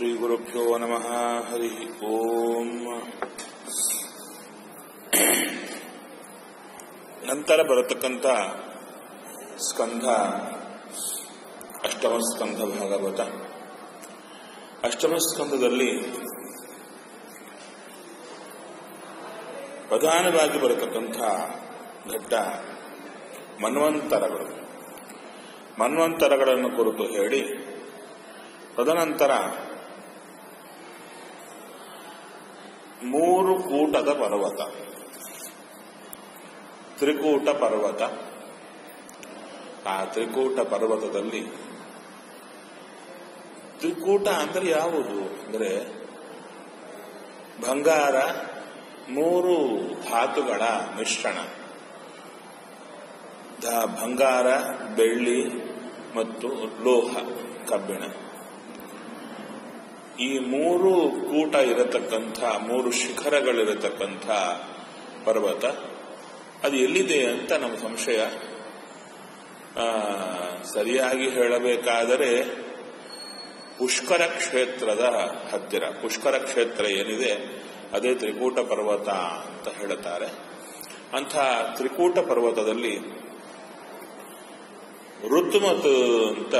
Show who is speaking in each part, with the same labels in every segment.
Speaker 1: ಶ್ರೀಗುರುಭ್ಯೋ ನಮಃ ಹರಿ ಓಂ ನಂತರ ಬರತಕ್ಕಂಥ ಸ್ಕಂಧ ಅಷ್ಟಮ ಸ್ಕಂಧ ಭಾಗವತ ಅಷ್ಟಮ ಸ್ಕಂಧದಲ್ಲಿ ಪ್ರಧಾನವಾಗಿ ಬರತಕ್ಕಂಥ ಘಟ್ಟ ಮನ್ವಂತರಗಳು ಮನ್ವಂತರಗಳನ್ನು ಕುರಿತು ಹೇಳಿ ತದನಂತರ ಮೂರು ಕೂಟದ ಪರ್ವತ ತ್ರಿಕೂಟ ಪರ್ವತ ಆ ತ್ರಿಕೂಟ ಪರ್ವತದಲ್ಲಿ ತ್ರಿಕೂಟ ಅಂದ್ರೆ ಯಾವುದು ಅಂದ್ರೆ ಬಂಗಾರ ಮೂರು ಧಾತುಗಳ ಮಿಶ್ರಣ ಧ- ಬಂಗಾರ ಬೆಳ್ಳಿ ಮತ್ತು ಲೋಹ ಕಬ್ಬಿಣ ಈ ಮೂರು ಕೂಟ ಇರತಕ್ಕಂಥ ಮೂರು ಶಿಖರಗಳಿರತಕ್ಕಂಥ ಪರ್ವತ ಅದು ಎಲ್ಲಿದೆ ಅಂತ ನಮ್ಮ ಸಂಶಯ ಆ, ಸರಿಯಾಗಿ ಹೇಳಬೇಕಾದರೆ ಪುಷ್ಕರ ಕ್ಷೇತ್ರದ ಹತ್ತಿರ ಪುಷ್ಕರ ಕ್ಷೇತ್ರ ಏನಿದೆ ಅದೇ ತ್ರಿಕೂಟ ಪರ್ವತ ಅಂತ ಹೇಳುತ್ತಾರೆ ಅಂಥ ತ್ರಿಕೂಟ ಪರ್ವತದಲ್ಲಿ ಋತುಮತು ಅಂತ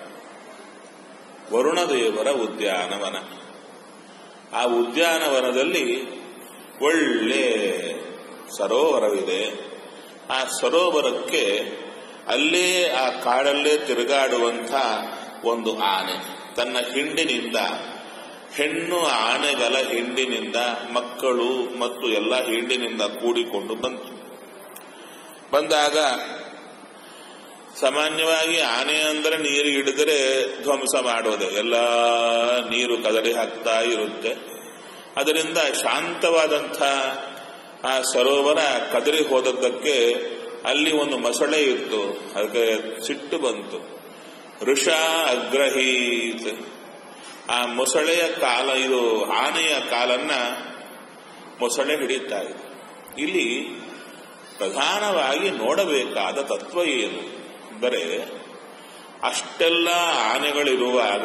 Speaker 1: ವರುಣದೇವರ ಉದ್ಯಾನವನ ಆ ಉದ್ಯಾನವನದಲ್ಲಿ ಒಳ್ಳೆ ಸರೋವರವಿದೆ ಆ ಸರೋವರಕ್ಕೆ ಅಲ್ಲೇ ಆ ಕಾಡಲ್ಲೇ ತಿರುಗಾಡುವಂಥ ಒಂದು ಆನೆ ತನ್ನ ಹಿಂಡಿನಿಂದ ಹೆಣ್ಣು ಆನೆಗಳ ಹಿಂಡಿನಿಂದ ಮಕ್ಕಳು ಮತ್ತು ಎಲ್ಲ ಹಿಂಡಿನಿಂದ ಕೂಡಿಕೊಂಡು ಬಂತು ಬಂದಾಗ ಸಾಮಾನ್ಯವಾಗಿ ಆನೆ ಅಂದ್ರೆ ನೀರು ಹಿಡಿದರೆ ಧ್ವಂಸ ಮಾಡೋದೆ ಎಲ್ಲ ನೀರು ಕದಡಿ ಹಾಕ್ತಾ ಇರುತ್ತೆ ಅದರಿಂದ ಶಾಂತವಾದಂಥ ಆ ಸರೋವರ ಕದರಿ ಹೋದದ್ದಕ್ಕೆ ಅಲ್ಲಿ ಒಂದು ಮೊಸಳೆ ಇತ್ತು ಅದಕ್ಕೆ ಸಿಟ್ಟು ಬಂತು ಋಷ ಅಗ್ರಹೀತ್ ಆ ಮೊಸಳೆಯ ಕಾಲ ಇದು ಆನೆಯ ಕಾಲನ್ನ ಮೊಸಳೆ ಹಿಡಿತಾ ಇದೆ ಇಲ್ಲಿ ಪ್ರಧಾನವಾಗಿ ನೋಡಬೇಕಾದ ತತ್ವ ಏನು ಅಂದರೆ ಅಷ್ಟೆಲ್ಲ ಆನೆಗಳಿರುವಾಗ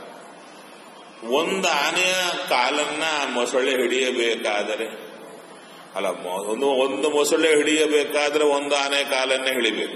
Speaker 1: ಒಂದು ಆನೆಯ ಕಾಲನ್ನ ಆ ಮೊಸಳೆ ಹಿಡಿಯಬೇಕಾದರೆ ಅಲ್ಲ ಮೊ- ಒಂದು ಒಂದು ಮೊಸಳೆ ಹಿಡಿಯಬೇಕಾದ್ರೆ ಒಂದು ಆನೆ ಕಾಲನ್ನೇ ಹಿಡಿಬೇಕು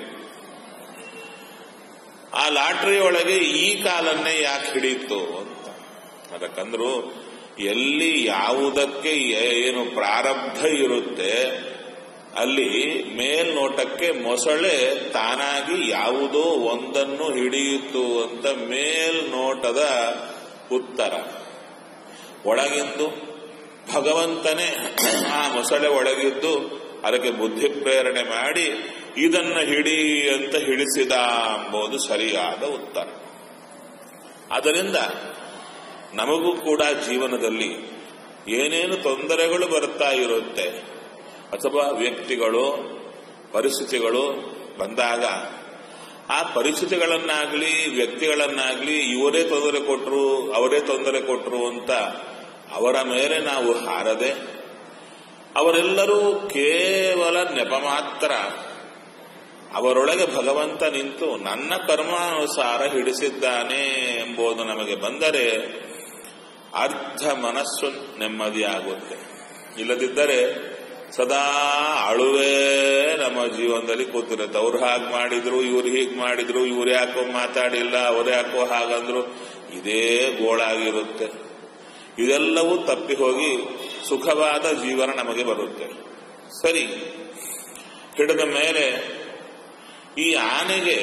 Speaker 1: ಆ ಲಾಟ್ರಿ ಒಳಗೆ ಈ ಕಾಲನ್ನೇ ಯಾಕೆ ಹಿಡೀತು ಅಂತ ಅದಕ್ಕಂದ್ರು ಎಲ್ಲಿ ಯಾವುದಕ್ಕೆ ಏನು ಪ್ರಾರಬ್ಧ ಇರುತ್ತೆ ಅಲ್ಲಿ ಮೇಲ್ನೋಟಕ್ಕೆ ಮೊಸಳೆ ತಾನಾಗಿ ಯಾವುದೋ ಒಂದನ್ನು ಹಿಡಿಯಿತು ಅಂತ ಮೇಲ್ನೋಟದ ಉತ್ತರ ಒಳಗಿಂದು ಭಗವಂತನೇ ಆ ಮೊಸಳೆ ಒಳಗಿದ್ದು ಅದಕ್ಕೆ ಬುದ್ಧಿ ಪ್ರೇರಣೆ ಮಾಡಿ ಇದನ್ನ ಹಿಡಿ ಅಂತ ಹಿಡಿಸಿದ ಎಂಬುದು ಸರಿಯಾದ ಉತ್ತರ ಅದರಿಂದ ನಮಗೂ ಕೂಡ ಜೀವನದಲ್ಲಿ ಏನೇನು ತೊಂದರೆಗಳು ಬರ್ತಾ ಇರುತ್ತೆ ಅಥವಾ ವ್ಯಕ್ತಿಗಳು ಪರಿಸ್ಥಿತಿಗಳು ಬಂದಾಗ ಆ ಪರಿಸ್ಥಿತಿಗಳನ್ನಾಗ್ಲಿ ವ್ಯಕ್ತಿಗಳನ್ನಾಗ್ಲಿ ಇವರೇ ತೊಂದರೆ ಕೊಟ್ಟರು ಅವರೇ ತೊಂದರೆ ಕೊಟ್ಟರು ಅಂತ ಅವರ ಮೇಲೆ ನಾವು ಹಾರದೆ ಅವರೆಲ್ಲರೂ ಕೇವಲ ನೆಪ ಮಾತ್ರ ಅವರೊಳಗೆ ಭಗವಂತ ನಿಂತು ನನ್ನ ಕರ್ಮಾನುಸಾರ ಹಿಡಿಸಿದ್ದಾನೆ ಎಂಬುದು ನಮಗೆ ಬಂದರೆ ಅರ್ಧ ಮನಸ್ಸು ನೆಮ್ಮದಿಯಾಗುತ್ತೆ ಇಲ್ಲದಿದ್ದರೆ ಸದಾ ಅಳುವೇ ನಮ್ಮ ಜೀವನದಲ್ಲಿ ಕೂತಿರುತ್ತೆ ಅವ್ರು ಹಾಗೆ ಮಾಡಿದ್ರು ಇವ್ರು ಹೀಗೆ ಮಾಡಿದ್ರು ಇವ್ರು ಯಾಕೋ ಮಾತಾಡಿಲ್ಲ ಅವ್ರು ಯಾಕೋ ಹಾಗಂದ್ರು ಇದೇ ಗೋಳಾಗಿರುತ್ತೆ ಇದೆಲ್ಲವೂ ತಪ್ಪಿ ಹೋಗಿ ಸುಖವಾದ ಜೀವನ ನಮಗೆ ಬರುತ್ತೆ ಸರಿ ಹಿಡಿದ ಮೇಲೆ ಈ ಆನೆಗೆ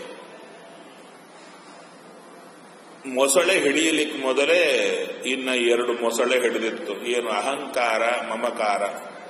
Speaker 1: ಮೊಸಳೆ ಹಿಡಿಯಲಿಕ್ಕೆ ಮೊದಲೇ ಇನ್ನ ಎರಡು ಮೊಸಳೆ ಹಿಡಿದಿತ್ತು ಏನು ಅಹಂಕಾರ ಮಮಕಾರ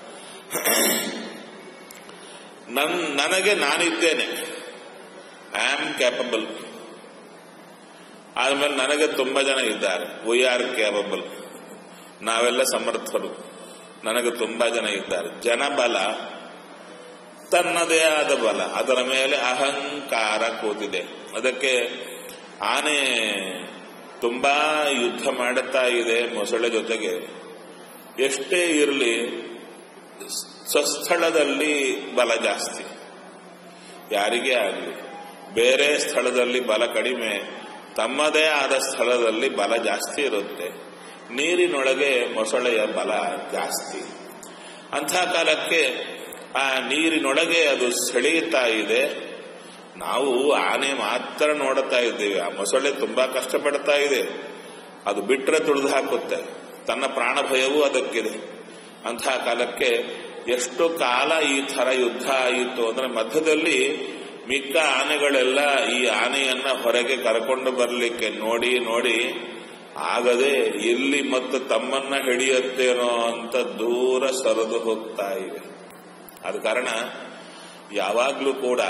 Speaker 1: ನನ್ ನನಗೆ ನಾನಿದ್ದೇನೆ ಐ ಆಮ್ ಕ್ಯಾಪಬಲ್ ಆದ್ಮೇಲೆ ನನಗೆ ತುಂಬಾ ಜನ ಇದ್ದಾರೆ ವಿ ಆರ್ ಕ್ಯಾಪಬಲ್ ನಾವೆಲ್ಲ ಸಮರ್ಥರು ನನಗೆ ತುಂಬಾ ಜನ ಇದ್ದಾರೆ ಜನಬಲ ತನ್ನದೇ ಆದ ಬಲ ಅದರ ಮೇಲೆ ಅಹಂಕಾರ ಕೂತಿದೆ ಅದಕ್ಕೆ ಆನೆ ತುಂಬಾ ಯುದ್ಧ ಮಾಡುತ್ತಾ ಇದೆ ಮೊಸಳೆ ಜೊತೆಗೆ ಎಷ್ಟೇ ಇರಲಿ ಸ್ವಸ್ಥಳದಲ್ಲಿ ಬಲ ಜಾಸ್ತಿ ಯಾರಿಗೇ ಆಗಲಿ ಬೇರೆ ಸ್ಥಳದಲ್ಲಿ ಬಲ ಕಡಿಮೆ ತಮ್ಮದೇ ಆದ ಸ್ಥಳದಲ್ಲಿ ಬಲ ಜಾಸ್ತಿ ಇರುತ್ತೆ ನೀರಿನೊಳಗೆ ಮೊಸಳೆಯ ಬಲ ಜಾಸ್ತಿ ಅಂಥ ಕಾಲಕ್ಕೆ ಆ ನೀರಿನೊಳಗೆ ಅದು ಸೆಳೆಯುತ್ತಾ ಇದೆ ನಾವು ಆನೆ ಮಾತ್ರ ನೋಡುತ್ತಾ ಇದ್ದೇವೆ ಆ ಮೊಸಳೆ ತುಂಬಾ ಕಷ್ಟಪಡ್ತಾ ಇದೆ ಅದು ಬಿಟ್ಟರೆ ತುಳಿದು ಹಾಕುತ್ತೆ ತನ್ನ ಪ್ರಾಣ ಭಯವೂ ಅದಕ್ಕಿದೆ ಅಂತಹ ಕಾಲಕ್ಕೆ ಎಷ್ಟು ಕಾಲ ಈ ಥರ ಯುದ್ಧ ಆಯಿತು ಅಂದ್ರೆ ಮಧ್ಯದಲ್ಲಿ ಮಿಕ್ಕ ಆನೆಗಳೆಲ್ಲ ಈ ಆನೆಯನ್ನ ಹೊರಗೆ ಕರ್ಕೊಂಡು ಬರಲಿಕ್ಕೆ ನೋಡಿ ನೋಡಿ ಆಗದೆ ಎಲ್ಲಿ ಮತ್ತು ತಮ್ಮನ್ನ ಹಿಡಿಯುತ್ತೇನೋ ಅಂತ ದೂರ ಸರಿದು ಹೋಗ್ತಾ ಇವೆ ಆದ ಕಾರಣ ಯಾವಾಗಲೂ ಕೂಡ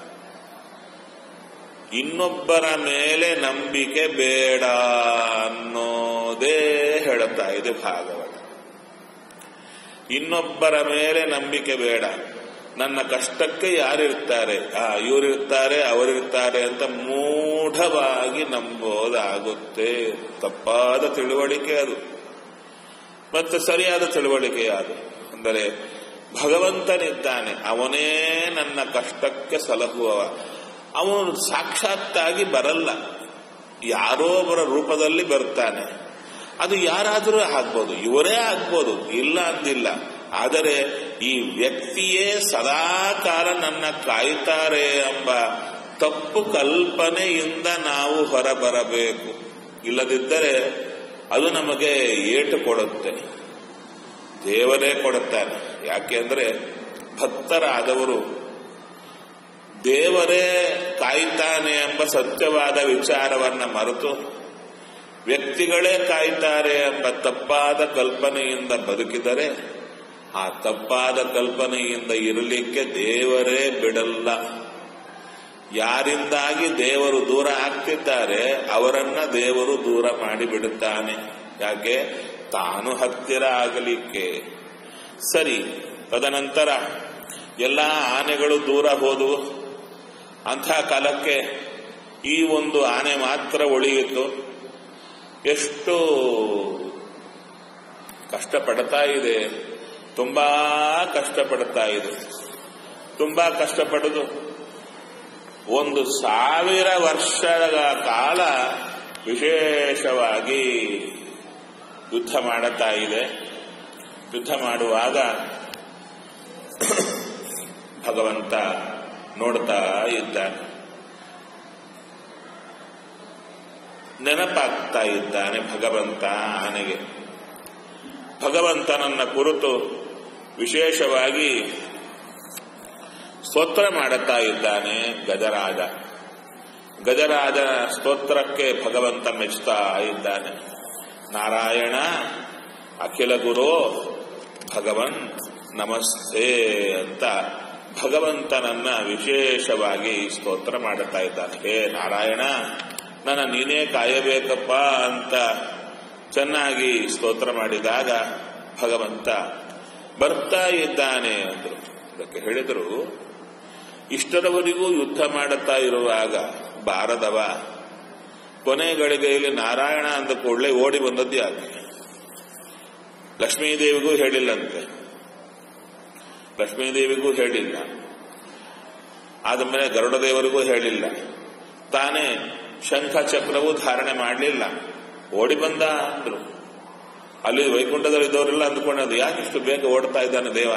Speaker 1: ಇನ್ನೊಬ್ಬರ ಮೇಲೆ ನಂಬಿಕೆ ಬೇಡ ಅನ್ನೋದೇ ಹೇಳುತ್ತಾ ಇದೆ ಭಾಗವತ ಇನ್ನೊಬ್ಬರ ಮೇಲೆ ನಂಬಿಕೆ ಬೇಡ ನನ್ನ ಕಷ್ಟಕ್ಕೆ ಯಾರಿರ್ತಾರೆ ಆ ಇವರಿರ್ತಾರೆ ಅವರಿರ್ತಾರೆ ಅಂತ ಮೂಢವಾಗಿ ನಂಬೋದಾಗುತ್ತೆ ತಪ್ಪಾದ ತಿಳುವಳಿಕೆ ಅದು ಮತ್ತು ಸರಿಯಾದ ತಿಳುವಳಿಕೆ ಅದು ಅಂದರೆ ಭಗವಂತನಿದ್ದಾನೆ ಅವನೇ ನನ್ನ ಕಷ್ಟಕ್ಕೆ ಸಲಹುವವ ಅವನು ಸಾಕ್ಷಾತ್ತಾಗಿ ಬರಲ್ಲ ಯಾರೋ ಒಬ್ಬರ ರೂಪದಲ್ಲಿ ಬರ್ತಾನೆ ಅದು ಯಾರಾದರೂ ಆಗ್ಬೋದು ಇವರೇ ಆಗ್ಬೋದು ಇಲ್ಲ ಅಂದಿಲ್ಲ ಆದರೆ ಈ ವ್ಯಕ್ತಿಯೇ ಸದಾಕಾಲ ನನ್ನ ಕಾಯ್ತಾರೆ ಎಂಬ ತಪ್ಪು ಕಲ್ಪನೆಯಿಂದ ನಾವು ಹೊರಬರಬೇಕು ಇಲ್ಲದಿದ್ದರೆ ಅದು ನಮಗೆ ಏಟು ಕೊಡುತ್ತೆ ದೇವರೇ ಕೊಡುತ್ತಾನೆ ಯಾಕೆ ಅಂದರೆ ಭಕ್ತರಾದವರು ದೇವರೇ ಕಾಯ್ತಾನೆ ಎಂಬ ಸತ್ಯವಾದ ವಿಚಾರವನ್ನ ಮರೆತು ವ್ಯಕ್ತಿಗಳೇ ಕಾಯ್ತಾರೆ ಎಂಬ ತಪ್ಪಾದ ಕಲ್ಪನೆಯಿಂದ ಬದುಕಿದರೆ ಆ ತಪ್ಪಾದ ಕಲ್ಪನೆಯಿಂದ ಇರಲಿಕ್ಕೆ ದೇವರೇ ಬಿಡಲ್ಲ ಯಾರಿಂದಾಗಿ ದೇವರು ದೂರ ಆಗ್ತಿದ್ದಾರೆ ಅವರನ್ನ ದೇವರು ದೂರ ಮಾಡಿಬಿಡುತ್ತಾನೆ ಯಾಕೆ ತಾನು ಹತ್ತಿರ ಆಗಲಿಕ್ಕೆ ಸರಿ ತದನಂತರ ಎಲ್ಲ ಆನೆಗಳು ದೂರ ಹೋದವು ಅಂಥ ಕಾಲಕ್ಕೆ ಈ ಒಂದು ಆನೆ ಮಾತ್ರ ಉಳಿಯಿತು ಎಷ್ಟು ಕಷ್ಟಪಡ್ತಾ ಇದೆ ತುಂಬಾ ಕಷ್ಟಪಡ್ತಾ ಇದೆ ತುಂಬಾ ಕಷ್ಟಪಡುದು ಒಂದು ಸಾವಿರ ವರ್ಷಗಳ ಕಾಲ ವಿಶೇಷವಾಗಿ ಯುದ್ಧ ಮಾಡುತ್ತಾ ಇದೆ ಯುದ್ಧ ಮಾಡುವಾಗ ಭಗವಂತ ನೋಡ್ತಾ ಇದ್ದಾನೆ ನೆನಪಾಗ್ತಾ ಇದ್ದಾನೆ ಭಗವಂತ ಆನೆಗೆ ಭಗವಂತನನ್ನ ಕುರಿತು ವಿಶೇಷವಾಗಿ ಸ್ತೋತ್ರ ಮಾಡುತ್ತಾ ಇದ್ದಾನೆ ಗಜರಾಜ ಗಜರಾಜ ಸ್ತೋತ್ರಕ್ಕೆ ಭಗವಂತ ಮೆಚ್ಚುತ್ತಾ ಇದ್ದಾನೆ ನಾರಾಯಣ ಅಖಿಲ ಗುರು ಭಗವನ್ ನಮಸ್ತೆ ಅಂತ ಭಗವಂತನನ್ನ ವಿಶೇಷವಾಗಿ ಸ್ತೋತ್ರ ಮಾಡುತ್ತಾ ಇದ್ದಾನೆ ಹೇ ನಾರಾಯಣ ನನ್ನ ನೀನೇ ಕಾಯಬೇಕಪ್ಪ ಅಂತ ಚೆನ್ನಾಗಿ ಸ್ತೋತ್ರ ಮಾಡಿದಾಗ ಭಗವಂತ ಬರ್ತಾ ಇದ್ದಾನೆ ಅಂದ್ರು ಅದಕ್ಕೆ ಹೇಳಿದರು ಇಷ್ಟರವರೆಗೂ ಯುದ್ಧ ಮಾಡುತ್ತಾ ಇರುವಾಗ ಬಾರದವ ಕೊನೆ ಗಳಿಗೆಯಲ್ಲಿ ನಾರಾಯಣ ಅಂದ ಕೂಡಲೇ ಓಡಿ ಬಂದದ್ದು ಯಾಕೆ ಲಕ್ಷ್ಮೀದೇವಿಗೂ ಹೇಳಿಲ್ಲಂತೆ ಲಕ್ಷ್ಮೀದೇವಿಗೂ ಹೇಳಿಲ್ಲ ಆದಮೇಲೆ ಗರುಡದೇವರಿಗೂ ಹೇಳಿಲ್ಲ ತಾನೇ ಶಂಖ ಚಕ್ರವೂ ಧಾರಣೆ ಮಾಡಲಿಲ್ಲ ಓಡಿ ಬಂದ ಅಂದ್ರು ಅಲ್ಲಿ ವೈಕುಂಠದಲ್ಲಿದ್ದವರೆಲ್ಲ ಅಂದ್ಕೊಂಡದ್ದು ಯಾಕೆ ಇಷ್ಟು ಬೇಗ ಓಡ್ತಾ ಇದ್ದಾನೆ ದೇವ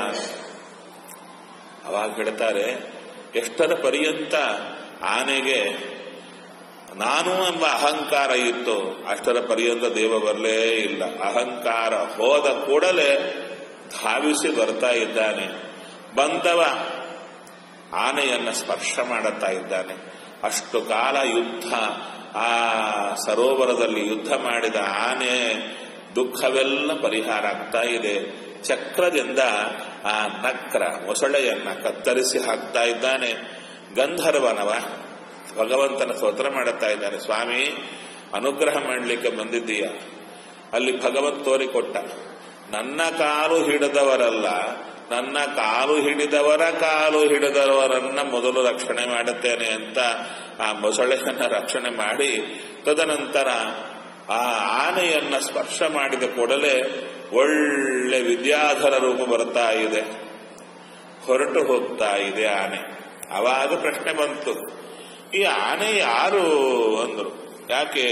Speaker 1: ಅವಾಗ ಹೇಳ್ತಾರೆ ಎಷ್ಟರ ಪರ್ಯಂತ ಆನೆಗೆ ನಾನು ಎಂಬ ಅಹಂಕಾರ ಇತ್ತು ಅಷ್ಟರ ಪರ್ಯಂತ ದೇವ ಬರಲೇ ಇಲ್ಲ ಅಹಂಕಾರ ಹೋದ ಕೂಡಲೇ ಧಾವಿಸಿ ಬರ್ತಾ ಇದ್ದಾನೆ ಬಂದವ ಆನೆಯನ್ನ ಸ್ಪರ್ಶ ಮಾಡುತ್ತಾ ಇದ್ದಾನೆ ಅಷ್ಟು ಕಾಲ ಯುದ್ಧ ಆ ಸರೋವರದಲ್ಲಿ ಯುದ್ಧ ಮಾಡಿದ ಆನೆ ದುಃಖವೆಲ್ಲ ಪರಿಹಾರ ಆಗ್ತಾ ಇದೆ ಚಕ್ರದಿಂದ ಆ ನಕ್ರ ಮೊಸಳೆಯನ್ನ ಕತ್ತರಿಸಿ ಹಾಕ್ತಾ ಇದ್ದಾನೆ ಗಂಧರ್ವನವ ಭಗವಂತನ ಸ್ತೋತ್ರ ಮಾಡುತ್ತಾ ಇದ್ದಾನೆ ಸ್ವಾಮಿ ಅನುಗ್ರಹ ಮಾಡಲಿಕ್ಕೆ ಬಂದಿದ್ದೀಯ ಅಲ್ಲಿ ಭಗವಂತ ತೋರಿಕೊಟ್ಟ ನನ್ನ ಕಾಲು ಹಿಡಿದವರಲ್ಲ ನನ್ನ ಕಾಲು ಹಿಡಿದವರ ಕಾಲು ಹಿಡಿದವರನ್ನ ಮೊದಲು ರಕ್ಷಣೆ ಮಾಡುತ್ತೇನೆ ಅಂತ ಆ ಮೊಸಳೆಯನ್ನ ರಕ್ಷಣೆ ಮಾಡಿ ತದನಂತರ ಆ ಆನೆಯನ್ನ ಸ್ಪರ್ಶ ಮಾಡಿದ ಕೂಡಲೇ ಒಳ್ಳೆ ವಿದ್ಯಾಧರ ರೂಪ ಬರ್ತಾ ಇದೆ ಹೊರಟು ಹೋಗ್ತಾ ಇದೆ ಆನೆ ಅವಾಗ ಪ್ರಶ್ನೆ ಬಂತು ಈ ಆನೆ ಯಾರು ಅಂದ್ರು ಯಾಕೆ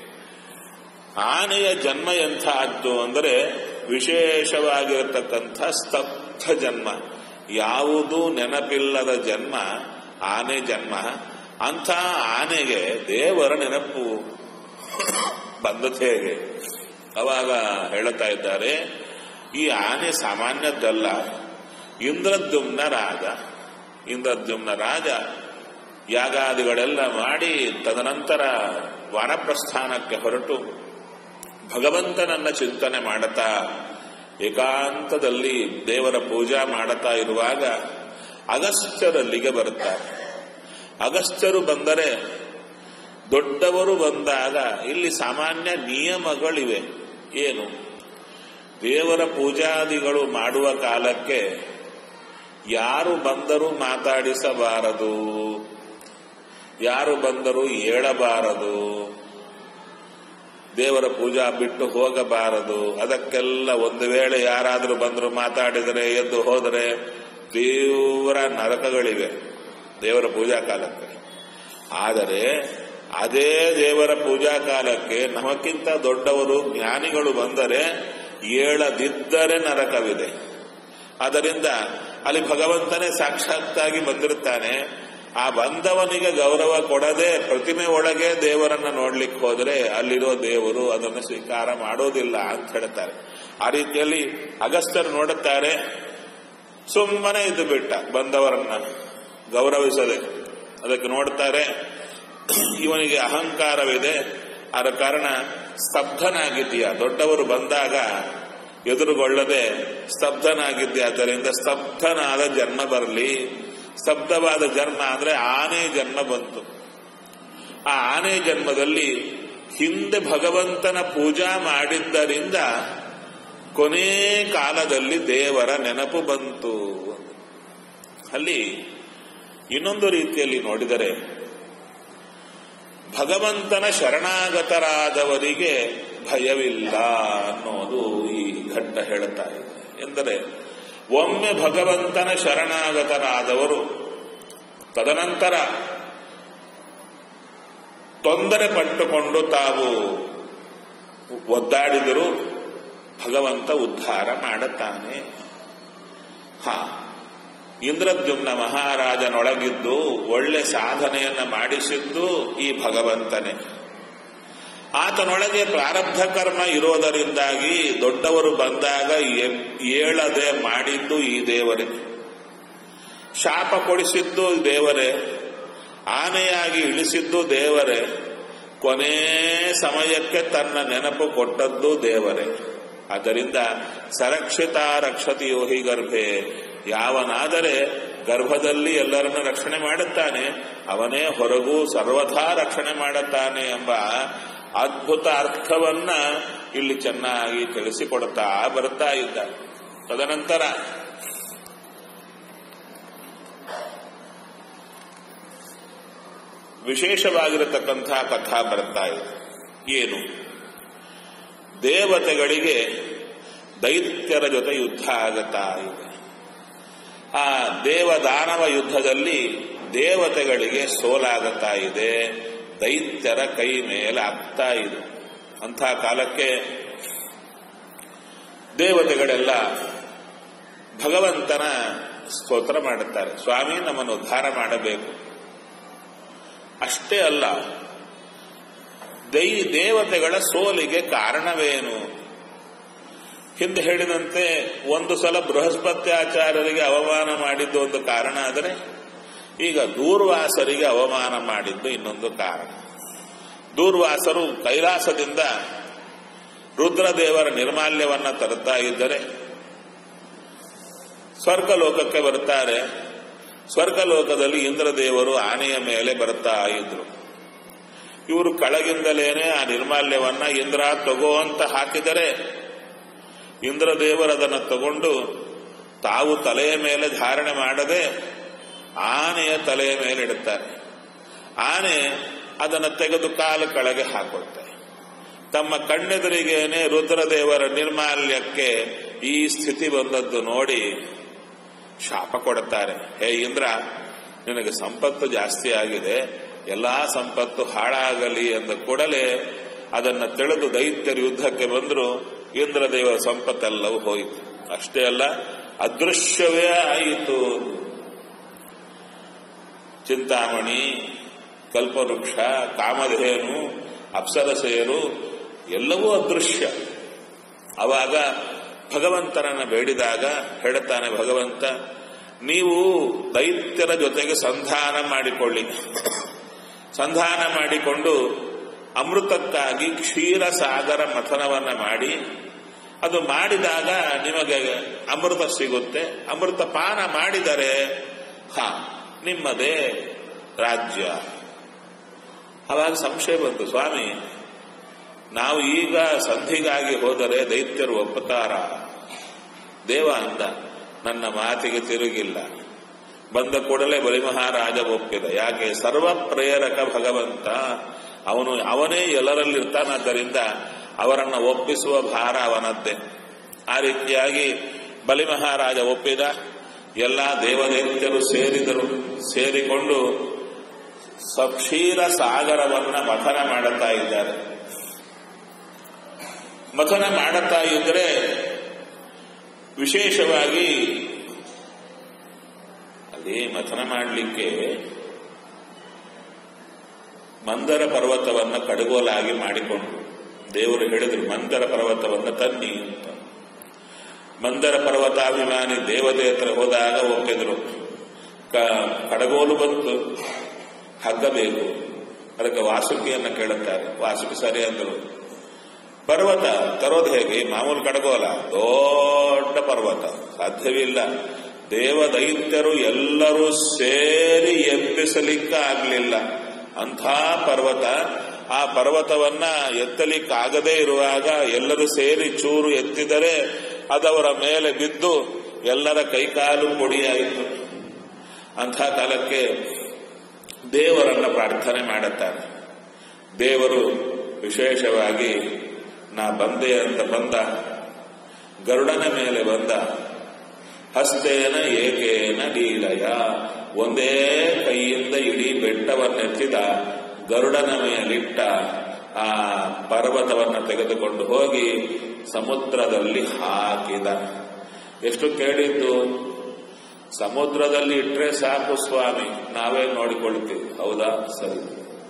Speaker 1: ಆನೆಯ ಜನ್ಮ ಎಂಥದ್ದು ಅಂದರೆ ವಿಶೇಷವಾಗಿರತಕ್ಕಂಥ ಸ್ತಬ್ಧ ಜನ್ಮ ಯಾವುದೂ ನೆನಪಿಲ್ಲದ ಜನ್ಮ ಆನೆ ಜನ್ಮ ಅಂಥ ಆನೆಗೆ ದೇವರ ನೆನಪು ಬಂದದ್ದು ಹೇಗೆ ಅವಾಗ ಹೇಳುತ್ತಾ ಇದ್ದಾರೆ ಈ ಆನೆ ಸಾಮಾನ್ಯದ್ದಲ್ಲ ಇಂದ್ರದ್ಯುಮ್ನ ರಾಜ ಇಂದ್ರದ್ಯುಮ್ನ ರಾಜ ಯಾಗಾದಿಗಳೆಲ್ಲ ಮಾಡಿ ತದನಂತರ ವಾನಪ್ರಸ್ಥಾನಕ್ಕೆ ಹೊರಟು ಭಗವಂತನನ್ನ ಚಿಂತನೆ ಮಾಡುತ್ತಾ ಏಕಾಂತದಲ್ಲಿ ದೇವರ ಪೂಜಾ ಮಾಡುತ್ತಾ ಇರುವಾಗ ಅಗಸ್ತ್ಯರಲ್ಲಿಗೆ ಬರುತ್ತಾರೆ ಅಗಸ್ತ್ಯರು ಬಂದರೆ ದೊಡ್ಡವರು ಬಂದಾಗ ಇಲ್ಲಿ ಸಾಮಾನ್ಯ ನಿಯಮಗಳಿವೆ ಏನು ದೇವರ ಪೂಜಾದಿಗಳು ಮಾಡುವ ಕಾಲಕ್ಕೆ ಯಾರು ಬಂದರೂ ಮಾತಾಡಿಸಬಾರದು ಯಾರು ಬಂದರೂ ಏಳಬಾರದು ದೇವರ ಪೂಜಾ ಬಿಟ್ಟು ಹೋಗಬಾರದು ಅದಕ್ಕೆಲ್ಲ ಒಂದು ವೇಳೆ ಯಾರಾದರೂ ಬಂದರೂ ಮಾತಾಡಿದರೆ ಎದ್ದು ಹೋದರೆ ತೀವ್ರ ನರಕಗಳಿವೆ ದೇವರ ಪೂಜಾ ಕಾಲಕ್ಕೆ ಆದರೆ ಅದೇ ದೇವರ ಪೂಜಾ ಕಾಲಕ್ಕೆ ನಮಕ್ಕಿಂತ ದೊಡ್ಡವರು ಜ್ಞಾನಿಗಳು ಬಂದರೆ ಏಳದಿದ್ದರೆ ನರಕವಿದೆ ಅದರಿಂದ ಅಲ್ಲಿ ಭಗವಂತನೇ ಸಾಕ್ಷಾತ್ತಾಗಿ ಬಂದಿರುತ್ತಾನೆ ಆ ಬಂದವನಿಗೆ ಗೌರವ ಕೊಡದೆ ಪ್ರತಿಮೆ ಒಳಗೆ ದೇವರನ್ನ ನೋಡ್ಲಿಕ್ಕೆ ಹೋದರೆ ಅಲ್ಲಿರೋ ದೇವರು ಅದನ್ನು ಸ್ವೀಕಾರ ಮಾಡೋದಿಲ್ಲ ಅಂತ ಹೇಳ್ತಾರೆ ಆ ರೀತಿಯಲ್ಲಿ ಅಗಸ್ತ್ಯರು ನೋಡುತ್ತಾರೆ ಸುಮ್ಮನೆ ಇದ್ದು ಬಿಟ್ಟ ಬಂದವರನ್ನ ಗೌರವಿಸದೆ ಅದಕ್ಕೆ ನೋಡ್ತಾರೆ ಇವನಿಗೆ ಅಹಂಕಾರವಿದೆ ಆದ ಕಾರಣ ಸ್ತಬ್ಧನಾಗಿದ್ದೀಯ ದೊಡ್ಡವರು ಬಂದಾಗ ಎದುರುಗೊಳ್ಳದೆ ಸ್ತಬ್ಧನಾಗಿದ್ದೆ ಆದ್ದರಿಂದ ಸ್ತಬ್ಧನಾದ ಜನ್ಮ ಬರಲಿ ಸ್ತಬ್ಧವಾದ ಜನ್ಮ ಅಂದ್ರೆ ಆನೆ ಜನ್ಮ ಬಂತು ಆ ಆನೆ ಜನ್ಮದಲ್ಲಿ ಹಿಂದೆ ಭಗವಂತನ ಪೂಜಾ ಮಾಡಿದ್ದರಿಂದ ಕೊನೆ ಕಾಲದಲ್ಲಿ ದೇವರ ನೆನಪು ಬಂತು ಅಲ್ಲಿ ಇನ್ನೊಂದು ರೀತಿಯಲ್ಲಿ ನೋಡಿದರೆ ಭಗವಂತನ ಶರಣಾಗತರಾದವರಿಗೆ ಭಯವಿಲ್ಲ ಅನ್ನೋದು ಈ ಘಟ್ಟ ಹೇಳುತ್ತಾ ಇದೆ ಎಂದರೆ ಒಮ್ಮೆ ಭಗವಂತನ ಶರಣಾಗತರಾದವರು ತದನಂತರ ತೊಂದರೆ ಪಟ್ಟುಕೊಂಡು ತಾವು ಒದ್ದಾಡಿದರೂ ಭಗವಂತ ಉದ್ಧಾರ ಮಾಡುತ್ತಾನೆ ಹಾ ಇಂದ್ರದ್ಯುಮ್ನ ಮಹಾರಾಜನೊಳಗಿದ್ದು ಒಳ್ಳೆ ಸಾಧನೆಯನ್ನ ಮಾಡಿಸಿದ್ದು ಈ ಭಗವಂತನೇ ಆತನೊಳಗೆ ಪ್ರಾರಬ್ಧ ಕರ್ಮ ಇರೋದರಿಂದಾಗಿ ದೊಡ್ಡವರು ಬಂದಾಗ ಏಳದೆ ಮಾಡಿದ್ದು ಈ ದೇವರೇ ಶಾಪ ಕೊಡಿಸಿದ್ದು ದೇವರೇ ಆನೆಯಾಗಿ ಇಳಿಸಿದ್ದು ದೇವರೇ ಕೊನೆ ಸಮಯಕ್ಕೆ ತನ್ನ ನೆನಪು ಕೊಟ್ಟದ್ದು ದೇವರೇ ಆದ್ದರಿಂದ ಸರಕ್ಷಿತ ರಕ್ಷತಿ ಯೋಹಿ ಗರ್ಭೆ ಯಾವನಾದರೆ ಗರ್ಭದಲ್ಲಿ ಎಲ್ಲರನ್ನ ರಕ್ಷಣೆ ಮಾಡುತ್ತಾನೆ ಅವನೇ ಹೊರಗೂ ಸರ್ವಥಾ ರಕ್ಷಣೆ ಮಾಡುತ್ತಾನೆ ಎಂಬ ಅದ್ಭುತ ಅರ್ಥವನ್ನ ಇಲ್ಲಿ ಚೆನ್ನಾಗಿ ತಿಳಿಸಿಕೊಡುತ್ತಾ ಬರುತ್ತಾ ಇದ್ದ ತದನಂತರ ವಿಶೇಷವಾಗಿರತಕ್ಕಂಥ ಕಥಾ ಬರ್ತಾ ಇದೆ ಏನು ದೇವತೆಗಳಿಗೆ ದೈತ್ಯರ ಜೊತೆ ಯುದ್ಧ ಆಗುತ್ತಾ ಇದೆ ಆ ದೇವದಾನವ ಯುದ್ಧದಲ್ಲಿ ದೇವತೆಗಳಿಗೆ ಸೋಲಾಗುತ್ತಾ ಇದೆ ದೈತ್ಯರ ಕೈ ಮೇಲೆ ಆಗ್ತಾ ಇದೆ ಅಂಥ ಕಾಲಕ್ಕೆ ದೇವತೆಗಳೆಲ್ಲ ಭಗವಂತನ ಸ್ತೋತ್ರ ಮಾಡುತ್ತಾರೆ ಸ್ವಾಮಿ ನಮ್ಮನ್ನು ಉದ್ಧಾರ ಮಾಡಬೇಕು ಅಷ್ಟೇ ಅಲ್ಲ ದೈ ದೇವತೆಗಳ ಸೋಲಿಗೆ ಕಾರಣವೇನು ಹಿಂದೆ ಹೇಳಿದಂತೆ ಒಂದು ಸಲ ಬೃಹಸ್ಪತ್ಯಾಚಾರ್ಯರಿಗೆ ಅವಮಾನ ಮಾಡಿದ್ದು ಒಂದು ಕಾರಣ ಆದರೆ ಈಗ ದೂರ್ವಾಸರಿಗೆ ಅವಮಾನ ಮಾಡಿದ್ದು ಇನ್ನೊಂದು ಕಾರಣ ದೂರ್ವಾಸರು ಕೈಲಾಸದಿಂದ ರುದ್ರದೇವರ ನಿರ್ಮಾಲ್ಯವನ್ನ ತರುತ್ತಾ ಇದ್ದರೆ ಸ್ವರ್ಗಲೋಕಕ್ಕೆ ಬರ್ತಾರೆ ಸ್ವರ್ಗಲೋಕದಲ್ಲಿ ಇಂದ್ರದೇವರು ಆನೆಯ ಮೇಲೆ ಬರ್ತಾ ಇದ್ರು ಇವರು ಕೆಳಗಿಂದಲೇನೆ ಆ ನಿರ್ಮಾಲ್ಯವನ್ನ ಇಂದ್ರ ತಗೋ ಅಂತ ಹಾಕಿದರೆ ಇಂದ್ರದೇವರು ಅದನ್ನು ತಗೊಂಡು ತಾವು ತಲೆಯ ಮೇಲೆ ಧಾರಣೆ ಮಾಡದೆ ಆನೆಯ ತಲೆಯ ಮೇಲೆ ಇಡುತ್ತಾರೆ ಆನೆ ಅದನ್ನು ತೆಗೆದು ಕಾಲು ಕೆಳಗೆ ಹಾಕುತ್ತೆ ತಮ್ಮ ಕಣ್ಣೆದುರಿಗೇನೆ ರುದ್ರದೇವರ ನಿರ್ಮಾಲ್ಯಕ್ಕೆ ಈ ಸ್ಥಿತಿ ಬಂದದ್ದು ನೋಡಿ ಶಾಪ ಕೊಡುತ್ತಾರೆ ಹೇ ಇಂದ್ರ ನಿನಗೆ ಸಂಪತ್ತು ಜಾಸ್ತಿ ಆಗಿದೆ ಎಲ್ಲಾ ಸಂಪತ್ತು ಹಾಳಾಗಲಿ ಅಂದ ಕೂಡಲೇ ಅದನ್ನು ತಿಳಿದು ದೈತ್ಯರು ಯುದ್ಧಕ್ಕೆ ಬಂದರು ಇಂದ್ರದೇವರ ಸಂಪತ್ತೆಲ್ಲವೂ ಹೋಯಿತು ಅಷ್ಟೇ ಅಲ್ಲ ಅದೃಶ್ಯವೇ ಆಯಿತು ಚಿಂತಾಮಣಿ ಕಲ್ಪವೃಕ್ಷ ಕಾಮಧೇನು ಅಪ್ಸರಸೆಯರು ಎಲ್ಲವೂ ಅದೃಶ್ಯ ಅವಾಗ ಭಗವಂತನನ್ನು ಬೇಡಿದಾಗ ಹೇಳುತ್ತಾನೆ ಭಗವಂತ ನೀವು ದೈತ್ಯರ ಜೊತೆಗೆ ಸಂಧಾನ ಮಾಡಿಕೊಳ್ಳಿ ಸಂಧಾನ ಮಾಡಿಕೊಂಡು ಅಮೃತಕ್ಕಾಗಿ ಕ್ಷೀರ ಸಾಗರ ಮಥನವನ್ನ ಮಾಡಿ ಅದು ಮಾಡಿದಾಗ ನಿಮಗೆ ಅಮೃತ ಸಿಗುತ್ತೆ ಅಮೃತ ಪಾನ ಮಾಡಿದರೆ ಹಾ ನಿಮ್ಮದೇ ರಾಜ್ಯ ಅವಾಗ ಸಂಶಯ ಬಂತು ಸ್ವಾಮಿ ನಾವು ಈಗ ಸಂಧಿಗಾಗಿ ಹೋದರೆ ದೈತ್ಯರು ಒಪ್ಪುತ್ತಾರ ದೇವ ಅಂದ ನನ್ನ ಮಾತಿಗೆ ತಿರುಗಿಲ್ಲ ಬಂದ ಕೂಡಲೇ ಬಲಿಮಹಾರಾಜ ಒಪ್ಪಿದ ಯಾಕೆ ಸರ್ವ ಪ್ರೇರಕ ಭಗವಂತ ಅವನು ಅವನೇ ಎಲ್ಲರಲ್ಲಿರ್ತಾನಾದ್ದರಿಂದ ಅವರನ್ನ ಒಪ್ಪಿಸುವ ಭಾರ ಅವನದ್ದೇ ಆ ರೀತಿಯಾಗಿ ಬಲಿಮಹಾರಾಜ ಒಪ್ಪಿದ ಎಲ್ಲ ದೇವದೈತ್ಯರು ಸೇರಿದರು ಸೇರಿಕೊಂಡು ಸಕ್ಷೀರ ಸಾಗರವನ್ನ ಮಥನ ಮಾಡುತ್ತಾ ಇದ್ದಾರೆ ಮಥನ ಮಾಡುತ್ತಾ ಇದ್ರೆ ವಿಶೇಷವಾಗಿ ಅಲ್ಲಿ ಮಥನ ಮಾಡಲಿಕ್ಕೆ ಮಂದರ ಪರ್ವತವನ್ನ ಕಡಗೋಲಾಗಿ ಮಾಡಿಕೊಂಡು ದೇವರು ಹೇಳಿದ್ರು ಮಂದರ ಪರ್ವತವನ್ನ ತನ್ನಿ ಅಂತ ಮಂದರ ಪರ್ವತಾಭಿಮಾನಿ ದೇವತೆ ಹತ್ರ ಹೋದಾಗ ಒಪ್ಪಿದ್ರು ಕಡಗೋಲು ಬಂತು ಹಗ್ಗ ಬೇಕು ಅದಕ್ಕೆ ವಾಸುಕಿಯನ್ನ ಕೇಳುತ್ತಾರೆ ವಾಸುಕಿ ಸರಿ ಅಂದರು ಪರ್ವತ ತರೋದು ಹೇಗೆ ಮಾಮೂಲು ಕಡಗೋಲ ದೊಡ್ಡ ಪರ್ವತ ಸಾಧ್ಯವಿಲ್ಲ ದೇವದೈತ್ಯರು ಎಲ್ಲರೂ ಸೇರಿ ಎಬ್ಬಿಸಲಿಕ್ಕೆ ಆಗಲಿಲ್ಲ ಅಂಥ ಪರ್ವತ ಆ ಪರ್ವತವನ್ನ ಎತ್ತಲಿಕ್ಕಾಗದೇ ಇರುವಾಗ ಎಲ್ಲರೂ ಸೇರಿ ಚೂರು ಎತ್ತಿದರೆ ಅದವರ ಮೇಲೆ ಬಿದ್ದು ಎಲ್ಲರ ಕೈಕಾಲು పొడిಯಾಯಿತು ಅಂಥ ಕಾಲಕ್ಕೆ ದೇವರನ್ನ ಪ್ರಾರ್ಥನೆ ಮಾಡುತ್ತಾರೆ ದೇವರು ವಿಶೇಷವಾಗಿ ನಾ ಬಂದೆ ಅಂತ ಬಂದ ಗರುಡನ ಮೇಲೆ ಬಂದ ಹಸ್ತೇನ ಏಕೇನ ಲೀಲಯ ಒಂದೇ ಕೈಯಿಂದ ಇಡೀ ಬೆಟ್ಟವನ್ನೆತ್ತಿದ ಗರುಡನ ಮೇಲಿಟ್ಟ ಆ ಪರ್ವತವನ್ನು ತೆಗೆದುಕೊಂಡು ಹೋಗಿ ಸಮುದ್ರದಲ್ಲಿ ಹಾಕಿದ ಎಷ್ಟು ಕೇಳಿದ್ದು ಸಮುದ್ರದಲ್ಲಿ ಇಟ್ರೆ ಸಾಕು ಸ್ವಾಮಿ ನಾವೇ ನೋಡಿಕೊಳ್ತೀವಿ ಹೌದಾ ಸರಿ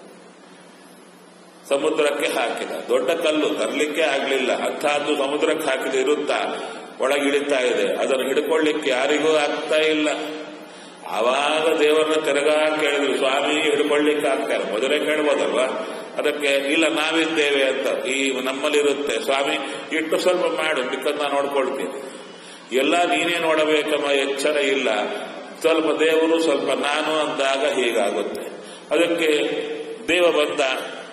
Speaker 1: ಸಮುದ್ರಕ್ಕೆ ಹಾಕಿದ ದೊಡ್ಡ ಕಲ್ಲು ತರಲಿಕ್ಕೆ ಆಗ್ಲಿಲ್ಲ ಅಂಥದ್ದು ಸಮುದ್ರಕ್ಕೆ ಹಾಕಿದ ಇರುತ್ತಾ ಒಳಗಿಳಿತಾ ಇದೆ ಅದನ್ನು ಹಿಡ್ಕೊಳ್ಳಿಕ್ಕೆ ಯಾರಿಗೂ ಆಗ್ತಾ ಇಲ್ಲ ಆವಾಗ ದೇವರನ್ನ ತಿರುಗಾ ಕೇಳಿದ್ರು ಸ್ವಾಮಿ ಹಿಡ್ಕೊಳ್ಳಿಕ್ಕೆ ಆಗ್ತಾ ಇಲ್ಲ ಮೊದಲೇ ಕೇಳ್ಬೋದಲ್ವಾ ಅದಕ್ಕೆ ಇಲ್ಲ ನಾವಿದ್ದೇವೆ ಅಂತ ಈ ನಮ್ಮಲ್ಲಿರುತ್ತೆ ಸ್ವಾಮಿ ಇಟ್ಟು ಸ್ವಲ್ಪ ಮಾಡು ಮಿಕ್ಕದ್ ನಾನು ನೋಡ್ಕೊಳ್ತೀನಿ ಎಲ್ಲ ನೀನೇ ನೋಡಬೇಕಮ್ಮ ಎಚ್ಚರ ಇಲ್ಲ ಸ್ವಲ್ಪ ದೇವರು ಸ್ವಲ್ಪ ನಾನು ಅಂದಾಗ ಹೀಗಾಗುತ್ತೆ ಅದಕ್ಕೆ ದೇವ ಬಂದ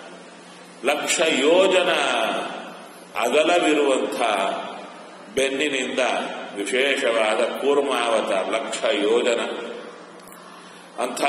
Speaker 1: ಲಕ್ಷ ಯೋಜನ ಅಗಲವಿರುವಂಥ ಬೆನ್ನಿನಿಂದ ವಿಶೇಷವಾದ ಕೂರ್ಮಾವತ ಲಕ್ಷ ಯೋಜನ ಅಂಥ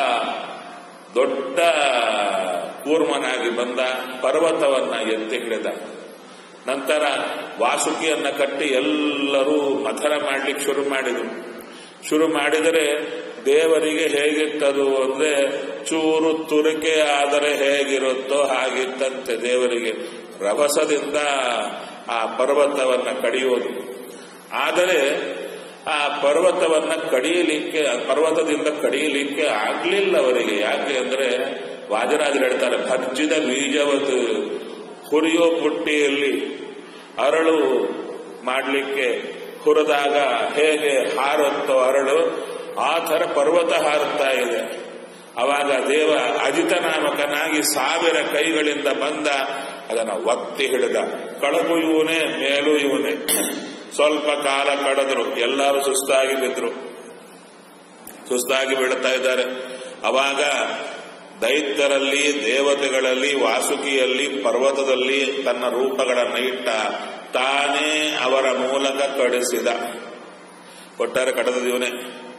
Speaker 1: ದೊಡ್ಡ ಕೂರ್ಮನಾಗಿ ಬಂದ ಪರ್ವತವನ್ನ ಎತ್ತಿ ಹಿಡಿದ ನಂತರ ವಾಸುಕಿಯನ್ನ ಕಟ್ಟಿ ಎಲ್ಲರೂ ಮಥನ ಮಾಡ್ಲಿಕ್ಕೆ ಶುರು ಮಾಡಿದರು ಶುರು ಮಾಡಿದರೆ ದೇವರಿಗೆ ಹೇಗಿತ್ತದು ಅಂದ್ರೆ ಚೂರು ತುರಿಕೆ ಆದರೆ ಹೇಗಿರುತ್ತೋ ಹಾಗಿತ್ತಂತೆ ದೇವರಿಗೆ ರಭಸದಿಂದ ಆ ಪರ್ವತವನ್ನ ಕಡಿಯೋದು ಆದರೆ ಆ ಪರ್ವತವನ್ನ ಕಡಿಯಲಿಕ್ಕೆ ಪರ್ವತದಿಂದ ಕಡಿಯಲಿಕ್ಕೆ ಆಗ್ಲಿಲ್ಲ ಅವರಿಗೆ ಯಾಕೆ ಅಂದ್ರೆ ವಾಜರಾಜರು ಹೇಳ್ತಾರೆ ಭರ್ಜಿದ ಬೀಜವದು ಹುರಿಯೋ ಪುಟ್ಟಿಯಲ್ಲಿ ಅರಳು ಮಾಡಲಿಕ್ಕೆ ಹುರಿದಾಗ ಹೇಗೆ ಹಾರುತ್ತೋ ಅರಳು ಆ ಥರ ಪರ್ವತ ಹಾರುತ್ತಾ ಇದೆ ಅವಾಗ ದೇವ ಅಜಿತ ನಾಮಕನಾಗಿ ಸಾವಿರ ಕೈಗಳಿಂದ ಬಂದ ಅದನ್ನು ಒತ್ತಿ ಹಿಡಿದ ಕಳಗು ಇವನೇ ಮೇಲೂ ಇವನೇ ಸ್ವಲ್ಪ ಕಾಲ ಕಳೆದ್ರು ಎಲ್ಲರೂ ಸುಸ್ತಾಗಿ ಬಿದ್ರು ಸುಸ್ತಾಗಿ ಬೀಳ್ತಾ ಇದ್ದಾರೆ ಅವಾಗ ದೈತ್ಯರಲ್ಲಿ ದೇವತೆಗಳಲ್ಲಿ ವಾಸುಕಿಯಲ್ಲಿ ಪರ್ವತದಲ್ಲಿ ತನ್ನ ರೂಪಗಳನ್ನು ಇಟ್ಟ ತಾನೇ ಅವರ ಮೂಲಕ ಕಡಿಸಿದ ಒಟ್ಟಾರೆ ಕಡದ ಇವನೇ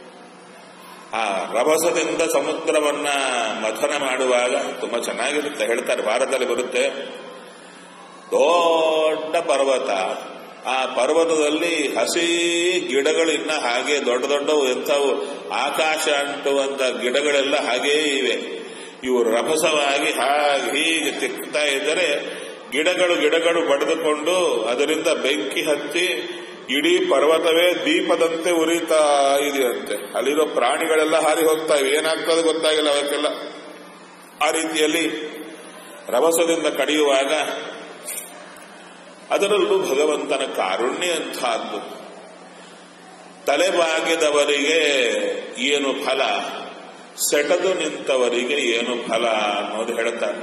Speaker 1: ಆ ರಭಸದಿಂದ ಸಮುದ್ರವನ್ನ ಮಥನ ಮಾಡುವಾಗ ತುಂಬಾ ಚೆನ್ನಾಗಿರುತ್ತೆ ಹೇಳ್ತಾರೆ ಭಾರತದಲ್ಲಿ ಬರುತ್ತೆ ದೊಡ್ಡ ಪರ್ವತ ಆ ಪರ್ವತದಲ್ಲಿ ಹಸಿ ಗಿಡಗಳು ಇನ್ನ ಹಾಗೆ ದೊಡ್ಡ ದೊಡ್ಡವು ಎಂಥವು ಆಕಾಶ ಅಂಟುವಂತ ಗಿಡಗಳೆಲ್ಲ ಹಾಗೇ ಇವೆ ಇವು ರಭಸವಾಗಿ ಹಾಗೆ ಹೀಗೆ ತಿಕ್ತಾ ಇದ್ದರೆ ಗಿಡಗಳು ಗಿಡಗಳು ಬಡಿದುಕೊಂಡು ಅದರಿಂದ ಬೆಂಕಿ ಹತ್ತಿ ಇಡೀ ಪರ್ವತವೇ ದೀಪದಂತೆ ಉರಿತಾ ಇದೆಯಂತೆ ಅಲ್ಲಿರೋ ಪ್ರಾಣಿಗಳೆಲ್ಲ ಹಾರಿ ಹೋಗ್ತಾ ಇವೆ ಏನಾಗ್ತದೆ ಗೊತ್ತಾಗಿಲ್ಲ ಅವಕ್ಕೆಲ್ಲ ಆ ರೀತಿಯಲ್ಲಿ ರಭಸದಿಂದ ಕಡಿಯುವಾಗ ಅದರಲ್ಲೂ ಭಗವಂತನ ಕಾರುಣ್ಯ ಅಂತಹದ್ದು ತಲೆಬಾಗಿದವರಿಗೆ ಏನು ಫಲ ಸೆಟದು ನಿಂತವರಿಗೆ ಏನು ಫಲ ಅನ್ನೋದು ಹೇಳ್ತಾರೆ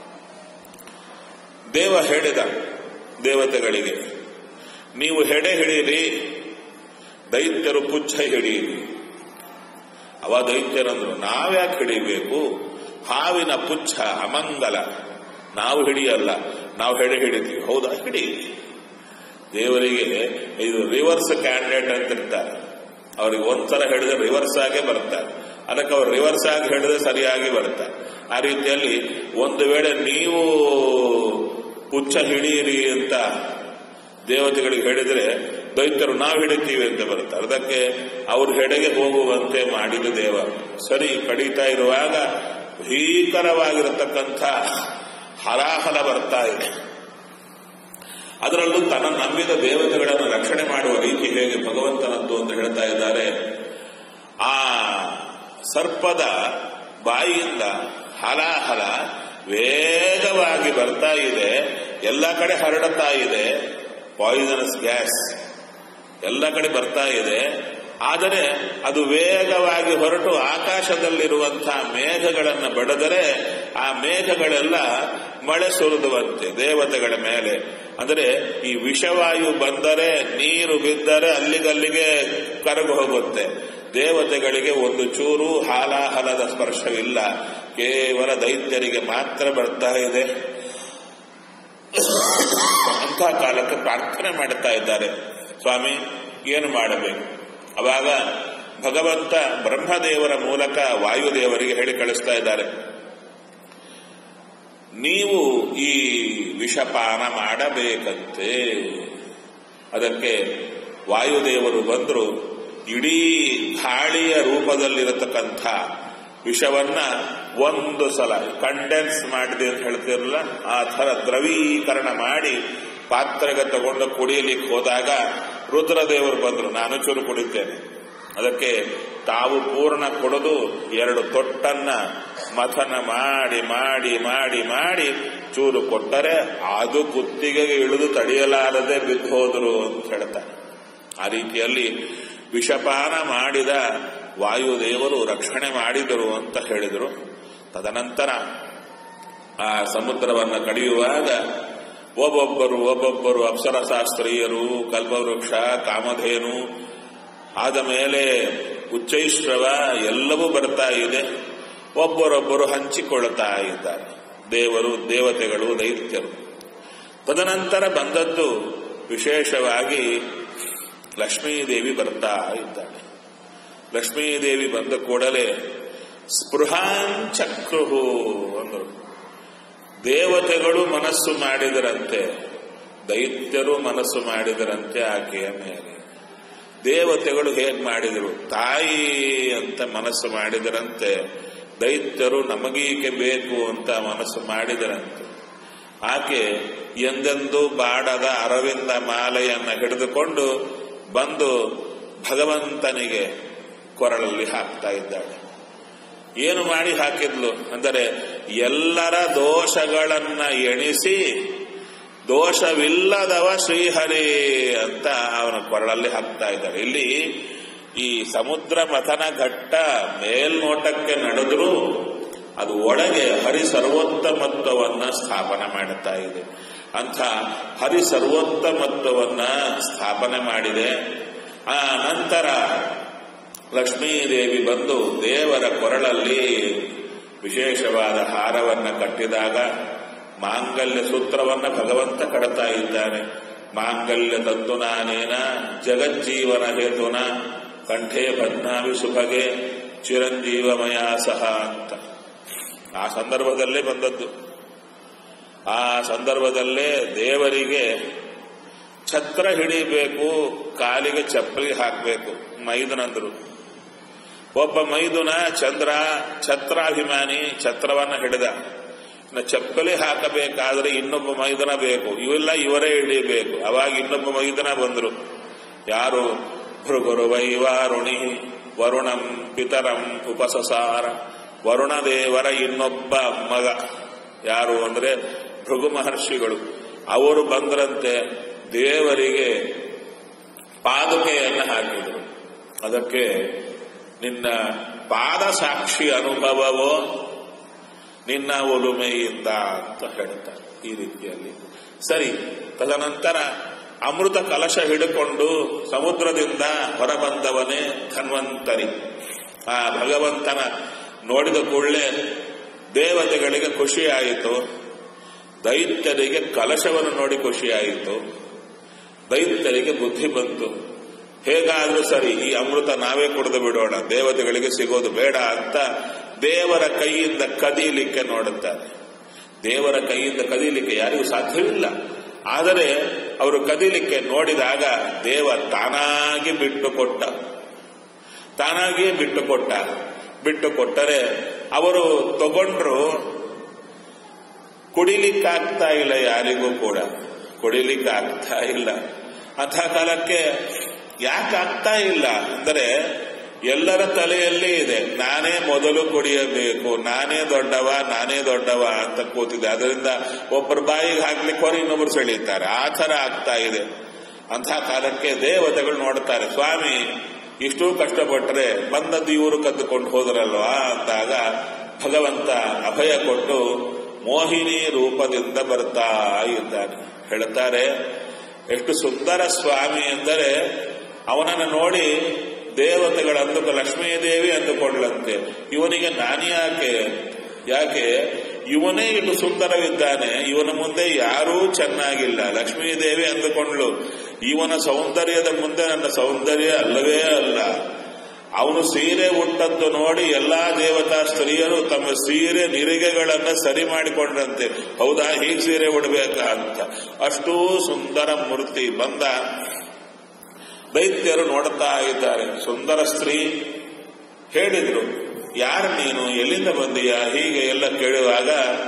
Speaker 1: ದೇವ ಹೇಳಿದ ದೇವತೆಗಳಿಗೆ ನೀವು ಹೆಡೆ ಹಿಡೀರಿ ದೈತ್ಯರು ಪುಚ್ಛ ಹಿಡಿಯಿರಿ ಅವ ದೈತ್ಯರಂದ್ರು ನಾವ್ಯಾಕೆ ಹಿಡಿಬೇಕು ಹಾವಿನ ಪುಚ್ಛ ಅಮಂಗಲ ನಾವು ಹಿಡಿಯಲ್ಲ ನಾವು ಹೆಡೆ ಹಿಡಿತೀವಿ ಹೌದಾ ಹಿಡೀರಿ ದೇವರಿಗೆ ಇದು ರಿವರ್ಸ್ ಕ್ಯಾಂಡಿಡೇಟ್ ಅಂತ ಇರ್ತಾರೆ ಅವ್ರಿಗೆ ಒಂದ್ಸಲ ಹಿಡಿದ್ರೆ ರಿವರ್ಸ್ ಆಗೇ ಬರ್ತಾರೆ ಅದಕ್ಕೆ ಅವ್ರು ರಿವರ್ಸ್ ಆಗಿ ಹಿಡಿದ್ರೆ ಸರಿಯಾಗಿ ಬರ್ತಾರೆ ಆ ರೀತಿಯಲ್ಲಿ ಒಂದು ವೇಳೆ ನೀವು ಪುಚ್ಛ ಹಿಡಿಯಿರಿ ಅಂತ ದೇವತೆಗಳಿಗೆ ಹೇಳಿದ್ರೆ ದೈತ್ಯರು ನಾವು ಹಿಡಿತೀವಿ ಅಂತ ಬರುತ್ತಾರೆ ಅದಕ್ಕೆ ಅವ್ರ ಹೆಡೆಗೆ ಹೋಗುವಂತೆ ಮಾಡಿದ ದೇವ ಸರಿ ಕಡಿತಾ ಇರುವಾಗ ಭೀಕರವಾಗಿರತಕ್ಕಂಥ ಹಲಾಹಲ ಬರ್ತಾ ಇದೆ ಅದರಲ್ಲೂ ತನ್ನ ನಂಬಿದ ದೇವತೆಗಳನ್ನು ರಕ್ಷಣೆ ಮಾಡುವ ರೀತಿ ಹೇಗೆ ಭಗವಂತನದ್ದು ಅಂತ ಹೇಳ್ತಾ ಇದ್ದಾರೆ ಆ ಸರ್ಪದ ಬಾಯಿಯಿಂದ ಹಲಾಹಲ ವೇಗವಾಗಿ ಬರ್ತಾ ಇದೆ ಎಲ್ಲ ಕಡೆ ಹರಡುತ್ತಾ ಇದೆ ಪಾಯ್ಸನಸ್ ಗ್ಯಾಸ್ ಎಲ್ಲ ಕಡೆ ಬರ್ತಾ ಇದೆ ಆದರೆ ಅದು ವೇಗವಾಗಿ ಹೊರಟು ಆಕಾಶದಲ್ಲಿರುವಂತಹ ಮೇಘಗಳನ್ನು ಬಡದರೆ ಆ ಮೇಘಗಳೆಲ್ಲ ಮಳೆ ಸುರಿದುವಂತೆ ದೇವತೆಗಳ ಮೇಲೆ ಅಂದರೆ ಈ ವಿಷವಾಯು ಬಂದರೆ ನೀರು ಬಿದ್ದರೆ ಅಲ್ಲಿಗಲ್ಲಿಗೆ ಕರಗು ಹೋಗುತ್ತೆ ದೇವತೆಗಳಿಗೆ ಒಂದು ಚೂರು ಹಾಲಾಹಲದ ಸ್ಪರ್ಶವಿಲ್ಲ ಕೇವಲ ದೈತ್ಯರಿಗೆ ಮಾತ್ರ ಬರ್ತಾ ಇದೆ ಅಂಥ ಕಾಲಕ್ಕೆ ಪ್ರಾರ್ಥನೆ ಮಾಡುತ್ತಾ ಇದ್ದಾರೆ ಸ್ವಾಮಿ ಏನು ಮಾಡಬೇಕು ಅವಾಗ ಭಗವಂತ ಬ್ರಹ್ಮದೇವರ ಮೂಲಕ ವಾಯುದೇವರಿಗೆ ಹೇಳಿ ಕಳಿಸ್ತಾ ಇದ್ದಾರೆ ನೀವು ಈ ವಿಷಪಾನ ಮಾಡಬೇಕಂತೆ ಅದಕ್ಕೆ ವಾಯುದೇವರು ಬಂದರು ಇಡೀ ಗಾಳಿಯ ರೂಪದಲ್ಲಿರತಕ್ಕಂಥ ವಿಷವನ್ನ ಒಂದು ಸಲ ಕಂಡೆನ್ಸ್ ಮಾಡಿದೆ ಅಂತ ಹೇಳ್ತಿರಲ್ಲ ಆ ಥರ ದ್ರವೀಕರಣ ಮಾಡಿ ಪಾತ್ರೆಗೆ ತಗೊಂಡು ಕುಡಿಯಲಿಕ್ಕೆ ಹೋದಾಗ ರುದ್ರದೇವರು ಬಂದರು ನಾನು ಚೂರು ಕುಡಿತೇನೆ ಅದಕ್ಕೆ ತಾವು ಪೂರ್ಣ ಕೊಡದು ಎರಡು ತೊಟ್ಟನ್ನ ಮಥನ ಮಾಡಿ ಮಾಡಿ ಮಾಡಿ ಮಾಡಿ ಚೂರು ಕೊಟ್ಟರೆ ಅದು ಕುತ್ತಿಗೆಗೆ ಇಳಿದು ತಡೆಯಲಾರದೆ ಬಿದ್ದು ಹೋದರು ಅಂತ ಹೇಳ್ತಾರೆ ಆ ರೀತಿಯಲ್ಲಿ ವಿಷಪಾನ ಮಾಡಿದ ವಾಯುದೇವರು ರಕ್ಷಣೆ ಮಾಡಿದರು ಅಂತ ಹೇಳಿದರು ತದನಂತರ ಆ ಸಮುದ್ರವನ್ನು ಕಡಿಯುವಾಗ ಒಬ್ಬೊಬ್ಬರು ಒಬ್ಬೊಬ್ಬರು ಅಪ್ಸರಶಾಸ್ತ್ರೀಯರು ಕಲ್ಪವೃಕ್ಷ ಕಾಮಧೇನು ಆದ ಮೇಲೆ ಉಚ್ಚೈಶ್ರವ ಎಲ್ಲವೂ ಬರ್ತಾ ಇದೆ ಒಬ್ಬರೊಬ್ಬರು ಹಂಚಿಕೊಳ್ತಾ ಇದ್ದಾರೆ ದೇವರು ದೇವತೆಗಳು ದೈತ್ಯರು ತದನಂತರ ಬಂದದ್ದು ವಿಶೇಷವಾಗಿ ಲಕ್ಷ್ಮೀದೇವಿ ಬರ್ತಾ ಇದ್ದಾಳೆ ಲಕ್ಷ್ಮೀದೇವಿ ಬಂದ ಕೂಡಲೇ ಸ್ಪೃಹಾಂಚಕ್ರುಹು ಅಂದರು ದೇವತೆಗಳು ಮನಸ್ಸು ಮಾಡಿದರಂತೆ ದೈತ್ಯರು ಮನಸ್ಸು ಮಾಡಿದರಂತೆ ಆಕೆಯ ಮೇಲೆ ದೇವತೆಗಳು ಹೇಗೆ ಮಾಡಿದರು ತಾಯಿ ಅಂತ ಮನಸ್ಸು ಮಾಡಿದರಂತೆ ದೈತ್ಯರು ನಮಗೀಕೆ ಬೇಕು ಅಂತ ಮನಸ್ಸು ಮಾಡಿದರಂತೆ ಆಕೆ ಎಂದೆಂದೂ ಬಾಡದ ಅರವಿಂದ ಮಾಲೆಯನ್ನ ಹಿಡಿದುಕೊಂಡು ಬಂದು ಭಗವಂತನಿಗೆ ಕೊರಳಲ್ಲಿ ಹಾಕ್ತಾ ಇದ್ದಾಳೆ ಏನು ಮಾಡಿ ಹಾಕಿದ್ಲು ಅಂದರೆ ಎಲ್ಲರ ದೋಷಗಳನ್ನ ಎಣಿಸಿ ದೋಷವಿಲ್ಲದವ ಶ್ರೀಹರಿ ಅಂತ ಅವನ ಕೊರಳಲ್ಲಿ ಹಾಕ್ತಾ ಇದ್ದಾಳೆ ಇಲ್ಲಿ ಈ ಸಮುದ್ರ ಮಥನ ಘಟ್ಟ ಮೇಲ್ನೋಟಕ್ಕೆ ನಡೆದರೂ ಅದು ಒಳಗೆ ಹರಿ ಸರ್ವೋತ್ತಮತ್ವವನ್ನ ಸ್ಥಾಪನೆ ಮಾಡುತ್ತಾ ಇದೆ ಅಂಥ ಹರಿ ಸರ್ವೋತ್ತಮತ್ವವನ್ನ ಸ್ಥಾಪನೆ ಮಾಡಿದೆ ಆ ನಂತರ ಲಕ್ಷ್ಮೀದೇವಿ ಬಂದು ದೇವರ ಕೊರಳಲ್ಲಿ ವಿಶೇಷವಾದ ಹಾರವನ್ನ ಕಟ್ಟಿದಾಗ ಮಾಂಗಲ್ಯ ಸೂತ್ರವನ್ನ ಭಗವಂತ ಕಡ್ತಾ ಇದ್ದಾನೆ ಮಾಂಗಲ್ಯ ತಂತುನಾನೇನ ಜಗಜ್ಜೀವನ ಹೇತುನ ಕಂಠೇ ಬದ್ನಾವಿ ಸುಭಗೆ ಚಿರಂಜೀವಮಯ ಸಹ ಅಂತ ಆ ಸಂದರ್ಭದಲ್ಲೇ ಬಂದದ್ದು ಆ ಸಂದರ್ಭದಲ್ಲೇ ದೇವರಿಗೆ ಛತ್ರ ಹಿಡಿಬೇಕು ಕಾಲಿಗೆ ಚಪ್ಪಲಿ ಹಾಕಬೇಕು ಮೈದನಂದ್ರು ಒಬ್ಬ ಮೈದುನ ಚಂದ್ರ ಛತ್ರಾಭಿಮಾನಿ ಛತ್ರವನ್ನ ಹಿಡಿದ ಇನ್ನು ಚಪ್ಪಲಿ ಹಾಕಬೇಕಾದ್ರೆ ಇನ್ನೊಬ್ಬ ಮೈದನ ಬೇಕು ಇವೆಲ್ಲ ಇವರೇ ಹಿಡಿಯಬೇಕು ಅವಾಗ ಇನ್ನೊಬ್ಬ ಮೈದನ ಬಂದ್ರು ಯಾರು ಭೃಗುರು ವೈವಾರುಣಿ ವರುಣಂ ಪಿತರಂ ಉಪಸಸಾರ ವರುಣದೇವರ ಇನ್ನೊಬ್ಬ ಮಗ ಯಾರು ಅಂದ್ರೆ ಭೃಗು ಮಹರ್ಷಿಗಳು ಅವರು ಬಂದ್ರಂತೆ ದೇವರಿಗೆ ಪಾದುಕೆಯನ್ನು ಹಾಕಿದರು ಅದಕ್ಕೆ ನಿನ್ನ ಪಾದ ಸಾಕ್ಷಿ ಅನುಭವವೋ ನಿನ್ನ ಒಲುಮೆಯಿಂದ ಅಂತ ಹೇಳ್ತಾರೆ ಈ ರೀತಿಯಲ್ಲಿ ಸರಿ ತದನಂತರ ಅಮೃತ ಕಲಶ ಹಿಡಿಕೊಂಡು ಸಮುದ್ರದಿಂದ ಹೊರಬಂದವನೇ ಧನ್ವಂತರಿ ಆ ಭಗವಂತನ ನೋಡಿದ ಕೂಡಲೇ ದೇವತೆಗಳಿಗೆ ಖುಷಿಯಾಯಿತು ದೈತ್ಯರಿಗೆ ಕಲಶವನ್ನು ನೋಡಿ ಖುಷಿಯಾಯಿತು ದೈತ್ಯರಿಗೆ ಬುದ್ಧಿ ಬಂತು ಹೇಗಾದ್ರೂ ಸರಿ ಈ ಅಮೃತ ನಾವೇ ಕುಡಿದು ಬಿಡೋಣ ದೇವತೆಗಳಿಗೆ ಸಿಗೋದು ಬೇಡ ಅಂತ ದೇವರ ಕೈಯಿಂದ ಕದೀಲಿಕ್ಕೆ ನೋಡುತ್ತಾರೆ ದೇವರ ಕೈಯಿಂದ ಕದೀಲಿಕ್ಕೆ ಯಾರಿಗೂ ಸಾಧ್ಯವಿಲ್ಲ ಆದರೆ ಅವರು ಕದೀಲಿಕ್ಕೆ ನೋಡಿದಾಗ ದೇವ ತಾನಾಗಿ ಬಿಟ್ಟು ಕೊಟ್ಟ ತಾನಾಗಿಯೇ ಬಿಟ್ಟು ಕೊಟ್ಟ ಬಿಟ್ಟು ಕೊಟ್ಟರೆ ಅವರು ತಗೊಂಡ್ರು ಕುಡಿಲಿಕ್ಕಾಗ್ತಾ ಇಲ್ಲ ಯಾರಿಗೂ ಕೂಡ ಕುಡಿಲಿಕ್ಕಾಗ್ತಾ ಇಲ್ಲ ಅಂಥ ಕಾಲಕ್ಕೆ ಯಾಕೆ ಆಗ್ತಾ ಇಲ್ಲ ಅಂದರೆ ಎಲ್ಲರ ತಲೆಯಲ್ಲಿ ಇದೆ ನಾನೇ ಮೊದಲು ಕುಡಿಯಬೇಕು ನಾನೇ ದೊಡ್ಡವ ನಾನೇ ದೊಡ್ಡವ ಅಂತ ಕೂತಿದೆ ಅದರಿಂದ ಒಬ್ಬರ ಬಾಯಿಗೆ ಹಾಕ್ಲಿಕ್ಕೆ ಹೊರ ಇನ್ನೊಬ್ರು ಸೆಳೀತಾರೆ ಆ ಥರ ಆಗ್ತಾ ಇದೆ ಅಂಥ ಕಾಲಕ್ಕೆ ದೇವತೆಗಳು ನೋಡ್ತಾರೆ ಸ್ವಾಮಿ ಇಷ್ಟೂ ಕಷ್ಟಪಟ್ಟರೆ ಬಂದದ್ದು ಇವರು ಕದ್ದುಕೊಂಡು ಹೋದ್ರಲ್ವಾ ಅಂದಾಗ ಭಗವಂತ ಅಭಯ ಕೊಟ್ಟು ಮೋಹಿನಿ ರೂಪದಿಂದ ಬರ್ತಾ ಇದ್ದಾನೆ ಹೇಳ್ತಾರೆ ಎಷ್ಟು ಸುಂದರ ಸ್ವಾಮಿ ಎಂದರೆ ಅವನನ್ನು ನೋಡಿ ದೇವತೆಗಳು ಅಂದುಕ ಲಕ್ಷ್ಮೀದೇವಿ ಅಂದುಕೊಳ್ಳಂತೆ ಇವನಿಗೆ ನಾನ್ಯಾಕೆ ಯಾಕೆ ಇವನೇ ಇಷ್ಟು ಸುಂದರವಿದ್ದಾನೆ ಇವನ ಮುಂದೆ ಯಾರೂ ಚೆನ್ನಾಗಿಲ್ಲ ಲಕ್ಷ್ಮೀದೇವಿ ಅಂದುಕೊಂಡ್ಳು ಇವನ ಸೌಂದರ್ಯದ ಮುಂದೆ ನನ್ನ ಸೌಂದರ್ಯ ಅಲ್ಲವೇ ಅಲ್ಲ ಅವನು ಸೀರೆ ಉಟ್ಟದ್ದು ನೋಡಿ ಎಲ್ಲಾ ದೇವತಾ ಸ್ತ್ರೀಯರು ತಮ್ಮ ಸೀರೆ ನಿರಿಗೆಗಳನ್ನ ಸರಿ ಮಾಡಿಕೊಂಡ್ರಂತೆ ಹೌದಾ ಹೀಗೆ ಸೀರೆ ಉಡ್ಬೇಕಾ ಅಂತ ಅಷ್ಟೂ ಸುಂದರ ಮೂರ್ತಿ ಬಂದ ದೈತ್ಯರು ನೋಡುತ್ತಾ ಇದ್ದಾರೆ ಸುಂದರ ಸ್ತ್ರೀ ಹೇಳಿದ್ರು ಯಾರು ನೀನು ಎಲ್ಲಿಂದ ಬಂದೀಯಾ ಹೀಗೆ ಎಲ್ಲ ಕೇಳುವಾಗ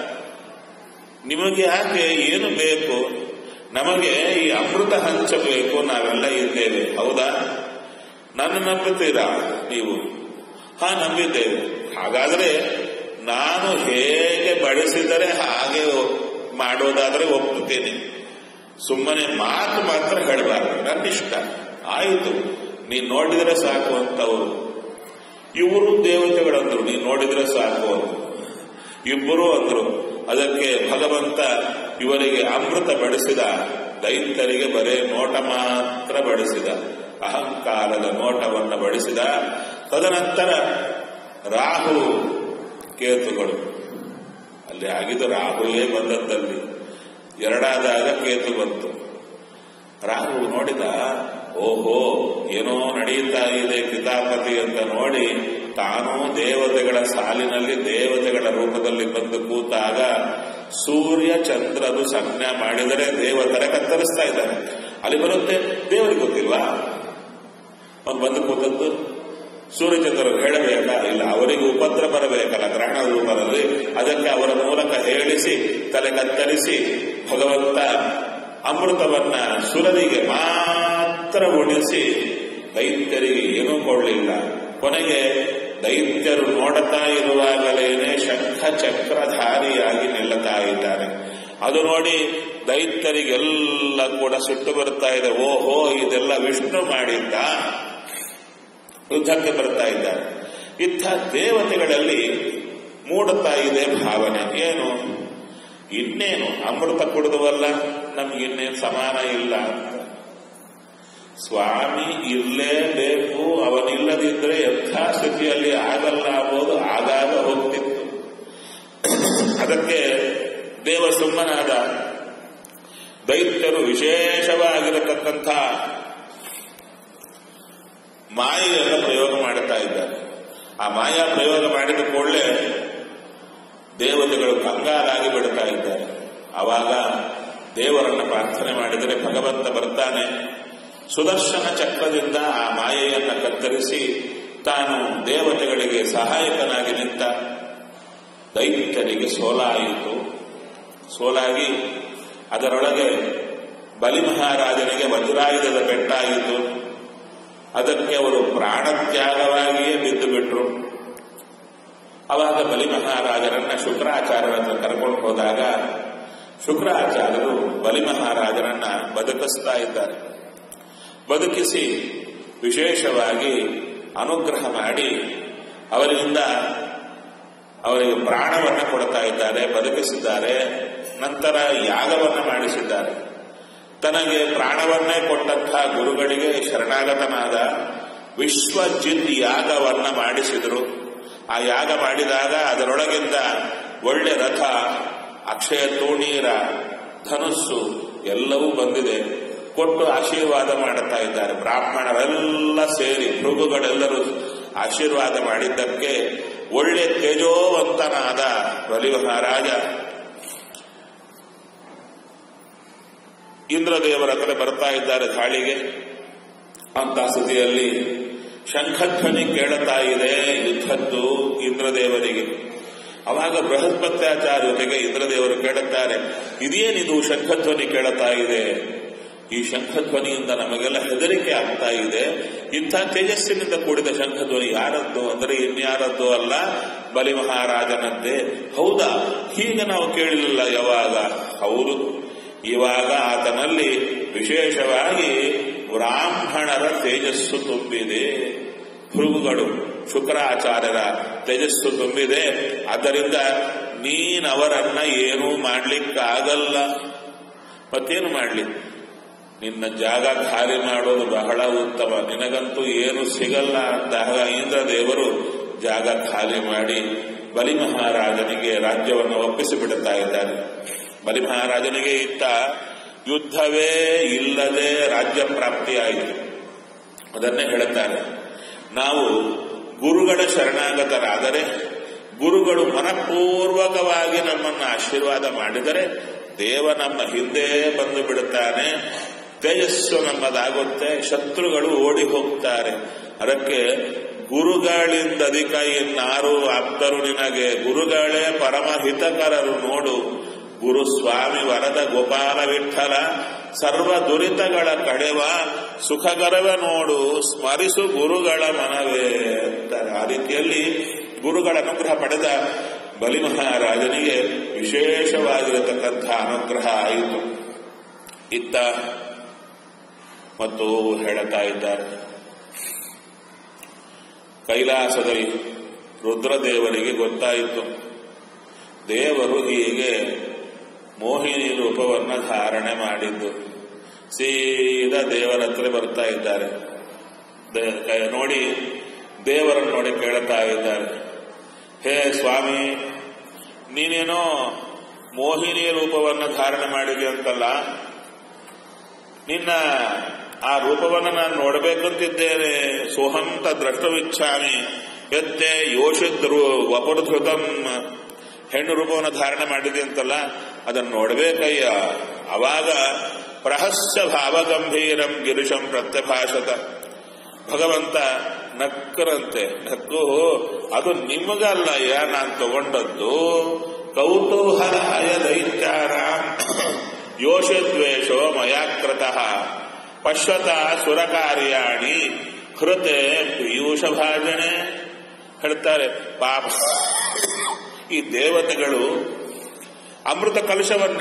Speaker 1: ನಿಮಗೆ ಯಾಕೆ ಏನು ಬೇಕು ನಮಗೆ ಈ ಅಮೃತ ಹಂಚಬೇಕು ನಾವೆಲ್ಲ ಇದ್ದೇವೆ ಹೌದಾ ನನ್ನ ನಂಬುತ್ತೀರಾ ನೀವು ಹಾ ನಂಬಿದ್ದೇವೆ ಹಾಗಾದ್ರೆ ನಾನು ಹೇಗೆ ಬಡಿಸಿದರೆ ಹಾಗೆ ಮಾಡೋದಾದ್ರೆ ಒಪ್ಪುತ್ತೇನೆ ಸುಮ್ಮನೆ ಮಾತು ಮಾತ್ರ ಹೇಳಬಾರ್ದು ನನ್ನ ಇಷ್ಟ ಆಯಿತು ನೀನ್ ನೋಡಿದ್ರೆ ಸಾಕು ಅಂತವರು ಇವರು ದೇವತೆಗಳಂದ್ರು ನೀನ್ ನೋಡಿದ್ರೆ ಸಾಕು ಅಂತ ಇಬ್ಬರು ಅಂದ್ರು ಅದಕ್ಕೆ ಭಗವಂತ ಇವರಿಗೆ ಅಮೃತ ಬಡಿಸಿದ ದೈತ್ಯರಿಗೆ ಬರೇ ನೋಟ ಮಾತ್ರ ಬಡಿಸಿದ ಅಹಂಕಾರದ ನೋಟವನ್ನು ಬಡಿಸಿದ ತದನಂತರ ರಾಹು ಕೇತುಗಳು ಅಲ್ಲಿ ಆಗಿದ್ದು ರಾಹುವೇ ಬಂದದ್ದಲ್ಲಿ ಎರಡಾದಾಗ ಕೇತು ಬಂತು ರಾಹು ನೋಡಿದ ಓಹೋ ಏನೋ ನಡೆಯುತ್ತಾ ಇದೆ ಕಿತಾಪತಿ ಅಂತ ನೋಡಿ ತಾನೂ ದೇವತೆಗಳ ಸಾಲಿನಲ್ಲಿ ದೇವತೆಗಳ ರೂಪದಲ್ಲಿ ಬಂದು ಕೂತಾಗ ಸೂರ್ಯ ಚಂದ್ರದು ಸಂಜ್ಞೆ ಮಾಡಿದರೆ ದೇವತರ ಕತ್ತರಿಸ್ತಾ ಇದ್ದಾರೆ ಅಲ್ಲಿ ಬರುತ್ತೆ ದೇವರಿಗೆ ಗೊತ್ತಿಲ್ವಾ ಅವ್ನು ಬಂದು ಕೂತದ್ದು ಸೂರ್ಯಚಂದ್ರರು ಹೇಳಬೇಕಾ ಇಲ್ಲ ಅವರಿಗೆ ಉಪದ್ರ ಬರಬೇಕಲ್ಲ ಗ್ರಹಣ ರೂಪದಲ್ಲಿ ಅದಕ್ಕೆ ಅವರ ಮೂಲಕ ಹೇಳಿಸಿ ತಲೆ ಕತ್ತರಿಸಿ ಭಗವಂತ ಅಮೃತವನ್ನ ಸುರರಿಗೆ ಮಾತ್ರ ಉಳಿಸಿ ದೈತ್ಯರಿಗೆ ಏನೂ ಕೊಡಲಿಲ್ಲ ಕೊನೆಗೆ ದೈತ್ಯರು ನೋಡುತ್ತಾ ಇರುವಾಗಲೇನೆ ಶಂಖ ಚಕ್ರಧಾರಿಯಾಗಿ ನಿಲ್ಲುತ್ತಾ ಇದ್ದಾರೆ ಅದು ನೋಡಿ ದೈತ್ಯರಿಗೆಲ್ಲ ಕೂಡ ಸಿಟ್ಟು ಬರ್ತಾ ಇದೆ ಓಹೋ ಇದೆಲ್ಲ ವಿಷ್ಣು ಮಾಡಿದ್ದ ಯುದ್ಧಕ್ಕೆ ಬರ್ತಾ ಇದ್ದಾರೆ ಇಂಥ ದೇವತೆಗಳಲ್ಲಿ ಮೂಡುತ್ತಾ ಇದೆ ಭಾವನೆ ಏನು ಇನ್ನೇನು ಅಮೃತ ಕುಡಿದುವಲ್ಲ ನಮ್ಗಿನ್ನೇನು ಸಮಾನ ಇಲ್ಲ ಅಂತ ಸ್ವಾಮಿ ಇರಲೇಬೇಕು ಅವನಿಲ್ಲದಿದ್ರೆ ಎಂಥ ಸ್ಥಿತಿಯಲ್ಲಿ ಆಗಲ್ಲ ಅಂಬೋದು ಆಗಾಗ ಹೋಗ್ತಿತ್ತು ಅದಕ್ಕೆ ದೇವ ಸುಮ್ಮನಾದ ದೈತ್ಯರು ವಿಶೇಷವಾಗಿರತಕ್ಕಂಥ ಮಾಯೆಯನ್ನು ಪ್ರಯೋಗ ಮಾಡುತ್ತಾ ಇದ್ದಾರೆ ಆ ಮಾಯಾ ಪ್ರಯೋಗ ಮಾಡಿದ ಕೂಡಲೇ ದೇವತೆಗಳು ಕಂಗಾಲಾಗಿ ಬಿಡ್ತಾ ಇದ್ದಾರೆ ಆವಾಗ ದೇವರನ್ನ ಪ್ರಾರ್ಥನೆ ಮಾಡಿದರೆ ಭಗವಂತ ಬರ್ತಾನೆ ಸುದರ್ಶನ ಚಕ್ರದಿಂದ ಆ ಮಾಯೆಯನ್ನು ಕತ್ತರಿಸಿ ತಾನು ದೇವತೆಗಳಿಗೆ ಸಹಾಯಕನಾಗಿ ನಿಂತ ದೈತ್ಯರಿಗೆ ಸೋಲಾಯಿತು ಸೋಲಾಗಿ ಅದರೊಳಗೆ ಬಲಿ ಮಹಾರಾಜನಿಗೆ ವಜ್ರಾಯುಧದ ಪೆಟ್ಟಾಯಿತು ಅದಕ್ಕೆ ಅವರು ಪ್ರಾಣತ್ಯಾಗವಾಗಿಯೇ ಬಿದ್ದು ಬಿಟ್ರು ಅವಾಗ ಬಲಿ ಮಹಾರಾಜರನ್ನ ಶುಕ್ರಾಚಾರ್ಯರನ್ನ ಕರ್ಕೊಂಡು ಹೋದಾಗ ಶುಕ್ರಾಚಾರ್ಯರು ಬಲಿ ಮಹಾರಾಜರನ್ನ ಬದುಕಿಸ್ತಾ ಇದ್ದಾರೆ ಬದುಕಿಸಿ ವಿಶೇಷವಾಗಿ ಅನುಗ್ರಹ ಮಾಡಿ ಅವರಿಂದ ಅವರಿಗೆ ಪ್ರಾಣವನ್ನು ಕೊಡ್ತಾ ಇದ್ದಾರೆ ಬದುಕಿಸಿದ್ದಾರೆ ನಂತರ ಯಾಗವನ್ನು ಮಾಡಿಸಿದ್ದಾರೆ ತನಗೆ ಪ್ರಾಣವನ್ನೇ ಕೊಟ್ಟಂತಹ ಗುರುಗಳಿಗೆ ಶರಣಾಗತನಾದ ವಿಶ್ವಜಿತ್ ಯಾಗವನ್ನ ಮಾಡಿಸಿದರು ಆ ಯಾಗ ಮಾಡಿದಾಗ ಅದರೊಳಗಿಂದ ಒಳ್ಳೆ ರಥ ಅಕ್ಷಯ ತೂಣೀರ ಧನುಸ್ಸು ಎಲ್ಲವೂ ಬಂದಿದೆ ಕೊಟ್ಟು ಆಶೀರ್ವಾದ ಮಾಡುತ್ತಾ ಇದ್ದಾರೆ ಬ್ರಾಹ್ಮಣರೆಲ್ಲ ಸೇರಿ ಭೃಗುಗಳೆಲ್ಲರೂ ಆಶೀರ್ವಾದ ಮಾಡಿದ್ದಕ್ಕೆ ಒಳ್ಳೆ ತೇಜೋವಂತನಾದ ಬಲಿ ಮಹಾರಾಜ ಇಂದ್ರದೇವರ ಹತ್ರ ಬರ್ತಾ ಇದ್ದಾರೆ ದಾಳಿಗೆ ಅಂತ ಸ್ಥಿತಿಯಲ್ಲಿ ಶಂಖಧ್ವನಿ ಕೇಳುತ್ತಾ ಇದೆ ಯುದ್ಧದ್ದು ಇಂದ್ರದೇವರಿಗೆ ಅವಾಗ ಬೃಹಸ್ಪತ್ಯಾಚಾರ್ಯ ಜೊತೆಗೆ ಇಂದ್ರದೇವರು ಕೇಳುತ್ತಾರೆ ಇದೇನಿದು ಶಂಖಧ್ವನಿ ಕೇಳುತ್ತಾ ಇದೆ ಈ ಶಂಖಧ್ವನಿಯಿಂದ ನಮಗೆಲ್ಲ ಹೆದರಿಕೆ ಆಗ್ತಾ ಇದೆ ಇಂಥ ತೇಜಸ್ಸಿನಿಂದ ಕೂಡಿದ ಶಂಖಧ್ವನಿ ಯಾರದ್ದು ಅಂದರೆ ಇನ್ಯಾರದ್ದು ಅಲ್ಲ ಬಲಿ ಮಹಾರಾಜನದ್ದೇ ಹೌದಾ ಹೀಗೆ ನಾವು ಕೇಳಲಿಲ್ಲ ಯಾವಾಗ ಹೌದು ಇವಾಗ ಆತನಲ್ಲಿ ವಿಶೇಷವಾಗಿ ಬ್ರಾಹ್ಮಣರ ತೇಜಸ್ಸು ತುಂಬಿದೆ ಭೃಗುಗಳು ಶುಕ್ರಾಚಾರ್ಯರ ತೇಜಸ್ಸು ತುಂಬಿದೆ ಆದ್ದರಿಂದ ನೀನವರನ್ನ ಏನೂ ಮಾಡ್ಲಿಕ್ಕಾಗಲ್ಲ ಮತ್ತೇನು ಮಾಡ್ಲಿ ನಿನ್ನ ಜಾಗ ಖಾಲಿ ಮಾಡೋದು ಬಹಳ ಉತ್ತಮ ನಿನಗಂತೂ ಏನು ಸಿಗಲ್ಲ ಅಂದಾಗ ಇಂದ್ರ ದೇವರು ಜಾಗ ಖಾಲಿ ಮಾಡಿ ಬಲಿ ಮಹಾರಾಜನಿಗೆ ರಾಜ್ಯವನ್ನು ಒಪ್ಪಿಸಿ ಬಿಡುತ್ತಾ ಇದ್ದಾರೆ ಬಲಿ ಮಹಾರಾಜನಿಗೆ ಇತ್ತ ಯುದ್ಧವೇ ಇಲ್ಲದೆ ರಾಜ್ಯ ಪ್ರಾಪ್ತಿಯಾಯಿತು ಅದನ್ನೇ ಹೇಳುತ್ತಾರೆ ನಾವು ಗುರುಗಳ ಶರಣಾಗತರಾದರೆ ಗುರುಗಳು ಮನಪೂರ್ವಕವಾಗಿ ನಮ್ಮನ್ನು ಆಶೀರ್ವಾದ ಮಾಡಿದರೆ ದೇವ ನಮ್ಮ ಹಿಂದೆ ಬಂದು ಬಿಡುತ್ತಾನೆ ತೇಜಸ್ಸು ನಮ್ಮದಾಗುತ್ತೆ ಶತ್ರುಗಳು ಓಡಿ ಹೋಗ್ತಾರೆ ಅದಕ್ಕೆ ಗುರುಗಳಿಂದ ಅಧಿಕ ಇನ್ನಾರು ಆಪ್ತರು ನಿನಗೆ ಗುರುಗಳೇ ಪರಮ ಹಿತಕರರು ನೋಡು ಗುರು ಸ್ವಾಮಿ ವರದ ಗೋಪಾಲ ವಿಠಲ ಸರ್ವ ದುರಿತಗಳ ಕಡೆವ ಸುಖಕರವ ನೋಡು ಸ್ಮರಿಸು ಗುರುಗಳ ಮನವೇ ಅಂತಾರೆ ಆ ರೀತಿಯಲ್ಲಿ ಗುರುಗಳ ಅನುಗ್ರಹ ಪಡೆದ ಬಲಿ ಮಹಾರಾಜನಿಗೆ ವಿಶೇಷವಾಗಿರತಕ್ಕಂಥ ಅನುಗ್ರಹ ಆಯಿತು ಇತ್ತ ಮತ್ತು ಹೇಳುತ್ತಾ ಇದ್ದಾರೆ ಕೈಲಾಸದಲ್ಲಿ ರುದ್ರದೇವರಿಗೆ ಗೊತ್ತಾಯಿತು ದೇವರು ಹೀಗೆ ಮೋಹಿನಿ ರೂಪವನ್ನ ಧಾರಣೆ ಮಾಡಿದ್ದು ಸೀದಾ ದೇವರ ಹತ್ರ ಬರ್ತಾ ಇದ್ದಾರೆ ದೇ- ಕ- ನೋಡಿ ದೇವರನ್ನು ನೋಡಿ ಕೇಳ್ತಾ ಇದ್ದಾರೆ ಹೇ ಸ್ವಾಮಿ ನೀನೇನೋ ಮೋಹಿನಿ ರೂಪವನ್ನು ಧಾರಣೆ ಮಾಡಿದೆ ಅಂತಲ್ಲ ನಿನ್ನ ಆ ರೂಪವನ್ನು ನಾನು ನೋಡಬೇಕಂತಿದ್ದೇನೆ ಸೋಹಂತ ದ್ರಷ್ಟವಿಚ್ಛಾಮಿ ಎತ್ತೆ ಯೋಷಿದ್ರು ವಪುರ್ಧೃತಂ ಹೆಣ್ಣು ರೂಪವನ್ನು ಧಾರಣೆ ಮಾಡಿದೆ ಅಂತಲ್ಲ ಅದನ್ನು ನೋಡಬೇಕಯ್ಯ ಅವಾಗ ಪ್ರಹಸ್ಯ ಭಾವಗಂಭೀರಂ ಗಿರಿಶಂ ಪ್ರತ್ಯಭಾಷತ ಭಗವಂತ ನಕ್ಕರಂತೆ ನಕ್ಕು ಅದು ನಿಮಗಲ್ಲಯ್ಯ ನಾನು ತಗೊಂಡದ್ದು ಕೌತೂಹಲಾಯ ದೈತ್ಯಾರ ಯೋಷದ್ವೇಷೋ ಮಯಾಕೃತಃ ಪಶ್ವತ ಸುರಕಾರ್ಯಾಣಿ ಹೃತೆ ಪೀಯೂಷ ಭಾಜನೆ ಹೇಳ್ತಾರೆ ಪಾಪ ಈ ದೇವತೆಗಳು ಅಮೃತ ಕಲಶವನ್ನ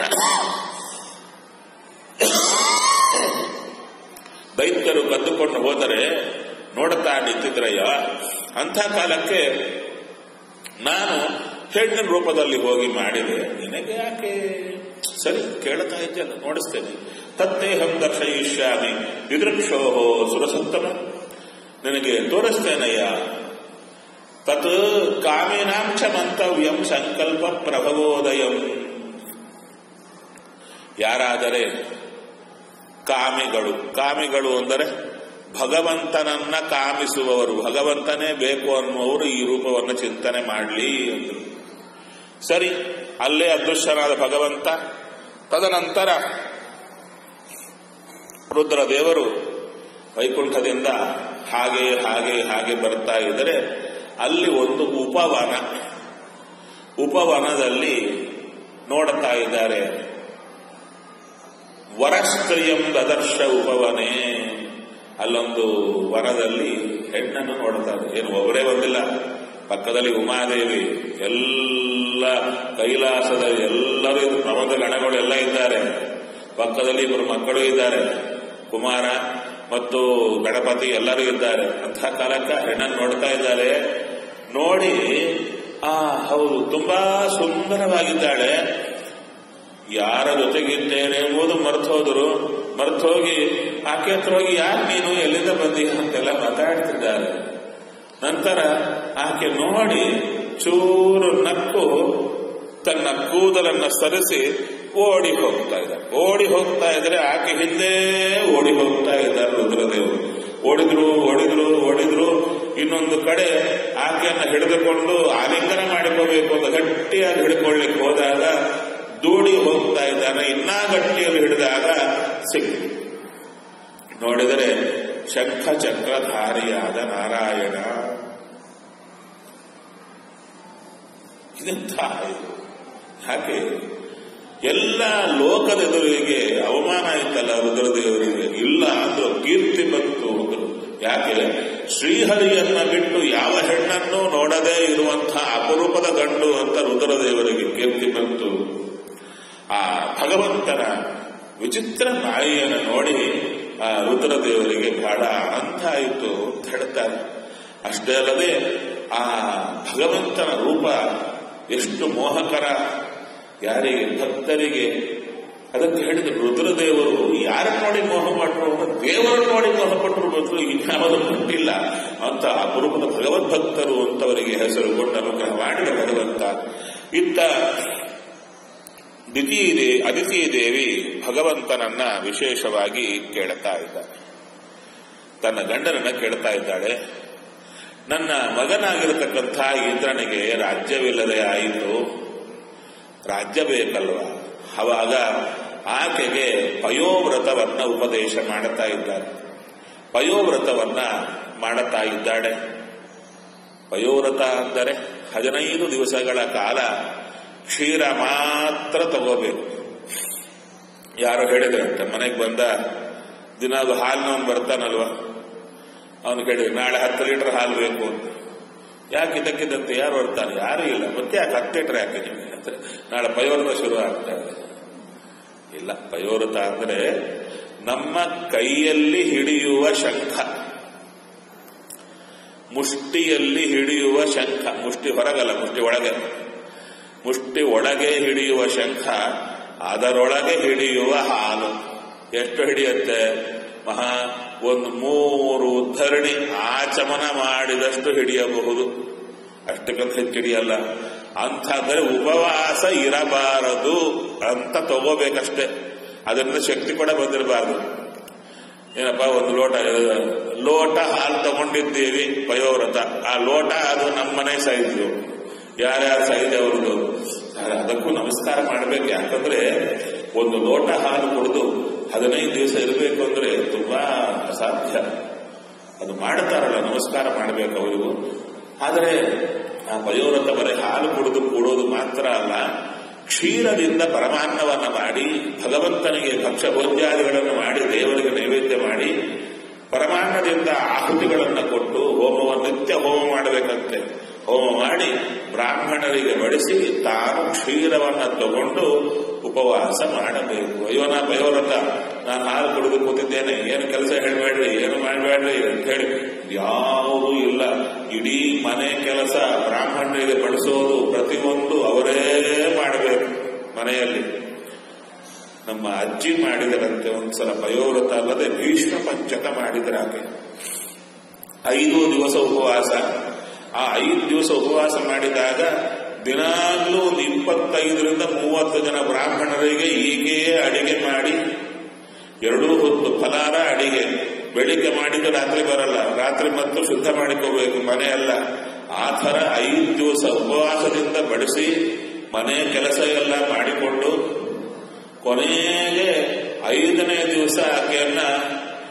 Speaker 1: ದೈತ್ಯರು ಕದ್ದುಕೊಂಡು ಹೋದರೆ ನೋಡುತ್ತಾ ನಿಂತಿದ್ರಯ್ಯ ಅಂಥ ಕಾಲಕ್ಕೆ ನಾನು ಹೆಣ್ಣಿನ ರೂಪದಲ್ಲಿ ಹೋಗಿ ಮಾಡಿದೆ ನಿನಗೆ ಯಾಕೆ ಸರಿ ಕೇಳ್ತಾ ಇದ್ದಲ್ಲ ನೋಡಿಸ್ತೇನೆ ತತ್ತೇಹಂ ದರ್ಶಯಿಷ್ಯಾಮಿ ವಿದೃಕ್ಷೋ ಸುರಸತ್ತಮ ನಿನಗೆ ತೋರಿಸ್ತೇನಯ್ಯ ತತ್ ಕಾಮಿನಾಂಶ ಮಂತವ್ಯಂ ಸಂಕಲ್ಪ ಪ್ರಭವೋದಯಂ ಯಾರಾದರೆ ಕಾಮಿಗಳು ಕಾಮಿಗಳು ಅಂದರೆ ಭಗವಂತನನ್ನ ಕಾಮಿಸುವವರು ಭಗವಂತನೇ ಬೇಕು ಅನ್ನುವರು ಈ ರೂಪವನ್ನು ಚಿಂತನೆ ಮಾಡಲಿ ಅಂದರು ಸರಿ ಅಲ್ಲೇ ಅದೃಶ್ಯನಾದ ಭಗವಂತ ತದನಂತರ ರುದ್ರದೇವರು ವೈಕುಂಠದಿಂದ ಹಾಗೆ ಹಾಗೆ ಹಾಗೆ ಬರ್ತಾ ಇದ್ದರೆ ಅಲ್ಲಿ ಒಂದು ಉಪವನ ಉಪವನದಲ್ಲಿ ನೋಡ್ತಾ ಇದ್ದಾರೆ ವರಸ್ತ್ರೀಯಂ ದದರ್ಶ ಉಪವನೆ ಅಲ್ಲೊಂದು ವನದಲ್ಲಿ ಹೆಣ್ಣನ್ನು ನೋಡ್ತಾರೆ ಏನು ಒಬ್ಬರೇ ಬಂದಿಲ್ಲ ಪಕ್ಕದಲ್ಲಿ ಉಮಾದೇವಿ ಎಲ್ಲ ಕೈಲಾಸದ ಎಲ್ಲರೂ ಇದು ಪ್ರಮದ ಗಣಗಳು ಎಲ್ಲ ಇದ್ದಾರೆ ಪಕ್ಕದಲ್ಲಿ ಇಬ್ಬರು ಮಕ್ಕಳು ಇದ್ದಾರೆ ಕುಮಾರ ಮತ್ತು ಗಣಪತಿ ಎಲ್ಲರೂ ಇದ್ದಾರೆ ಅಂಥ ಕಾಲಕ್ಕೆ ಹೆಣ್ಣನ್ನು ನೋಡ್ತಾ ಇದ್ದಾರೆ ನೋಡಿ ಆ ಹೌದು ತುಂಬಾ ಸುಂದರವಾಗಿದ್ದಾಳೆ ಯಾರ ಜೊತೆಗಿದ್ದೇನೆ ಎಂಬುದು ಮರ್ತೋದ್ರು ಮರ್ತೋಗಿ ಆಕೆ ಹತ್ರ ಹೋಗಿ ಯಾರು ನೀನು ಎಲ್ಲಿಂದ ಬಂದೀಯ ಅಂತೆಲ್ಲ ಮಾತಾಡ್ತಿದ್ದಾರೆ ನಂತರ ಆಕೆ ನೋಡಿ ಚೂರು ನಕ್ಕು ತನ್ನ ಕೂದಲನ್ನ ಸರಿಸಿ ಓಡಿ ಹೋಗ್ತಾ ಇದ್ದಾರೆ ಓಡಿ ಹೋಗ್ತಾ ಇದ್ರೆ ಆಕೆ ಹಿಂದೆ ಓಡಿ ಹೋಗ್ತಾ ಇದ್ದಾರೆ ರುದ್ರದೇವರು ಓಡಿದ್ರು ಓಡಿದ್ರು ಓಡಿದ್ರು ಇನ್ನೊಂದು ಕಡೆ ಆಕೆಯನ್ನ ಹಿಡಿದುಕೊಂಡು ಆಲಿಂಗನ ಮಾಡಿಕೋಬೇಕು ಅಂತ ಗಟ್ಟಿಯಾಗಿ ಹಿಡ್ಕೊಳ್ಳಿಕ್ಕೆ ಹೋದಾಗ ದೂಡಿ ಹೋಗ್ತಾ ಇದ್ದಾನೆ ಇನ್ನಾ ಗಟ್ಟಿಯಲ್ಲಿ ಹಿಡಿದಾಗ ಸಿಕ್ತು ನೋಡಿದರೆ ಶಂಖ ಚಕ್ರಧಾರಿಯಾದ ನಾರಾಯಣ ಇದೆಂಥ ಇದು ಯಾಕೆ ಎಲ್ಲ ಲೋಕದ ಎದುರಿಗೆ ಅವಮಾನ ಆಯ್ತಲ್ಲ ರುದ್ರದೇವರಿಗೆ ಇಲ್ಲ ಅಂದ್ರು ಕೀರ್ತಿ ಬಂತು ಅಂದ್ರು ಯಾಕೆ ಶ್ರೀಹರಿಯನ್ನ ಬಿಟ್ಟು ಯಾವ ಹೆಣ್ಣನ್ನು ನೋಡದೇ ಇರುವಂತಹ ಅಪರೂಪದ ಗಂಡು ಅಂತ ರುದ್ರದೇವರಿಗೆ ಕೀರ್ತಿ ಬಂತು ಆ ಭಗವಂತನ ವಿಚಿತ್ರ ನಾಯಿಯನ್ನು ನೋಡಿ ಆ ರುದ್ರದೇವರಿಗೆ ಬಹಳ ಆನಂದ ಆಯಿತು ಅಂತ ಹೇಳ್ತಾರೆ ಅಷ್ಟೇ ಅಲ್ಲದೆ ಆ ಭಗವಂತನ ರೂಪ ಎಷ್ಟು ಮೋಹಕರ ಯಾರಿಗೆ ಭಕ್ತರಿಗೆ ಅದಕ್ಕೆ ಹೇಳಿದ್ರು ರುದ್ರದೇವರು ಯಾರ ನೋಡಿ ಮೋಹ ಪಟ್ಟರು ದೇವರ ನೋಡಿ ಮೋಹ ಪಟ್ಟರು ಮತ್ತು ಇನ್ಯಾವುದು ಪಟ್ಟಿಲ್ಲ ಅಂತ ಅಪರೂಪದ ಭಗವದ್ಭಕ್ತರು ಅಂತವರಿಗೆ ಹೆಸರು ಕೊಟ್ಟು ಅನುಗ್ರಹ ಮಾಡಿದ ಭಗವಂತ ಇತ್ತ ದಿತೀದೇ ಅದಿತಿ ದೇವಿ ಭಗವಂತನನ್ನ ವಿಶೇಷವಾಗಿ ಕೇಳ್ತಾ ಇದ್ದಾರೆ ತನ್ನ ಗಂಡನನ್ನ ಕೇಳ್ತಾ ಇದ್ದಾಳೆ ನನ್ನ ಮಗನಾಗಿರತಕ್ಕಂಥ ಇಂದ್ರನಿಗೆ ರಾಜ್ಯವಿಲ್ಲದೆ ಆಯಿತು ರಾಜ್ಯ ಬೇಕಲ್ವ ಅವಾಗ ಆಕೆಗೆ ಪಯೋವ್ರತವನ್ನ ಉಪದೇಶ ಮಾಡುತ್ತಾ ಇದ್ದಾರೆ ಪಯೋವ್ರತವನ್ನ ಮಾಡುತ್ತಾ ಇದ್ದಾಳೆ ಪಯೋವ್ರತ ಅಂದರೆ ಹದಿನೈದು ದಿವಸಗಳ ಕಾಲ ಕ್ಷೀರ ಮಾತ್ರ ತಗೋಬೇಕು ಯಾರು ಹೇಳಿದ್ರಂತೆ ಮನೆಗೆ ಬಂದ ದಿನ ಅದು ಹಾಲಿನವನು ಬರ್ತಾನಲ್ವ ಅವನು ಕೇಳಿದ್ರೆ ನಾಳೆ ಹತ್ತು ಲೀಟರ್ ಹಾಲು ಬೇಕು ಅಂತ ಯಾಕೆ ಇದಕ್ಕಿದ್ದಂತೆ ಯಾರು ಬರ್ತಾನೆ ಯಾರು ಇಲ್ಲ ಮತ್ತೆ ಯಾಕೆ ಹತ್ತು ಲೀಟರ್ ಯಾಕೆ ನಿಮಗೆ ಅಂದ್ರೆ ನಾಳೆ ಪಯೋವ್ರತ ಶುರು ಆಗ್ತದೆ ಇಲ್ಲ ಪಯೋವ್ರತ ಅಂದ್ರೆ ನಮ್ಮ ಕೈಯಲ್ಲಿ ಹಿಡಿಯುವ ಶಂಖ ಮುಷ್ಟಿಯಲ್ಲಿ ಹಿಡಿಯುವ ಶಂಖ ಮುಷ್ಟಿ ಹೊರಗಲ್ಲ ಮುಷ್ಟಿ ಒಳಗೆ ಮುಷ್ಟಿ ಒಳಗೆ ಹಿಡಿಯುವ ಶಂಖ ಅದರೊಳಗೆ ಹಿಡಿಯುವ ಹಾಲು ಎಷ್ಟು ಹಿಡಿಯುತ್ತೆ ಮಹಾ ಒಂದು ಮೂರು ಧರಣಿ ಆಚಮನ ಮಾಡಿದಷ್ಟು ಹಿಡಿಯಬಹುದು ಅಷ್ಟಕ್ಕಂತ ಹೆಚ್ಚು ಹಿಡಿಯಲ್ಲ ಅಂಥದ್ರೆ ಉಪವಾಸ ಇರಬಾರದು ಅಂತ ತಗೋಬೇಕಷ್ಟೇ ಅದರಿಂದ ಶಕ್ತಿ ಕೂಡ ಬಂದಿರಬಾರದು ಏನಪ್ಪ ಒಂದು ಲೋಟ ಲೋಟ ಹಾಲು ತಗೊಂಡಿದ್ದೀವಿ ಪಯೋವ್ರತ ಆ ಲೋಟ ಅದು ನಮ್ಮನೆ ಸೈಜು ಯಾರ್ಯಾರು ಸೈಜ್ ಅವ್ರದ್ದು ಅದಕ್ಕೂ ನಮಸ್ಕಾರ ಮಾಡಬೇಕು ಯಾಕಂದ್ರೆ ಒಂದು ಲೋಟ ಹಾಲು ಕುಡಿದು ಹದಿನೈದು ದಿವಸ ಇರಬೇಕು ಅಂದ್ರೆ ತುಂಬಾ ಅಸಾಧ್ಯ ಅದು ಮಾಡ್ತಾರಲ್ಲ ನಮಸ್ಕಾರ ಮಾಡಬೇಕು ಅವರಿಗೂ ಆದರೆ ಆ ಪಯೋವ್ರತ ಬರೀ ಹಾಲು ಕುಡಿದು ಕೂಡೋದು ಮಾತ್ರ ಅಲ್ಲ ಕ್ಷೀರದಿಂದ ಪರಮಾನ್ನವನ್ನ ಮಾಡಿ ಭಗವಂತನಿಗೆ ಭಕ್ಷ್ಯ ಭೋಜ್ಯಾದಿಗಳನ್ನು ಮಾಡಿ ದೇವರಿಗೆ ನೈವೇದ್ಯ ಮಾಡಿ ಪರಮಾನ್ನದಿಂದ ಆಹುತಿಗಳನ್ನು ಕೊಟ್ಟು ಹೋಮವನ್ನು ನಿತ್ಯ ಹೋಮ ಮಾಡಬೇಕಂತೆ ಹೋಮ ಮಾಡಿ ಬ್ರಾಹ್ಮಣರಿಗೆ ಬಡಿಸಿ ತಾನು ಕ್ಷೀರವನ್ನು ತಗೊಂಡು ಉಪವಾಸ ಮಾಡಬೇಕು ಅಯ್ಯೋ ನಾ ಪಯೋವ್ರತ ನಾನು ಹಾಲು ಕುಡಿದು ಕೂತಿದ್ದೇನೆ ಏನು ಕೆಲಸ ಹೇಳಬೇಡ್ರಿ ಏನು ಮಾಡಬೇಡ್ರಿ ಅಂತ ಹೇಳಿ ಯಾವುದೂ ಇಲ್ಲ ಇಡೀ ಮನೆ ಕೆಲಸ ಬ್ರಾಹ್ಮಣರಿಗೆ ಬಡಿಸೋದು ಪ್ರತಿಯೊಂದು ಅವರೇ ಮಾಡಬೇಕು ಮನೆಯಲ್ಲಿ ನಮ್ಮ ಅಜ್ಜಿ ಮಾಡಿದರಂತೆ ಒಂದ್ಸಲ ಪಯೋವ್ರತ ಅಲ್ಲದೆ ಭೀಷ್ಮ ಪಂಚಕ ಮಾಡಿದರಾಕೆ ಐದು ದಿವಸ ಉಪವಾಸ ಆ ಐದು ದಿವಸ ಉಪವಾಸ ಮಾಡಿದಾಗ ದಿನಾಗ್ಲೂ ಒಂದು ಇಪ್ಪತ್ತೈದರಿಂದ ಮೂವತ್ತು ಜನ ಬ್ರಾಹ್ಮಣರಿಗೆ ಈಗೆಯೇ ಅಡಿಗೆ ಮಾಡಿ ಎರಡೂ ಹೊತ್ತು ಫಲಾರ ಅಡಿಗೆ ಬೆಳಿಗ್ಗೆ ಮಾಡಿದ್ದು ರಾತ್ರಿ ಬರಲ್ಲ ರಾತ್ರಿ ಮತ್ತು ಶುದ್ಧ ಮಾಡಿಕೋಬೇಕು ಮನೆಯಲ್ಲ ಆ ಥರ ಐದು ದಿವಸ ಉಪವಾಸದಿಂದ ಬಡಿಸಿ ಮನೆ ಕೆಲಸ ಎಲ್ಲ ಮಾಡಿಕೊಂಡು ಕೊನೆಗೆ ಐದನೇ ದಿವಸ ಆಕೆಯನ್ನ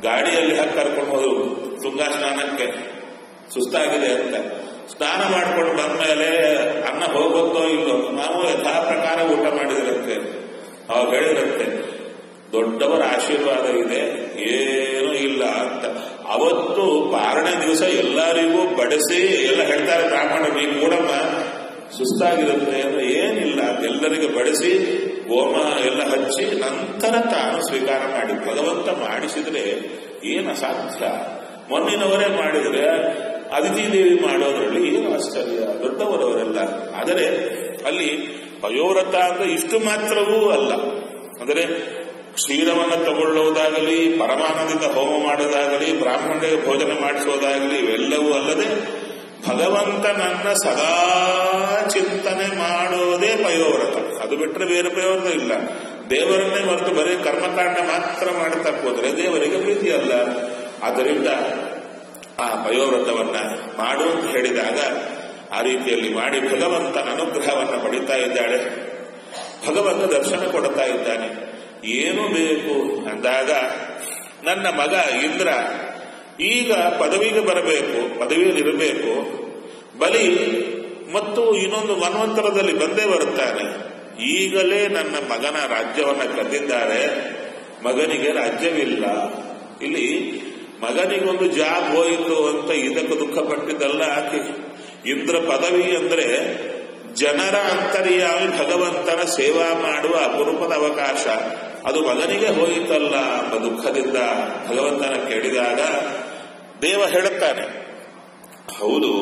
Speaker 1: ಗಾಡಿಯಲ್ಲಿ ಹಾಕಿ ಕರ್ಕೊಂಡು ಹೋದ್ರು ತುಂಗಾ ಸ್ನಾನಕ್ಕೆ ಸುಸ್ತಾಗಿದೆ ಅಂತ ಸ್ನಾನ ಮಾಡ್ಕೊಂಡು ಬಂದ್ಮೇಲೆ ಅನ್ನ ಹೋಗುತ್ತೋ ಇಲ್ಲೋ ನಾವು ಯಥಾ ಪ್ರಕಾರ ಊಟ ಮಾಡಿದ್ರಂತೆ ಅವಾಗ ಹೇಳಿದಂತೆ ದೊಡ್ಡವರ ಆಶೀರ್ವಾದ ಇದೆ ಏನೂ ಇಲ್ಲ ಅಂತ ಅವತ್ತು ಮಾರನೇ ದಿವಸ ಎಲ್ಲರಿಗೂ ಬಡಿಸಿ ಎಲ್ಲ ಹೇಳ್ತಾರೆ ಬ್ರಾಹ್ಮಣ ನೀವು ಕೂಡಮ್ಮ ಸುಸ್ತಾಗಿರುತ್ತೆ ಅಂದ್ರೆ ಏನಿಲ್ಲ ಎಲ್ಲರಿಗೆ ಬಡಿಸಿ ಗೋಮ ಎಲ್ಲ ಹಚ್ಚಿ ನಂತರ ತಾನು ಸ್ವೀಕಾರ ಮಾಡಿ ಭಗವಂತ ಮಾಡಿಸಿದ್ರೆ ಏನು ಅಸಾಧ್ಯ ಮೊನ್ನಿನವರೇ ಮಾಡಿದ್ರೆ ಅದಿತಿ ದೇವಿ ಮಾಡೋದ್ರಲ್ಲಿ ಏನು ಆಶ್ಚರ್ಯ ದೊಡ್ಡವರವರೆಲ್ಲ ಆದರೆ ಅಲ್ಲಿ ಪಯೋವ್ರತ ಅಂದ್ರೆ ಇಷ್ಟು ಮಾತ್ರವೂ ಅಲ್ಲ ಅಂದರೆ ಕ್ಷೀರವನ್ನು ತಗೊಳ್ಳುವುದಾಗಲಿ ಪರಮಾನದಿಂದ ಹೋಮ ಮಾಡೋದಾಗಲಿ ಬ್ರಾಹ್ಮಣರಿಗೆ ಭೋಜನ ಮಾಡಿಸೋದಾಗಲಿ ಇವೆಲ್ಲವೂ ಅಲ್ಲದೆ ಭಗವಂತನನ್ನ ಸದಾ ಚಿಂತನೆ ಮಾಡೋದೇ ಪಯೋವ್ರತ ಅದು ಬಿಟ್ಟರೆ ಬೇರೆ ಪಯೋವ್ರತ ಇಲ್ಲ ದೇವರನ್ನೇ ಹೊರತು ಬರೀ ಕರ್ಮಕಾಂಡ ಮಾತ್ರ ಮಾಡ್ತಾ ಹೋದ್ರೆ ದೇವರಿಗೆ ಪ್ರೀತಿ ಅಲ್ಲ ಆದ್ದರಿಂದ ಆ ಪಯೋವ್ರತವನ್ನ ಮಾಡು ಅಂತ ಹೇಳಿದಾಗ ಆ ರೀತಿಯಲ್ಲಿ ಮಾಡಿ ಭಗವಂತನ ಅನುಗ್ರಹವನ್ನು ಪಡಿತಾ ಇದ್ದಾಳೆ ಭಗವಂತ ದರ್ಶನ ಕೊಡ್ತಾ ಇದ್ದಾನೆ ಏನು ಬೇಕು ಅಂದಾಗ ನನ್ನ ಮಗ ಇಂದ್ರ ಈಗ ಪದವಿಗೆ ಬರಬೇಕು ಪದವಿಯಲ್ಲಿ ಇರಬೇಕು ಬಲಿ ಮತ್ತು ಇನ್ನೊಂದು ಮನ್ವಂತರದಲ್ಲಿ ಬಂದೇ ಬರುತ್ತಾನೆ ಈಗಲೇ ನನ್ನ ಮಗನ ರಾಜ್ಯವನ್ನ ಕದ್ದಿದ್ದಾರೆ ಮಗನಿಗೆ ರಾಜ್ಯವಿಲ್ಲ ಇಲ್ಲಿ ಮಗನಿಗೊಂದು ಜಾಬ್ ಹೋಯಿತು ಅಂತ ಇದಕ್ಕೆ ದುಃಖ ಪಟ್ಟಿದ್ದಲ್ಲ ಆಕೆ ಇಂದ್ರ ಪದವಿ ಅಂದ್ರೆ ಜನರ ಅಂತರ್ಯಾಮಿ ಭಗವಂತನ ಸೇವಾ ಮಾಡುವ ಅಪರೂಪದ ಅವಕಾಶ ಅದು ಮಗನಿಗೆ ಹೋಯಿತಲ್ಲ ಎಂಬ ದುಃಖದಿಂದ ಭಗವಂತನ ಕೇಳಿದಾಗ ದೇವ ಹೇಳುತ್ತಾನೆ ಹೌದು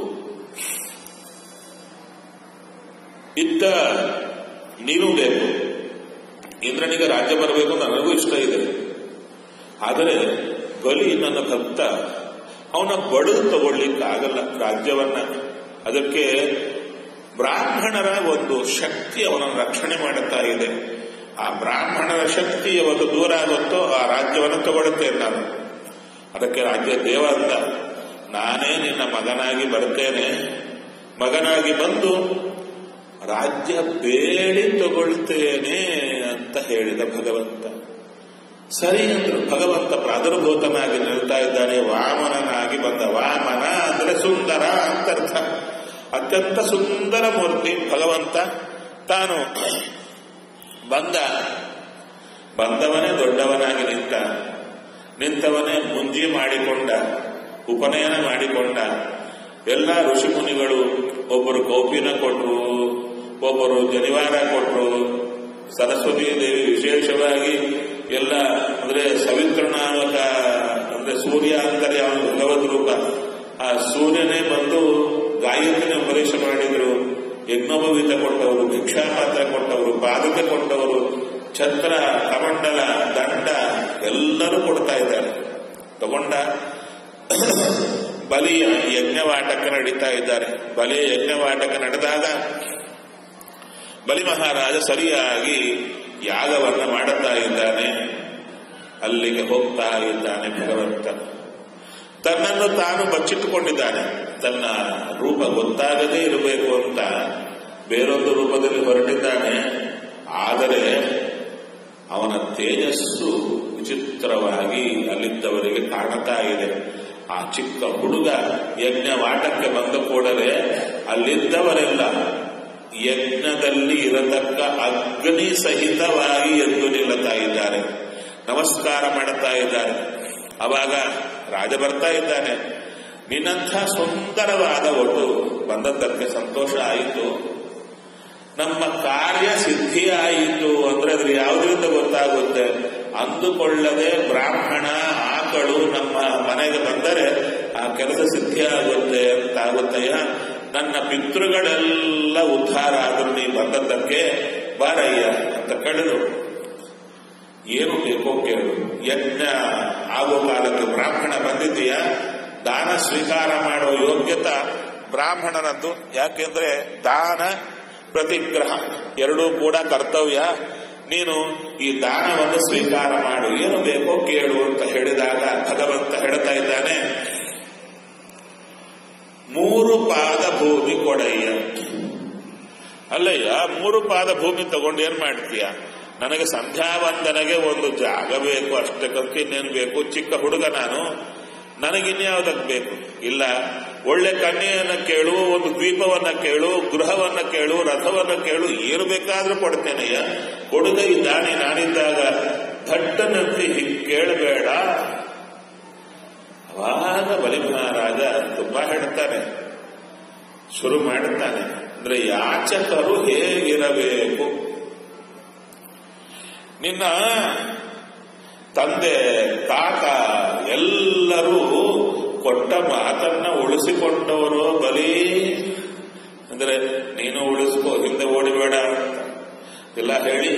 Speaker 1: ಇದ್ದ ನೀನು ಬೇಕು ಇಂದ್ರನಿಗೆ ರಾಜ್ಯ ಬರಬೇಕು ನನಗೂ ಇಷ್ಟ ಇದೆ ಆದರೆ ಬಲಿ ನನ್ನ ಭಕ್ತ ಅವನ ಬಡದು ತಗೊಳ್ಳಿಕ್ಕಾಗಲ್ಲ ರಾಜ್ಯವನ್ನ ಅದಕ್ಕೆ ಬ್ರಾಹ್ಮಣರ ಒಂದು ಶಕ್ತಿ ಅವನನ್ನು ರಕ್ಷಣೆ ಮಾಡುತ್ತಾ ಇದೆ ಆ ಬ್ರಾಹ್ಮಣರ ಶಕ್ತಿ ಯಾವಾಗ ದೂರ ಆಗುತ್ತೋ ಆ ರಾಜ್ಯವನ್ನು ತಗೊಳ್ಳುತ್ತೇನೆ ನಾನು ಅದಕ್ಕೆ ರಾಜ್ಯ ದೇವ ಅಂತ ನಾನೇ ನಿನ್ನ ಮಗನಾಗಿ ಬರ್ತೇನೆ ಮಗನಾಗಿ ಬಂದು ರಾಜ್ಯ ಬೇಡಿ ತಗೊಳ್ತೇನೆ ಅಂತ ಹೇಳಿದ ಭಗವಂತ ಸರಿ ಅಂದ್ರು ಭಗವಂತ ಪ್ರಾದುರ್ಭೂತನಾಗಿ ನಿಲ್ತಾ ಇದ್ದಾನೆ ವಾಮನನಾಗಿ ಬಂದ ವಾಮನ ಅಂದ್ರೆ ಸುಂದರ ಅಂತ ಅರ್ಥ ಅತ್ಯಂತ ಸುಂದರ ಮೂರ್ತಿ ಭಗವಂತ ತಾನು ಬಂದ ಬಂದವನೇ ದೊಡ್ಡವನಾಗಿ ನಿಂತ ನಿಂತವನೇ ಮುಂಜಿ ಮಾಡಿಕೊಂಡ ಉಪನಯನ ಮಾಡಿಕೊಂಡ ಎಲ್ಲ ಋಷಿಮುನಿಗಳು ಒಬ್ಬರು ಕೌಪಿನ ಕೊಟ್ಟರು ಒಬ್ಬರು ಜನಿವಾರ ಕೊಟ್ಟರು ಸರಸ್ವತಿ ದೇವಿ ವಿಶೇಷವಾಗಿ ಎಲ್ಲ ಅಂದ್ರೆ ಸವಿತ್ರನಾಮಕ ಅಂದ್ರೆ ಸೂರ್ಯ ಅಂದರೆ ಅವನು ಭಗವದ್ ರೂಪ ಆ ಸೂರ್ಯನೇ ಬಂದು ಗಾಯತ್ರಿನ ಉಪದೇಶ ಮಾಡಿದರು ಯಜ್ಞೋಪವೀತ ಕೊಟ್ಟವರು ಭಿಕ್ಷಾಪಾತ್ರ ಕೊಟ್ಟವರು ಪಾದಕ ಕೊಟ್ಟವರು ಛತ್ರ ಕಮಂಡಲ ದಂಡ ಎಲ್ಲರೂ ಕೊಡ್ತಾ ಇದ್ದಾರೆ ತಗೊಂಡ ಬಲಿಯ ಯಜ್ಞವಾಟಕ ನಡೀತಾ ಇದ್ದಾರೆ ಬಲಿಯ ಯಜ್ಞವಾಟಕ ನಡೆದಾಗ ಬಲಿ ಮಹಾರಾಜ ಸರಿಯಾಗಿ ಯಾಗವನ್ನ ಮಾಡುತ್ತಾ ಇದ್ದಾನೆ ಅಲ್ಲಿಗೆ ಹೋಗ್ತಾ ಇದ್ದಾನೆ ಭಗವಂತ ತನ್ನನ್ನು ತಾನು ಬಚ್ಚಿಟ್ಟುಕೊಂಡಿದ್ದಾನೆ ತನ್ನ ರೂಪ ಗೊತ್ತಾಗದೇ ಇರಬೇಕು ಅಂತ ಬೇರೊಂದು ರೂಪದಲ್ಲಿ ಹೊರಟಿದ್ದಾನೆ ಆದರೆ ಅವನ ತೇಜಸ್ಸು ವಿಚಿತ್ರವಾಗಿ ಅಲ್ಲಿದ್ದವರಿಗೆ ಕಾಣುತ್ತಾ ಇದೆ ಆ ಚಿಕ್ಕ ಹುಡುಗ ಯಜ್ಞವಾಟಕ್ಕೆ ಬಂದ ಕೂಡಲೇ ಅಲ್ಲಿದ್ದವರೆಲ್ಲ ಯಜ್ಞದಲ್ಲಿ ಇರತಕ್ಕ ಅಗ್ನಿ ಸಹಿತವಾಗಿ ಎದ್ದು ನಿಲ್ಲುತ್ತಾ ಇದ್ದಾರೆ ನಮಸ್ಕಾರ ಮಾಡುತ್ತಾ ಇದ್ದಾರೆ ಅವಾಗ ರಾಜ ಬರ್ತಾ ಇದ್ದಾನೆ ನಿನ್ನಂಥ ಸುಂದರವಾದ ಒಟ್ಟು ಬಂದದ್ದಕ್ಕೆ ಸಂತೋಷ ಆಯಿತು ನಮ್ಮ ಕಾರ್ಯ ಸಿದ್ಧಿ ಆಯಿತು ಅಂದ್ರೆ ಅದ್ರ ಯಾವುದರಿಂದ ಗೊತ್ತಾಗುತ್ತೆ ಅಂದುಕೊಳ್ಳದೆ ಬ್ರಾಹ್ಮಣ ಆಕಳು ನಮ್ಮ ಮನೆಗೆ ಬಂದರೆ ಆ ಕೆಲಸ ಸಿದ್ಧಿ ಆಗುತ್ತೆ ಅಂತ ಆಗುತ್ತಯ್ಯ ನನ್ನ ಪಿತೃಗಳೆಲ್ಲ ಉದ್ಧಾರ ಆದರೂ ನೀ ಬಂದದ್ದಕ್ಕೆ ಬಾರಯ್ಯ ಅಂತ ಕಳೆದು ಏನು ಬೇಕೋ ಕೇಳು ಯಜ್ಞ ಆಗೋ ಕಾಲಕ್ಕೆ ಬ್ರಾಹ್ಮಣ ಬಂದಿದೆಯಾ ದಾನ ಸ್ವೀಕಾರ ಮಾಡುವ ಯೋಗ್ಯತ ಬ್ರಾಹ್ಮಣನದ್ದು ಯಾಕೆಂದ್ರೆ ದಾನ ಪ್ರತಿಗ್ರಹ ಎರಡೂ ಕೂಡ ಕರ್ತವ್ಯ ನೀನು ಈ ದಾನವನ್ನು ಸ್ವೀಕಾರ ಮಾಡು ಏನು ಬೇಕೋ ಕೇಳು ಅಂತ ಹೇಳಿದಾಗ ಭಗವಂತ ಹೇಳ್ತಾ ಇದ್ದಾನೆ ಮೂರು ಪಾದ ಭೂಮಿ ಕೊಡಯ್ಯ ಅಲ್ಲಯ್ಯ ಮೂರು ಪಾದ ಭೂಮಿ ತಗೊಂಡು ಏನ್ ಮಾಡ್ತೀಯ ನನಗೆ ಸಂಧ್ಯಾವಂದನೆಗೆ ಒಂದು ಜಾಗ ಬೇಕು ಅಷ್ಟಕ್ಕಂತ ಇನ್ನೇನು ಬೇಕು ಚಿಕ್ಕ ಹುಡುಗ ನಾನು ನನಗಿನ್ಯಾವುದಕ್ಕೆ ಬೇಕು ಇಲ್ಲ ಒಳ್ಳೆ ಕನ್ಯೆಯನ್ನ ಕೇಳು ಒಂದು ದ್ವೀಪವನ್ನ ಕೇಳು ಗೃಹವನ್ನ ಕೇಳು ರಥವನ್ನ ಕೇಳು ಏನು ಬೇಕಾದ್ರೂ ಕೊಡ್ತೇನೆಯ್ಯ ಹುಡುಗ ಇದ್ದಾನೆ ನಾನಿದ್ದಾಗ ದಟ್ಟನಂತೆ ಹೀಗೆ ಕೇಳಬೇಡ ಅವಾಗ ಬಲಿಮಹಾರಾಜ ತುಂಬಾ ಹೇಳ್ತಾನೆ ಶುರು ಮಾಡುತ್ತಾನೆ ಅಂದ್ರೆ ಯಾಚಕರು ಹೇಗಿರಬೇಕು ನಿನ್ನ ತಂದೆ ತಾತ ಎಲ್ಲರೂ ಕೊಟ್ಟ ಮಾತನ್ನ ಉಳಿಸಿಕೊಂಡವರು ಬಲಿ ಅಂದ್ರೆ ನೀನು ಉಳಿಸ್ಕೋ ಹಿಂದೆ ಓಡಿಬೇಡ ಎಲ್ಲ ಹೇಳಿ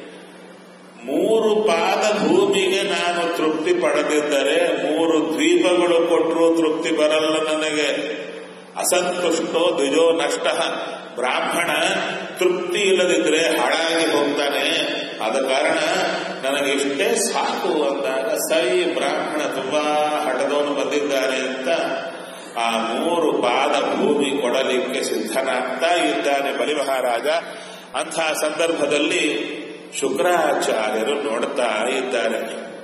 Speaker 1: ಮೂರು ಪಾದ ಭೂಮಿಗೆ ನಾನು ತೃಪ್ತಿ ಪಡೆದಿದ್ದರೆ ಮೂರು ದ್ವೀಪಗಳು ಕೊಟ್ಟರು ತೃಪ್ತಿ ಬರಲ್ಲ ನನಗೆ ಅಸಂತುಷ್ಟೋ ದ್ವಿಜೋ ನಷ್ಟ ಬ್ರಾಹ್ಮಣ ತೃಪ್ತಿ ಇಲ್ಲದಿದ್ರೆ ಹಾಳಾಗಿ ಹೋಗ್ತಾನೆ ಆದ ಕಾರಣ ನನಗೆ ಇಷ್ಟೇ ಸಾಕು ಅಂದಾಗ ಸರಿ ಬ್ರಾಹ್ಮಣ ತುಂಬಾ ಹಠದವನು ಬಂದಿದ್ದಾನೆ ಅಂತ ಆ ಮೂರು ಪಾದ ಭೂಮಿ ಕೊಡಲಿಕ್ಕೆ ಸಿದ್ಧನಾಗ್ತಾ ಇದ್ದಾನೆ ಬಲಿಮಹಾರಾಜ ಅಂಥ ಸಂದರ್ಭದಲ್ಲಿ ಶುಕ್ರಾಚಾರ್ಯರು ನೋಡ್ತಾ ಇದ್ದಾರೆ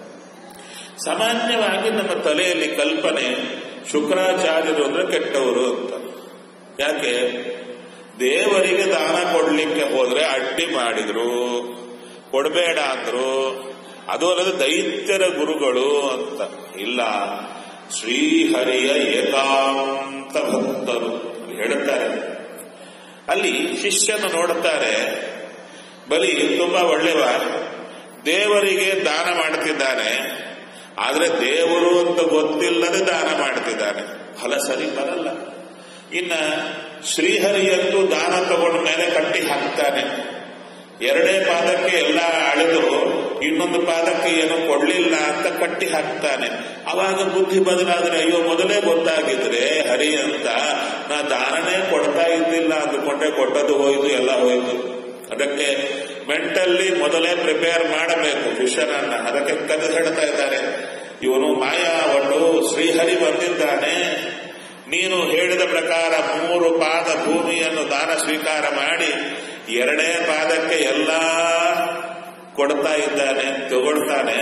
Speaker 1: ಸಾಮಾನ್ಯವಾಗಿ ನಮ್ಮ ತಲೆಯಲ್ಲಿ ಕಲ್ಪನೆ ಶುಕ್ರಾಚಾರ್ಯರು ಅಂದ್ರೆ ಕೆಟ್ಟವರು ಅಂತ ಯಾಕೆ ದೇವರಿಗೆ ದಾನ ಕೊಡ್ಲಿಕ್ಕೆ ಹೋದ್ರೆ ಅಡ್ಡಿ ಮಾಡಿದ್ರು ಕೊಡಬೇಡ ಅಂದ್ರು ಅದು ಅಲ್ಲದೆ ದೈತ್ಯರ ಗುರುಗಳು ಅಂತ ಇಲ್ಲ ಶ್ರೀಹರಿಯ ಏಕಾಂತ ಭಕ್ತರು ಹೇಳುತ್ತಾರೆ ಅಲ್ಲಿ ಶಿಷ್ಯನು ನೋಡುತ್ತಾರೆ ಬಲಿ ತುಂಬಾ ಒಳ್ಳೆವ ದೇವರಿಗೆ ದಾನ ಮಾಡ್ತಿದ್ದಾನೆ ಆದ್ರೆ ದೇವರು ಅಂತ ಗೊತ್ತಿಲ್ಲದೆ ದಾನ ಮಾಡ್ತಿದ್ದಾನೆ ಫಲ ಸರಿ ಬರಲ್ಲ ಇನ್ನ ಶ್ರೀಹರಿಯಂತೂ ದಾನ ತಗೊಂಡ ಮೇಲೆ ಕಟ್ಟಿ ಹಾಕ್ತಾನೆ ಎರಡೇ ಪಾದಕ್ಕೆ ಎಲ್ಲ ಅಳೆದು ಇನ್ನೊಂದು ಪಾದಕ್ಕೆ ಏನು ಕೊಡ್ಲಿಲ್ಲ ಅಂತ ಕಟ್ಟಿ ಹಾಕ್ತಾನೆ ಅವಾಗ ಬುದ್ಧಿ ಬದಲಾದ್ರೆ ಅಯ್ಯೋ ಮೊದಲೇ ಗೊತ್ತಾಗಿದ್ರೆ ಹರಿ ಅಂತ ನಾ ದಾನನೇ ಕೊಡ್ತಾ ಇದ್ದಿಲ್ಲ ಅಂದುಕೊಂಡೆ ಕೊಟ್ಟದ್ದು ಹೋಯ್ತು ಎಲ್ಲ ಹೋಯ್ತು ಅದಕ್ಕೆ ಮೆಂಟಲ್ಲಿ ಮೊದಲೇ ಪ್ರಿಪೇರ್ ಮಾಡಬೇಕು ವಿಷನನ್ನ ಅದಕ್ಕೆ ಕದ್ದು ಹೇಳ್ತಾ ಇದ್ದಾರೆ ಇವನು ಮಾಯಾವಟ್ಟು ಶ್ರೀಹರಿ ಬಂದಿದ್ದಾನೆ ನೀನು ಹೇಳಿದ ಪ್ರಕಾರ ಮೂರು ಪಾದ ಭೂಮಿಯನ್ನು ದಾನ ಸ್ವೀಕಾರ ಮಾಡಿ ಎರಡೇ ಪಾದಕ್ಕೆ ಎಲ್ಲ ಕೊಡ್ತಾ ಇದ್ದಾನೆ ತಗೊಳ್ತಾನೆ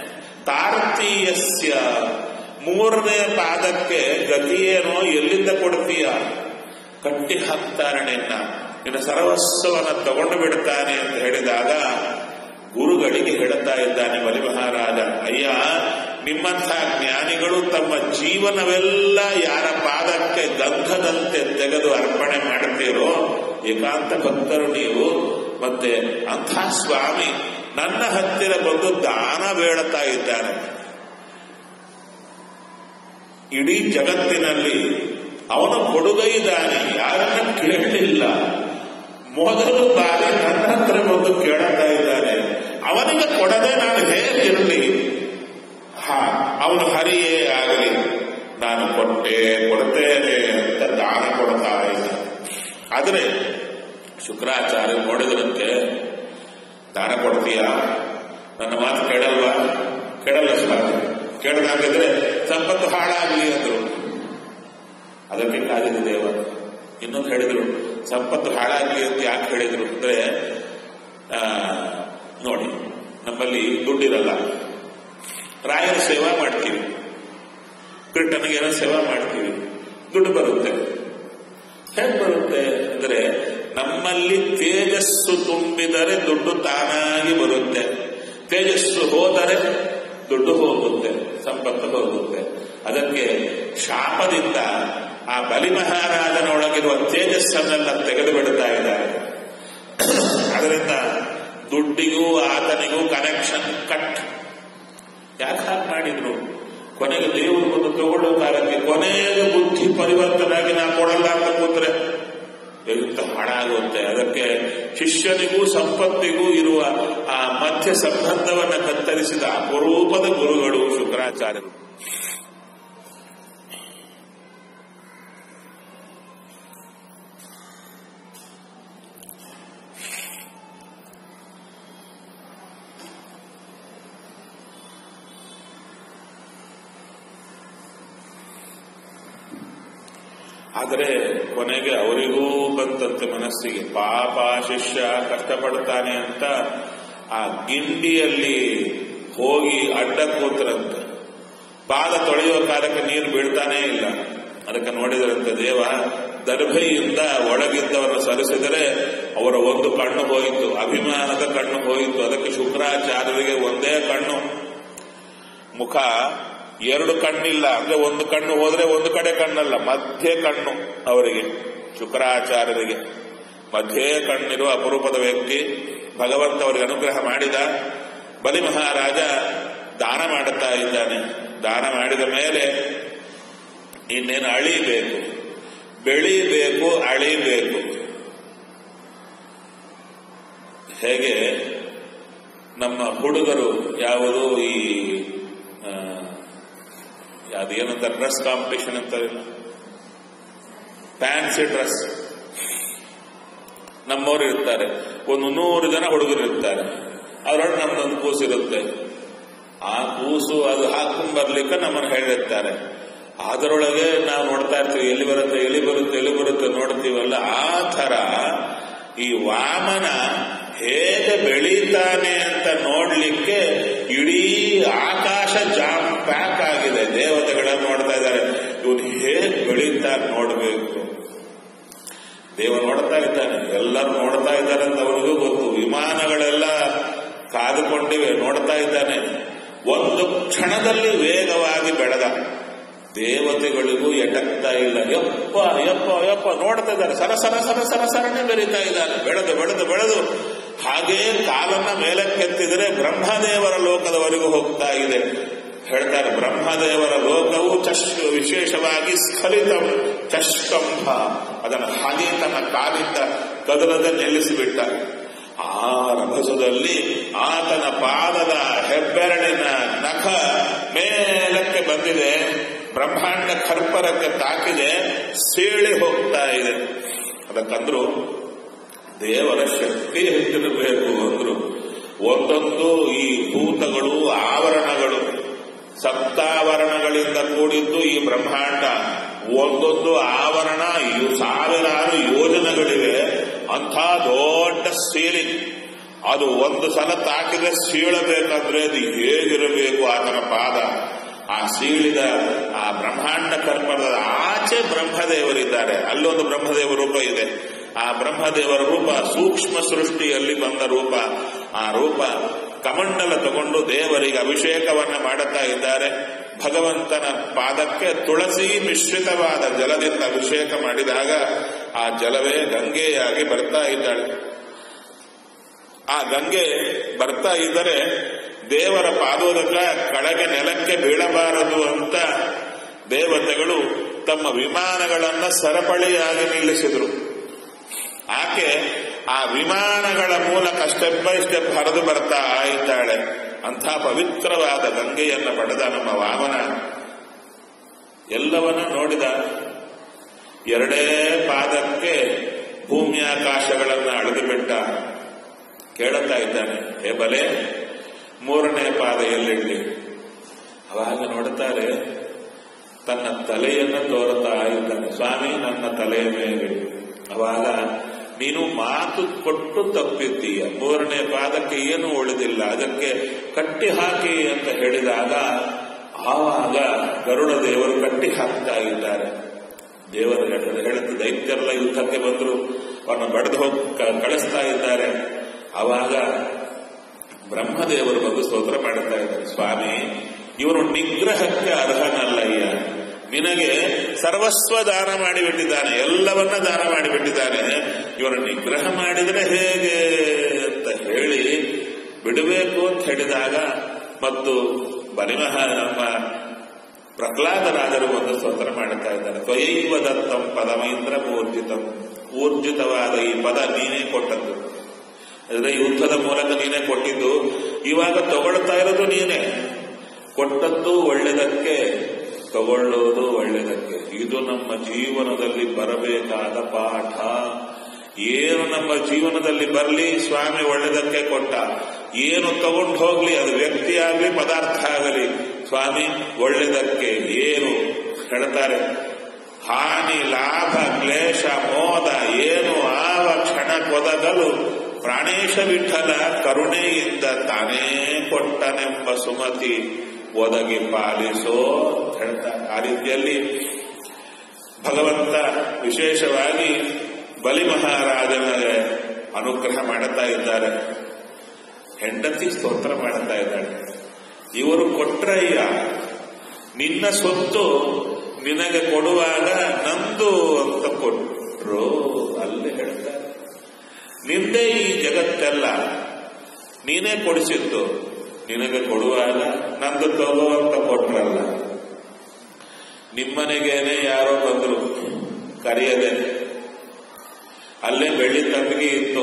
Speaker 1: ತಾರ್ತೀಯಸ್ಯ ಮೂರನೇ ಪಾದಕ್ಕೆ ಗತಿಯೇನೋ ಎಲ್ಲಿಂದ ಕೊಡ್ತೀಯ ಕಟ್ಟಿ ಹಾಕ್ತಾನೆ ನಿನ್ನ ನಿನ್ನ ಸರ್ವಸ್ವವನ್ನು ತಗೊಂಡು ಬಿಡ್ತಾನೆ ಅಂತ ಹೇಳಿದಾಗ ಗುರುಗಳಿಗೆ ಹೇಳುತ್ತಾ ಇದ್ದಾನೆ ಬಲಿ ಮಹಾರಾಜ ಅಯ್ಯ ನಿಮ್ಮಂಥ ಜ್ಞಾನಿಗಳು ತಮ್ಮ ಜೀವನವೆಲ್ಲ ಯಾರ ಪಾದಕ್ಕೆ ಗಂಧದಂತೆ ತೆಗೆದು ಅರ್ಪಣೆ ಮಾಡುತ್ತೀರೋ ಏಕಾಂತ ಭಕ್ತರು ನೀವು ಮತ್ತೆ ಅಂಥ ಸ್ವಾಮಿ ನನ್ನ ಹತ್ತಿರ ಬಂದು ದಾನ ಬೇಡುತ್ತಾ ಇದ್ದಾನೆ ಇಡೀ ಜಗತ್ತಿನಲ್ಲಿ ಅವನ ಕೊಡುಗೈದಾನೆ ಯಾರನ್ನ ಕೇಳಲಿಲ್ಲ ಮೊದಲು ಬಾರಿ ನನ್ನ ಹತ್ರ ಬಂದು ಕೇಳುತ್ತಾ ಇದ್ದಾನೆ ಅವನಿಗೆ ಕೊಡದೆ ನಾನು ಹೇಗಿರಲಿ ಹಾ ಅವನು ಹರಿಯೇ ಆಗಲಿ ನಾನು ಕೊಟ್ಟೆ ಕೊಡ್ತೇನೆ ಅಂತ ದಾನ ಕೊಡ್ತಾ ಇದ್ದ ಆದರೆ ಶುಕ್ರಾಚಾರ್ಯ ನೋಡಿದ್ರಂತೆ ದಾನ ಕೊಡ್ತೀಯಾ ನನ್ನ ಮಾತು ಕೇಳಲ್ವಾ ಕೇಳಲ್ಲ ಸ್ವಾಮಿ ಕೇಳದಾಗಿದ್ರೆ ಸಂಪತ್ತು ಹಾಳಾಗಲಿ ಅಂದ್ರು ಅದಕ್ಕೆ ಕಾದಿದೆ ದೇವ ಇನ್ನೊಂದು ಹೇಳಿದ್ರು ಸಂಪತ್ತು ಹಾಳಾಗಲಿ ಅಂತ ಯಾಕೆ ಹೇಳಿದ್ರು ಅಂದ್ರೆ ಆ, ನೋಡಿ ನಮ್ಮಲ್ಲಿ ದುಡ್ಡಿರಲ್ಲ ರಾಯರ ಸೇವಾ ಮಾಡ್ತೀವಿ ಕೃಷ್ಣನಿಗೆ ಏನೋ ಸೇವಾ ಮಾಡ್ತೀವಿ ದುಡ್ಡು ಬರುತ್ತೆ ಹೇಗೆ ಬರುತ್ತೆ ಅಂದ್ರೆ ನಮ್ಮಲ್ಲಿ ತೇಜಸ್ಸು ತುಂಬಿದರೆ ದುಡ್ಡು ತಾನಾಗಿ ಬರುತ್ತೆ ತೇಜಸ್ಸು ಹೋದರೆ ದುಡ್ಡು ಹೋಗುತ್ತೆ ಸಂಪತ್ತು ಹೋಗುತ್ತೆ ಅದಕ್ಕೆ ಶಾಪದಿಂದ ಆ ಬಲಿ ಮಹಾರಾಜನೊಳಗಿರುವ ತೇಜಸ್ಸನ್ನೆಲ್ಲ ತೆಗೆದು ಬಿಡುತ್ತಾ ಇದ್ದಾರೆ ಅದರಿಂದ ದುಡ್ಡಿಗೂ ಆತನಿಗೂ ಕನೆಕ್ಷನ್ ಕಟ್ ಯಾಕೆ ಹಾಗೆ ಮಾಡಿದ್ರು ಕೊನೆಗೆ ದೇವರು ಬಂದು ತಗೊಳ್ಳೋ ಕಾಲಕ್ಕೆ ಕೊನೆಗೆ ಬುದ್ಧಿ ಪರಿವರ್ತನಾಗಿ ನಾ ಕೊಡಲ್ಲ ಅಂತ ಕೂತ್ರೆ ಎಂತ ಹಾಳಾಗುತ್ತೆ ಅದಕ್ಕೆ ಶಿಷ್ಯನಿಗೂ ಸಂಪತ್ತಿಗೂ ಇರುವ ಆ ಮಧ್ಯ ಸಂಬಂಧವನ್ನು ಕತ್ತರಿಸಿದ ಅಪರೂಪದ ಗುರುಗಳು ಶುಕ್ರಾಚಾರ್ಯರು ಆದರೆ ಕೊನೆಗೆ ಅವರಿಗೂ ಬಂತಂತೆ ಮನಸ್ಸಿಗೆ ಪಾಪ ಶಿಷ್ಯ ಕಷ್ಟಪಡ್ತಾನೆ ಅಂತ ಆ ಗಿಂಡಿಯಲ್ಲಿ ಹೋಗಿ ಅಡ್ಡ ಕೂತರಂತೆ ಪಾದ ತೊಳೆಯುವ ಕಾಲಕ್ಕೆ ನೀರು ಬೀಳ್ತಾನೇ ಇಲ್ಲ ಅದಕ್ಕೆ ನೋಡಿದರಂತೆ ದೇವ ದರ್ಭೆಯಿಂದ ಒಳಗಿದ್ದವರನ್ನು ಸರಿಸಿದರೆ ಅವರ ಒಂದು ಕಣ್ಣು ಹೋಯಿತು ಅಭಿಮಾನದ ಕಣ್ಣು ಹೋಯಿತು ಅದಕ್ಕೆ ಶುಕ್ರಾಚಾರ್ಯರಿಗೆ ಒಂದೇ ಕಣ್ಣು ಮುಖ ಎರಡು ಕಣ್ಣಿಲ್ಲ ಅಂದ್ರೆ ಒಂದು ಕಣ್ಣು ಹೋದ್ರೆ ಒಂದು ಕಡೆ ಕಣ್ಣಲ್ಲ ಮಧ್ಯೆ ಕಣ್ಣು ಅವರಿಗೆ ಶುಕ್ರಾಚಾರ್ಯರಿಗೆ ಮಧ್ಯೆ ಕಣ್ಣಿರುವ ಅಪರೂಪದ ವ್ಯಕ್ತಿ ಭಗವಂತ ಅವರಿಗೆ ಅನುಗ್ರಹ ಮಾಡಿದ ಬಲಿ ಮಹಾರಾಜ ದಾನ ಮಾಡುತ್ತಾ ಇದ್ದಾನೆ ದಾನ ಮಾಡಿದ ಮೇಲೆ ಇನ್ನೇನು ಅಳಿಬೇಕು ಬೆಳಿಬೇಕು ಅಳಿಬೇಕು ಹೇಗೆ ನಮ್ಮ ಹುಡುಗರು ಯಾವುದು ಈ ಆ, ಅದೇನಂತ ಡ್ರೆಸ್ ಕಾಂಪಿಟಿಷನ್ ಅಂತಾರಿಲ್ಲ ಫ್ಯಾನ್ಸಿ ಡ್ರೆಸ್ ನಮ್ಮವರು ಇರ್ತಾರೆ ಒಂದು ನೂರು ಜನ ಹುಡುಗರು ಇರ್ತಾರೆ ಅವರೊಳಗೆ ನಮ್ದೊಂದು ಕೂಸಿರುತ್ತೆ ಆ ಕೂಸು ಅದು ಹಾಕೊಂಡ್ ಬರ್ಲಿಕ್ಕೆ ನಮ್ಮನ್ನು ಹೇಳಿರ್ತಾರೆ ಅದರೊಳಗೆ ನಾವು ನೋಡ್ತಾ ಇರ್ತೀವಿ ಎಲ್ಲಿ ಬರುತ್ತೆ ಎಲ್ಲಿ ಬರುತ್ತೆ ಎಲ್ಲಿ ಬರುತ್ತೆ ನೋಡ್ತೀವಲ್ಲ ಆ ತರ ಈ ವಾಮನ ಹೇಗೆ ಬೆಳೀತಾನೆ ಅಂತ ನೋಡ್ಲಿಕ್ಕೆ ಇಡೀ ಆಕಾಶ ಜಾಮ್ ಪ್ಯಾಕ್ ಆಗಿದೆ ದೇವತೆಗಳನ್ನ ನೋಡ್ತಾ ಇದ್ದಾರೆ ಇವನು ಹೇಗೆ ಬೆಳೀತಾರೆ ನೋಡ್ಬೇಕು ದೇವ ನೋಡ್ತಾ ಇದ್ದಾನೆ ಎಲ್ಲರೂ ನೋಡ್ತಾ ಇದ್ದಾರೆ ಅಂತ ಅವರಿಗೂ ಗೊತ್ತು ವಿಮಾನಗಳೆಲ್ಲ ಕಾದುಕೊಂಡಿವೆ ನೋಡ್ತಾ ಇದ್ದಾನೆ ಒಂದು ಕ್ಷಣದಲ್ಲಿ ವೇಗವಾಗಿ ಬೆಳೆದ ದೇವತೆಗಳಿಗೂ ಎಟಕ್ತಾ ಇಲ್ಲ ಯಪ್ಪ ಯಪ್ಪ ಯಪ್ಪ ನೋಡ್ತಾ ಇದ್ದಾರೆ ಸರ ಸರ ಸರ ಸರ ಸರನೆ ಬೆರೀತಾ ಇದ್ದಾನೆ ಬೆಳೆದು ಬೆಳೆದು ಬೆಳೆದು ಹಾಗೇ ಕಾಲನ್ನ ಮೇಲಕ್ಕೆತ್ತಿದರೆ ಬ್ರಹ್ಮದೇವರ ಲೋಕದವರೆಗೂ ಹೋಗ್ತಾ ಇದೆ ಹೇಳ್ತಾರೆ ಬ್ರಹ್ಮದೇವರ ಲೋಕವು ಚಶ್ ವಿಶೇಷವಾಗಿ ಸ್ಖಲಿತ ಚಷ್ಟಂಭ ಅದನ್ನು ಹಾಗೆ ತನ್ನ ಕಾಲಿಂದ ಕದಲದೆ ನಿಲ್ಲಿಸಿಬಿಟ್ಟ ಆ ರಭಸದಲ್ಲಿ ಆತನ ಪಾದದ ಹೆಬ್ಬೆರಳಿನ ನಖ ಮೇಲಕ್ಕೆ ಬಂದಿದೆ ಬ್ರಹ್ಮಾಂಡ ಖರ್ಪರಕ್ಕೆ ತಾಕಿದೆ ಸೀಳಿ ಹೋಗ್ತಾ ಇದೆ ಅದಕ್ಕಂದ್ರು ದೇವರ ಶಕ್ತಿ ಹೆಚ್ಚಿರಬೇಕು ಅಂದ್ರು ಒಂದೊಂದು ಈ ಭೂತಗಳು ಆವರಣಗಳು ಸಪ್ತಾವರಣಗಳಿಂದ ಕೂಡಿದ್ದು ಈ ಬ್ರಹ್ಮಾಂಡ ಒಂದೊಂದು ಆವರಣ ಇವು ಸಾವಿರಾರು ಯೋಜನೆಗಳಿವೆ ಅಂಥ ದೊಡ್ಡ ಸೀಲಿಂಗ್ ಅದು ಒಂದು ಸಲ ತಾಕಿದ್ರೆ ಸೀಳಬೇಕಾದ್ರೆ ಅದು ಹೇಗಿರಬೇಕು ಆತನ ಪಾದ ಆ ಸೀಳಿದ ಆ ಬ್ರಹ್ಮಾಂಡ ಕರ್ಪಣದ ಆಚೆ ಬ್ರಹ್ಮದೇವರಿದ್ದಾರೆ ಅಲ್ಲೊಂದು ಬ್ರಹ್ಮದೇವ ರೂಪ ಇದೆ ಆ ಬ್ರಹ್ಮದೇವರ ರೂಪ ಸೂಕ್ಷ್ಮ ಸೃಷ್ಟಿಯಲ್ಲಿ ಬಂದ ರೂಪ ಆ ರೂಪ ಕಮಂಡಲ ತಗೊಂಡು ದೇವರಿಗೆ ಅಭಿಷೇಕವನ್ನ ಮಾಡುತ್ತಾ ಇದ್ದಾರೆ ಭಗವಂತನ ಪಾದಕ್ಕೆ ತುಳಸಿ ಮಿಶ್ರಿತವಾದ ಜಲದಿಂದ ಅಭಿಷೇಕ ಮಾಡಿದಾಗ ಆ ಜಲವೇ ಗಂಗೆಯಾಗಿ ಬರ್ತಾ ಇದ್ದಾಳೆ ಆ ಗಂಗೆ ಬರ್ತಾ ಇದ್ದರೆ ದೇವರ ಪಾದೋದಕ ಕೆಳಗೆ ನೆಲಕ್ಕೆ ಬೀಳಬಾರದು ಅಂತ ದೇವತೆಗಳು ತಮ್ಮ ವಿಮಾನಗಳನ್ನ ಸರಪಳಿಯಾಗಿ ನಿಲ್ಲಿಸಿದರು ಆಕೆ ಆ ವಿಮಾನಗಳ ಮೂಲಕ ಸ್ಟೆಪ್ ಬೈ ಸ್ಟೆಪ್ ಹರಿದು ಬರ್ತಾ ಇದ್ದಾಳೆ ಅಂಥ ಪವಿತ್ರವಾದ ಗಂಗೆಯನ್ನು ಪಡೆದ ನಮ್ಮ ವಾಮನ ಎಲ್ಲವನ್ನ ನೋಡಿದ ಎರಡೇ ಪಾದಕ್ಕೆ ಭೂಮಿ ಆಕಾಶಗಳನ್ನು ಅಳೆದು ಬಿಟ್ಟ ಕೇಳುತ್ತಾ ಇದ್ದಾನೆ ಹೇ ಬಲೆ ಮೂರನೇ ಪಾದ ಎಲ್ಲಿಡ್ಲಿ ಅವಾಗ ನೋಡುತ್ತಾರೆ ತನ್ನ ತಲೆಯನ್ನು ತೋರುತ್ತಾ ಇದ್ದಾನೆ ಸ್ವಾಮಿ ನನ್ನ ತಲೆಯ ಮೇಲೆ ಅವಾಗ ನೀನು ಮಾತು ಕೊಟ್ಟು ತಪ್ಪಿದ್ದೀಯ ಮೂರನೇ ಪಾದಕ್ಕೆ ಏನು ಉಳಿದಿಲ್ಲ ಅದಕ್ಕೆ ಕಟ್ಟಿ ಹಾಕಿ ಅಂತ ಹೇಳಿದಾಗ ಆವಾಗ ಗರುಡ ದೇವರು ಕಟ್ಟಿ ಹಾಕ್ತಾ ಇದ್ದಾರೆ ದೇವರು ಹೇಳುತ್ತೆ ದೈತ್ಯರೆಲ್ಲ ಯುದ್ಧಕ್ಕೆ ಬಂದರು ಅವರನ್ನು ಬಡಿದು ಹೋಗಿ ಕ- ಕಳಿಸ್ತಾ ಇದ್ದಾರೆ ಆವಾಗ ಬ್ರಹ್ಮದೇವರು ಬಂದು ಸ್ತೋತ್ರ ಮಾಡುತ್ತಾ ಇದ್ದಾರೆ ಸ್ವಾಮಿ ಇವನು ನಿಗ್ರಹಕ್ಕೆ ಅರ್ಹನಲ್ಲಯ್ಯ ನಿನಗೆ ಸರ್ವಸ್ವ ದಾನ ಮಾಡಿಬಿಟ್ಟಿದ್ದಾನೆ ಎಲ್ಲವನ್ನ ದಾನ ಮಾಡಿಬಿಟ್ಟಿದ್ದಾನೆ ಇವನು ನಿಗ್ರಹ ಮಾಡಿದರೆ ಹೇಗೆ ಅಂತ ಹೇಳಿ ಬಿಡಬೇಕು ಅಂತ ಹೇಳಿದಾಗ ಮತ್ತು ಬಲಿಮಹ ನಮ್ಮ ಪ್ರಹ್ಲಾದರಾಜರು ಒಂದು ಸ್ತೋತ್ರ ಮಾಡುತ್ತಾ ಇದ್ದಾರೆ ತ್ವಯೈವ ದತ್ತಂ ಪದಮೈಂದ್ರ ಊರ್ಜಿತಂ ಊರ್ಜಿತವಾದ ಈ ಪದ ನೀನೇ ಕೊಟ್ಟದ್ದು ಅಂದ್ರೆ ಯುದ್ಧದ ಮೂಲಕ ನೀನೇ ಕೊಟ್ಟಿದ್ದು ಇವಾಗ ತಗೊಳ್ತಾ ಇರೋದು ನೀನೇ ಕೊಟ್ಟದ್ದು ಒಳ್ಳೆದಕ್ಕೆ ತಗೊಳ್ಳೋದು ಒಳ್ಳೆದಕ್ಕೆ ಇದು ನಮ್ಮ ಜೀವನದಲ್ಲಿ ಬರಬೇಕಾದ ಪಾಠ ಏನು ನಮ್ಮ ಜೀವನದಲ್ಲಿ ಬರಲಿ ಸ್ವಾಮಿ ಒಳ್ಳೆದಕ್ಕೆ ಕೊಟ್ಟ ಏನು ತಗೊಂಡು ಹೋಗ್ಲಿ ಅದು ವ್ಯಕ್ತಿ ಆಗಲಿ ಪದಾರ್ಥ ಆಗಲಿ ಸ್ವಾಮಿ ಒಳ್ಳೆದಕ್ಕೆ ಏನು ಹೇಳ್ತಾರೆ ಹಾನಿ ಲಾಭ ಕ್ಲೇಶ ಮೋದ ಏನು ಆವ ಕ್ಷಣ ಕೊದಗಲು ಪ್ರಾಣೇಶ ವಿಠಲ ಕರುಣೆಯಿಂದ ತಾನೇ ಕೊಟ್ಟನೆಂಬ ಸುಮತಿ ಒದಗಿ ಪಾಲಿಸೋ ಅಂತ ಹೇಳ್ತಾರೆ ಆ ರೀತಿಯಲ್ಲಿ ಭಗವಂತ ವಿಶೇಷವಾಗಿ ಬಲಿ ಮಹಾರಾಜನಿಗೆ ಅನುಗ್ರಹ ಮಾಡುತ್ತಾ ಇದ್ದಾರೆ ಹೆಂಡತಿ ಸ್ತೋತ್ರ ಮಾಡುತ್ತಾ ಇದ್ದಾಳೆ ಇವರು ಕೊಟ್ರಯ್ಯ ನಿನ್ನ ಸೊತ್ತು ನಿನಗೆ ಕೊಡುವಾಗ ನಂದು ಅಂತ ಕೊಟ್ರು ಅಲ್ಲಿ ಹೇಳ್ತಾರೆ ನಿಂದೇ ಈ ಜಗತ್ತೆಲ್ಲ ನೀನೇ ಕೊಡಿಸಿದ್ದು ನಿನಗೆ ಕೊಡುವಾಗ ನಂದು ತಗೋ ಅಂತ ಕೊಟ್ರಲ್ಲ ನಿಮ್ಮನೆಗೇನೆ ಯಾರೋ ಬಂದ್ರು ಕರೆಯದೆ ಅಲ್ಲೇ ಬೆಳ್ಳಿ ತಂಬಿಗೆ ಇತ್ತು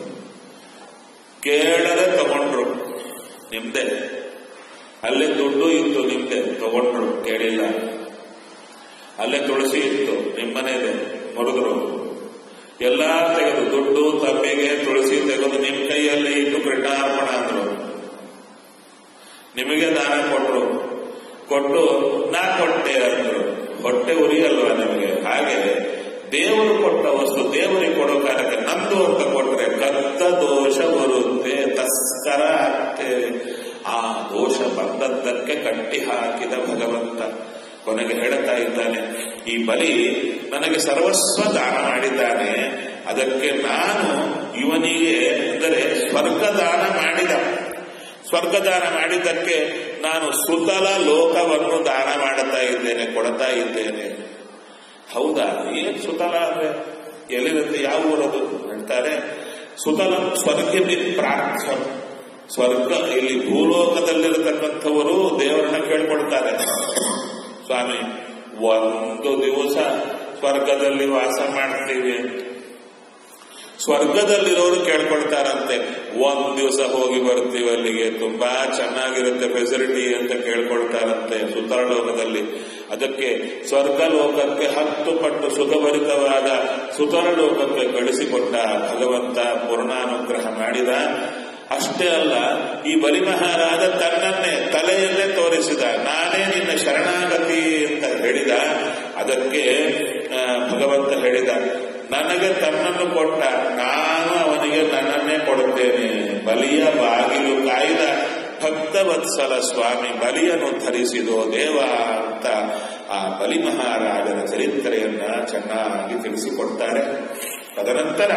Speaker 1: ಕೇಳದೆ ತಗೊಂಡ್ರು ನಿಮ್ದೆ ಅಲ್ಲೇ ದುಡ್ಡು ಇತ್ತು ನಿಮ್ದೆ ತಗೊಂಡ್ರು ಕೇಳಿಲ್ಲ ಅಲ್ಲೇ ತುಳಸಿ ಇತ್ತು ನಿಮ್ಮನೇದೆ ಮುರಿದ್ರು ಎಲ್ಲಾ ತೆಗೆದು ದುಡ್ಡು ತಂಬಿಗೆ ತುಳಸಿ ತೆಗೆದು ನಿಮ್ ಕೈಯಲ್ಲಿ ಇಟ್ಟು ಕೃಷ್ಣಾರ್ಪಣ ಅಂದ್ರು ನಿಮಗೆ ದಾನ ಕೊಟ್ರು ಕೊಟ್ಟು ನಾ ಕೊಟ್ಟೆ ಅಂದ್ರು ಹೊಟ್ಟೆ ಉರಿಯಲ್ವಾ ನಿಮಗೆ ಹಾಗೆ ದೇವರು ಕೊಟ್ಟ ವಸ್ತು ದೇವರಿಗೆ ಕೊಡೋ ಕಾಲಕ್ಕೆ ನಂದು ಅಂತ ಕೊಟ್ರೆ ಕತ್ತ ದೋಷ ಬರುತ್ತೆ ತಸ್ಕರ ಆಗ್ತೇವೆ ಆ ದೋಷ ಬಂದದ್ದಕ್ಕೆ ಕಟ್ಟಿ ಹಾಕಿದ ಭಗವಂತ ಕೊನೆಗೆ ಹೇಳುತ್ತಾ ಇದ್ದಾನೆ ಈ ಬಲಿ ನನಗೆ ಸರ್ವಸ್ವ ದಾನ ಮಾಡಿದ್ದಾನೆ ಅದಕ್ಕೆ ನಾನು ಇವನಿಗೆ ಅಂದರೆ ಸ್ವರ್ಗ ದಾನ ಮಾಡಿದ ಸ್ವರ್ಗದಾನ ಮಾಡಿದ್ದಕ್ಕೆ ನಾನು ಸುತಲ ಲೋಕವನ್ನು ದಾನ ಮಾಡುತ್ತಾ ಇದ್ದೇನೆ ಕೊಡ್ತಾ ಇದ್ದೇನೆ ಹೌದಾ ಏನ್ ಸುತಲ ಅಂದ್ರೆ ಎಲ್ಲಿರುತ್ತೆ ಯಾವ ಊರದು ಹೇಳ್ತಾರೆ ಸುತಲ ಸ್ವರ್ಗ ಪ್ರಾರ್ಥ ಸ್ವರ್ಗ ಇಲ್ಲಿ ಭೂಲೋಕದಲ್ಲಿರತಕ್ಕಂಥವರು ದೇವರನ್ನ ಕೇಳ್ಕೊಳ್ತಾರೆ ಸ್ವಾಮಿ ಒಂದು ದಿವಸ ಸ್ವರ್ಗದಲ್ಲಿ ವಾಸ ಮಾಡ್ತೀವಿ ಸ್ವರ್ಗದಲ್ಲಿರೋರು ಕೇಳ್ಕೊಳ್ತಾರಂತೆ ಒಂದ್ ದಿವಸ ಹೋಗಿ ಬರ್ತೀವಿ ಅಲ್ಲಿಗೆ ತುಂಬಾ ಚೆನ್ನಾಗಿರುತ್ತೆ ಫೆಸಿಲಿಟಿ ಅಂತ ಕೇಳ್ಕೊಳ್ತಾರಂತೆ ಸುತರಲೋಕದಲ್ಲಿ ಅದಕ್ಕೆ ಸ್ವರ್ಗ ಲೋಕಕ್ಕೆ ಹತ್ತು ಪಟ್ಟು ಸುಖಭರಿತವಾದ ಸುತರಲೋಕಕ್ಕೆ ಕಳಿಸಿಕೊಟ್ಟ ಭಗವಂತ ಪೂರ್ಣಾನುಗ್ರಹ ಮಾಡಿದ ಅಷ್ಟೇ ಅಲ್ಲ ಈ ಬಲಿಮಹಾರಾಜ ತನ್ನನ್ನೇ ತಲೆಯನ್ನೇ ತೋರಿಸಿದ ನಾನೇ ನಿನ್ನ ಶರಣಾಗತಿ ಅಂತ ಹೇಳಿದ ಅದಕ್ಕೆ ಆ, ಭಗವಂತ ಹೇಳಿದ ನನಗೆ ತನ್ನನ್ನು ಕೊಟ್ಟ ನಾನು ಅವನಿಗೆ ನನ್ನನ್ನೇ ಕೊಡುತ್ತೇನೆ ಬಲಿಯ ಬಾಗಿಲು ಕಾಯ್ದ ಭಕ್ತವತ್ಸಲ ಸ್ವಾಮಿ ಬಲಿಯನ್ನು ಧರಿಸಿದೋ ದೇವ ಅಂತ ಆ ಬಲಿ ಮಹಾರಾಜನ ಚರಿತ್ರೆಯನ್ನ ಚೆನ್ನಾಗಿ ತಿಳಿಸಿಕೊಡ್ತಾರೆ ತದನಂತರ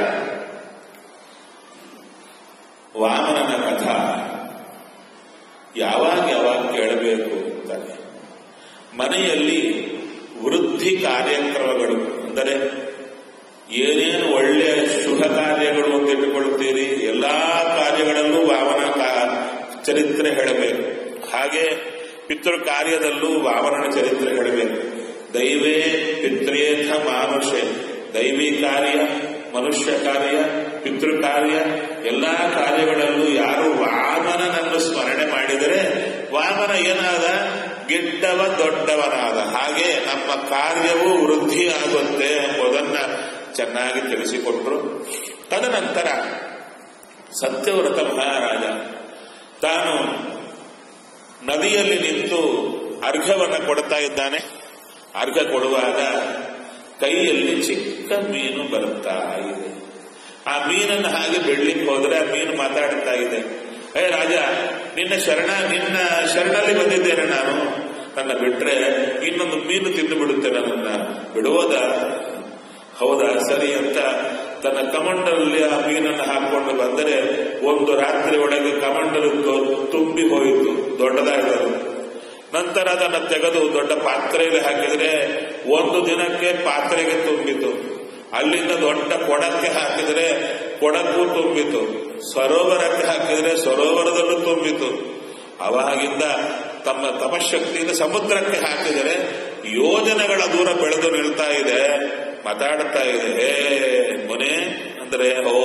Speaker 1: ವಾಮನನ ಕಥ ಯಾವಾಗ ಯಾವಾಗ ಕೇಳಬೇಕು ಅಂತಾನೆ ಮನೆಯಲ್ಲಿ ವೃದ್ಧಿ ಕಾರ್ಯಕ್ರಮಗಳು ಅಂದರೆ ಏನೇನು ಒಳ್ಳೆಯ ಶುಭ ಕಾರ್ಯಗಳು ಅಂತ ಇಟ್ಟುಕೊಳ್ತೀರಿ ಎಲ್ಲಾ ಕಾರ್ಯಗಳಲ್ಲೂ ವಾಮನ ಕಾ- ಚರಿತ್ರೆ ಹೇಳಬೇಕು ಹಾಗೆ ಪಿತೃ ಕಾರ್ಯದಲ್ಲೂ ವಾಮನನ ಚರಿತ್ರೆ ಹೇಳಬೇಕು ದೈವೇ ಪಿತ್ರೇಥ ಮಾನುಷೆ ದೈವಿ ಕಾರ್ಯ ಮನುಷ್ಯ ಕಾರ್ಯ ಪಿತೃ ಕಾರ್ಯ ಎಲ್ಲಾ ಕಾರ್ಯಗಳಲ್ಲೂ ಯಾರು ವಾಮನನನ್ನು ಸ್ಮರಣೆ ಮಾಡಿದರೆ ವಾಮನ ಏನಾದ ಗಿಡ್ಡವ ದೊಡ್ಡವನಾದ ಹಾಗೆ ನಮ್ಮ ಕಾರ್ಯವೂ ವೃದ್ಧಿ ಆಗುತ್ತೆ ಎಂಬುದನ್ನ ಚೆನ್ನಾಗಿ ತಿಳಿಸಿಕೊಟ್ರು ತದನಂತರ ಸತ್ಯವ್ರತ ಮಹಾರಾಜ ತಾನು ನದಿಯಲ್ಲಿ ನಿಂತು ಅರ್ಘ್ಯವನ್ನು ಕೊಡ್ತಾ ಇದ್ದಾನೆ ಅರ್ಘ್ಯ ಕೊಡುವಾಗ ಕೈಯಲ್ಲಿ ಚಿಕ್ಕ ಮೀನು ಬರುತ್ತಾ ಇದೆ ಆ ಮೀನನ್ನು ಹಾಗೆ ಬೆಳ್ಳಿಕ್ಕೆ ಹೋದ್ರೆ ಆ ಮೀನು ಮಾತಾಡ್ತಾ ಇದೆ ಏ ರಾಜ ನಿನ್ನ ಶರಣ ನಿನ್ನ ಶರಣಲ್ಲಿ ಬಂದಿದ್ದೇನೆ ನಾನು ನನ್ನ ಬಿಟ್ರೆ ಇನ್ನೊಂದು ಮೀನು ತಿಂದು ಬಿಡುತ್ತೆ ನನ್ನನ್ನ ಬಿಡುವುದ ಹೌದಾ ಸರಿ ಅಂತ ತನ್ನ ಕಮಂಡಲ್ಲಿ ಆ ಮೀನನ್ನು ಹಾಕೊಂಡು ಬಂದರೆ ಒಂದು ರಾತ್ರಿ ಒಳಗೆ ಕಮಂಡಲು ತು- ತುಂಬಿ ಹೋಯಿತು ದೊಡ್ಡದಾಯಿತು ನಂತರ ಅದನ್ನು ತೆಗೆದು ದೊಡ್ಡ ಪಾತ್ರೆಯಲ್ಲಿ ಹಾಕಿದರೆ ಒಂದು ದಿನಕ್ಕೆ ಪಾತ್ರೆಗೆ ತುಂಬಿತು ಅಲ್ಲಿಂದ ದೊಡ್ಡ ಕೊಡಕ್ಕೆ ಹಾಕಿದರೆ ಕೊಡಕ್ಕೂ ತುಂಬಿತು ಸರೋವರಕ್ಕೆ ಹಾಕಿದರೆ ಸರೋವರದಲ್ಲೂ ತುಂಬಿತು ಅವಾಗಿಂದ ತಮ್ಮ ತಪಶಕ್ತಿಯಿಂದ ಸಮುದ್ರಕ್ಕೆ ಹಾಕಿದರೆ ಯೋಜನೆಗಳ ದೂರ ಬೆಳೆದು ನಿಲ್ತಾ ಇದೆ ಮಾತಾಡ್ತಾ ಇದೆ ಹೇ ಮುನೆ ಅಂದ್ರೆ ಓ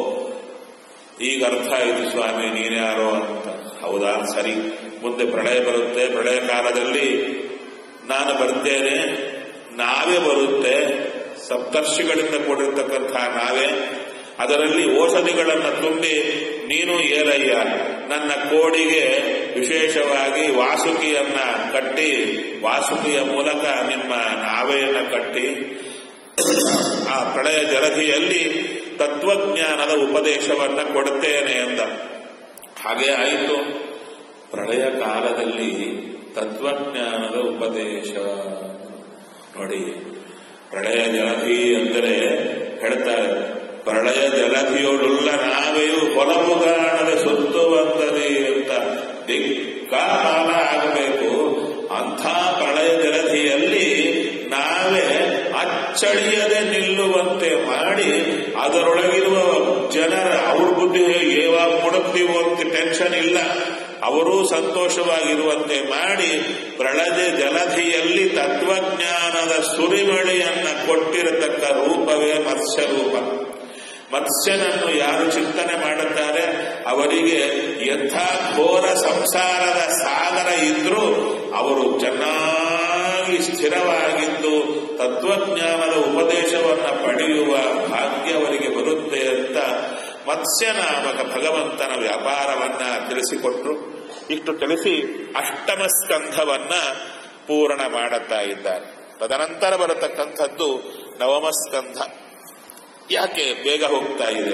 Speaker 1: ಈಗ ಅರ್ಥ ಆಯಿತು ಸ್ವಾಮಿ ನೀನ್ಯಾರೋ ಅಂತ ಹೌದಾ ಸರಿ ಮುಂದೆ ಪ್ರಳಯ ಬರುತ್ತೆ ಪ್ರಳಯ ಕಾಲದಲ್ಲಿ ನಾನು ಬರ್ತೇನೆ ನಾವೇ ಬರುತ್ತೆ ಸಪ್ತರ್ಷಿಗಳಿಂದ ಕೂಡಿರ್ತಕ್ಕಂಥ ನಾವೇ ಅದರಲ್ಲಿ ಔಷಧಿಗಳನ್ನು ತುಂಬಿ ನೀನು ಏರಯ್ಯ ನನ್ನ ಕೋಡಿಗೆ ವಿಶೇಷವಾಗಿ ವಾಸುಕಿಯನ್ನ ಕಟ್ಟಿ ವಾಸುಕಿಯ ಮೂಲಕ ನಿಮ್ಮ ನಾವೆಯನ್ನ ಕಟ್ಟಿ ಆ ಪ್ರಳಯ ಜಲಧಿಯಲ್ಲಿ ತತ್ವಜ್ಞಾನದ ಉಪದೇಶವನ್ನ ಕೊಡುತ್ತೇನೆ ಎಂದ ಹಾಗೆ ಆಯಿತು ಪ್ರಳಯ ಕಾಲದಲ್ಲಿ ತತ್ವಜ್ಞಾನದ ಉಪದೇಶ ನೋಡಿ ಪ್ರಳಯ ಜಲಧಿ ಅಂದರೆ ಹೇಳ್ತಾರೆ ಪ್ರಳಯ ಜಲಧಿಯೋಡುಳ್ಳ ನಾವೆಯು ಹೊಲಮುಗಾಣದ ಸುತ್ತುವಂತದೆ ಅಂತ ದಿಕ್ಕಾಲ ಆಗಬೇಕು ಅಂಥ ಪ್ರಳಯ ಜಲಧಿಯಲ್ಲಿ ನಾವೇ ಅಚ್ಚಳಿಯದೆ ನಿಲ್ಲುವಂತೆ ಮಾಡಿ ಅದರೊಳಗಿರುವ ಜನರ ಅವ್ರ ಬುದ್ಧಿ ಯಾವಾಗ ಮುಡುಕ್ತೀವೋ ಅಂತ ಟೆನ್ಷನ್ ಇಲ್ಲ ಅವರೂ ಸಂತೋಷವಾಗಿರುವಂತೆ ಮಾಡಿ ಪ್ರಳಯ ಜಲಧಿಯಲ್ಲಿ ತತ್ವಜ್ಞಾನದ ಸುರಿಮಳೆಯನ್ನ ಕೊಟ್ಟಿರತಕ್ಕ ರೂಪವೇ ಮತ್ಸ್ಯ ರೂಪ ಮತ್ಸ್ಯನನ್ನು ಯಾರು ಚಿಂತನೆ ಮಾಡುತ್ತಾರೆ ಅವರಿಗೆ ಎಂಥ ಘೋರ ಸಂಸಾರದ ಸಾಗರ ಇದ್ರೂ ಅವರು ಚೆನ್ನಾಗಿ ಸ್ಥಿರವಾಗಿದ್ದು ತತ್ವಜ್ಞಾನದ ಉಪದೇಶವನ್ನ ಪಡೆಯುವ ಭಾಗ್ಯ ಅವರಿಗೆ ಬರುತ್ತೆ ಅಂತ ಮತ್ಸ್ಯನಾಮಕ ಭಗವಂತನ ವ್ಯಾಪಾರವನ್ನ ತಿಳಿಸಿಕೊಟ್ರು ಇಷ್ಟು ತಿಳಿಸಿ ಅಷ್ಟಮ ಸ್ಕಂಧವನ್ನ ಪೂರ್ಣ ಮಾಡುತ್ತಾ ಇದ್ದಾರೆ ತದನಂತರ ಬರತಕ್ಕಂಥದ್ದು ನವಮ ಸ್ಕಂಧ ಯಾಕೆ ಬೇಗ ಹೋಗ್ತಾ ಇದೆ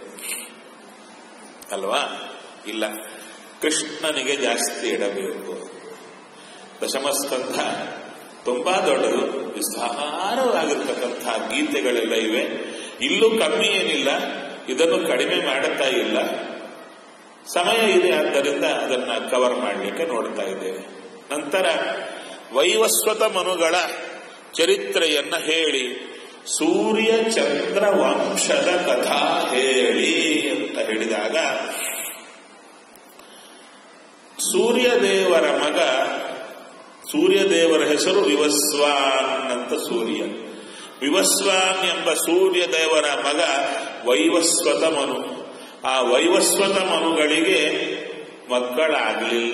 Speaker 1: ಅಲ್ವಾ ಇಲ್ಲ ಕೃಷ್ಣನಿಗೆ ಜಾಸ್ತಿ ಇಡಬೇಕು ದಶಮಸ್ಕಂಧ ತುಂಬಾ ದೊಡ್ಡದು ವಿಸ್ತಾರವಾಗಿರ್ತಕ್ಕಂಥ ಗೀತೆಗಳೆಲ್ಲ ಇವೆ ಇಲ್ಲೂ ಕಮ್ಮಿ ಏನಿಲ್ಲ ಇದನ್ನು ಕಡಿಮೆ ಮಾಡುತ್ತಾ ಇಲ್ಲ ಸಮಯ ಇದೆ ಆದ್ದರಿಂದ ಅದನ್ನ ಕವರ್ ಮಾಡಲಿಕ್ಕೆ ನೋಡ್ತಾ ಇದ್ದೇವೆ ನಂತರ ವೈವಸ್ವತ ಮನುಗಳ ಚರಿತ್ರೆಯನ್ನ ಹೇಳಿ ಸೂರ್ಯ ಚಂದ್ರ ವಂಶದ ಕಥಾ ಹೇಳಿ ಅಂತ ಹೇಳಿದಾಗ ಸೂರ್ಯದೇವರ ಮಗ ಸೂರ್ಯದೇವರ ಹೆಸರು ವಿವಸ್ವಾನ್ ಅಂತ ಸೂರ್ಯ ವಿವಸ್ವಾನ್ ಎಂಬ ಸೂರ್ಯದೇವರ ಮಗ ವೈವಸ್ವತ ಮನು ಆ ವೈವಸ್ವತ ಮನುಗಳಿಗೆ ಮಕ್ಕಳಾಗಲಿಲ್ಲ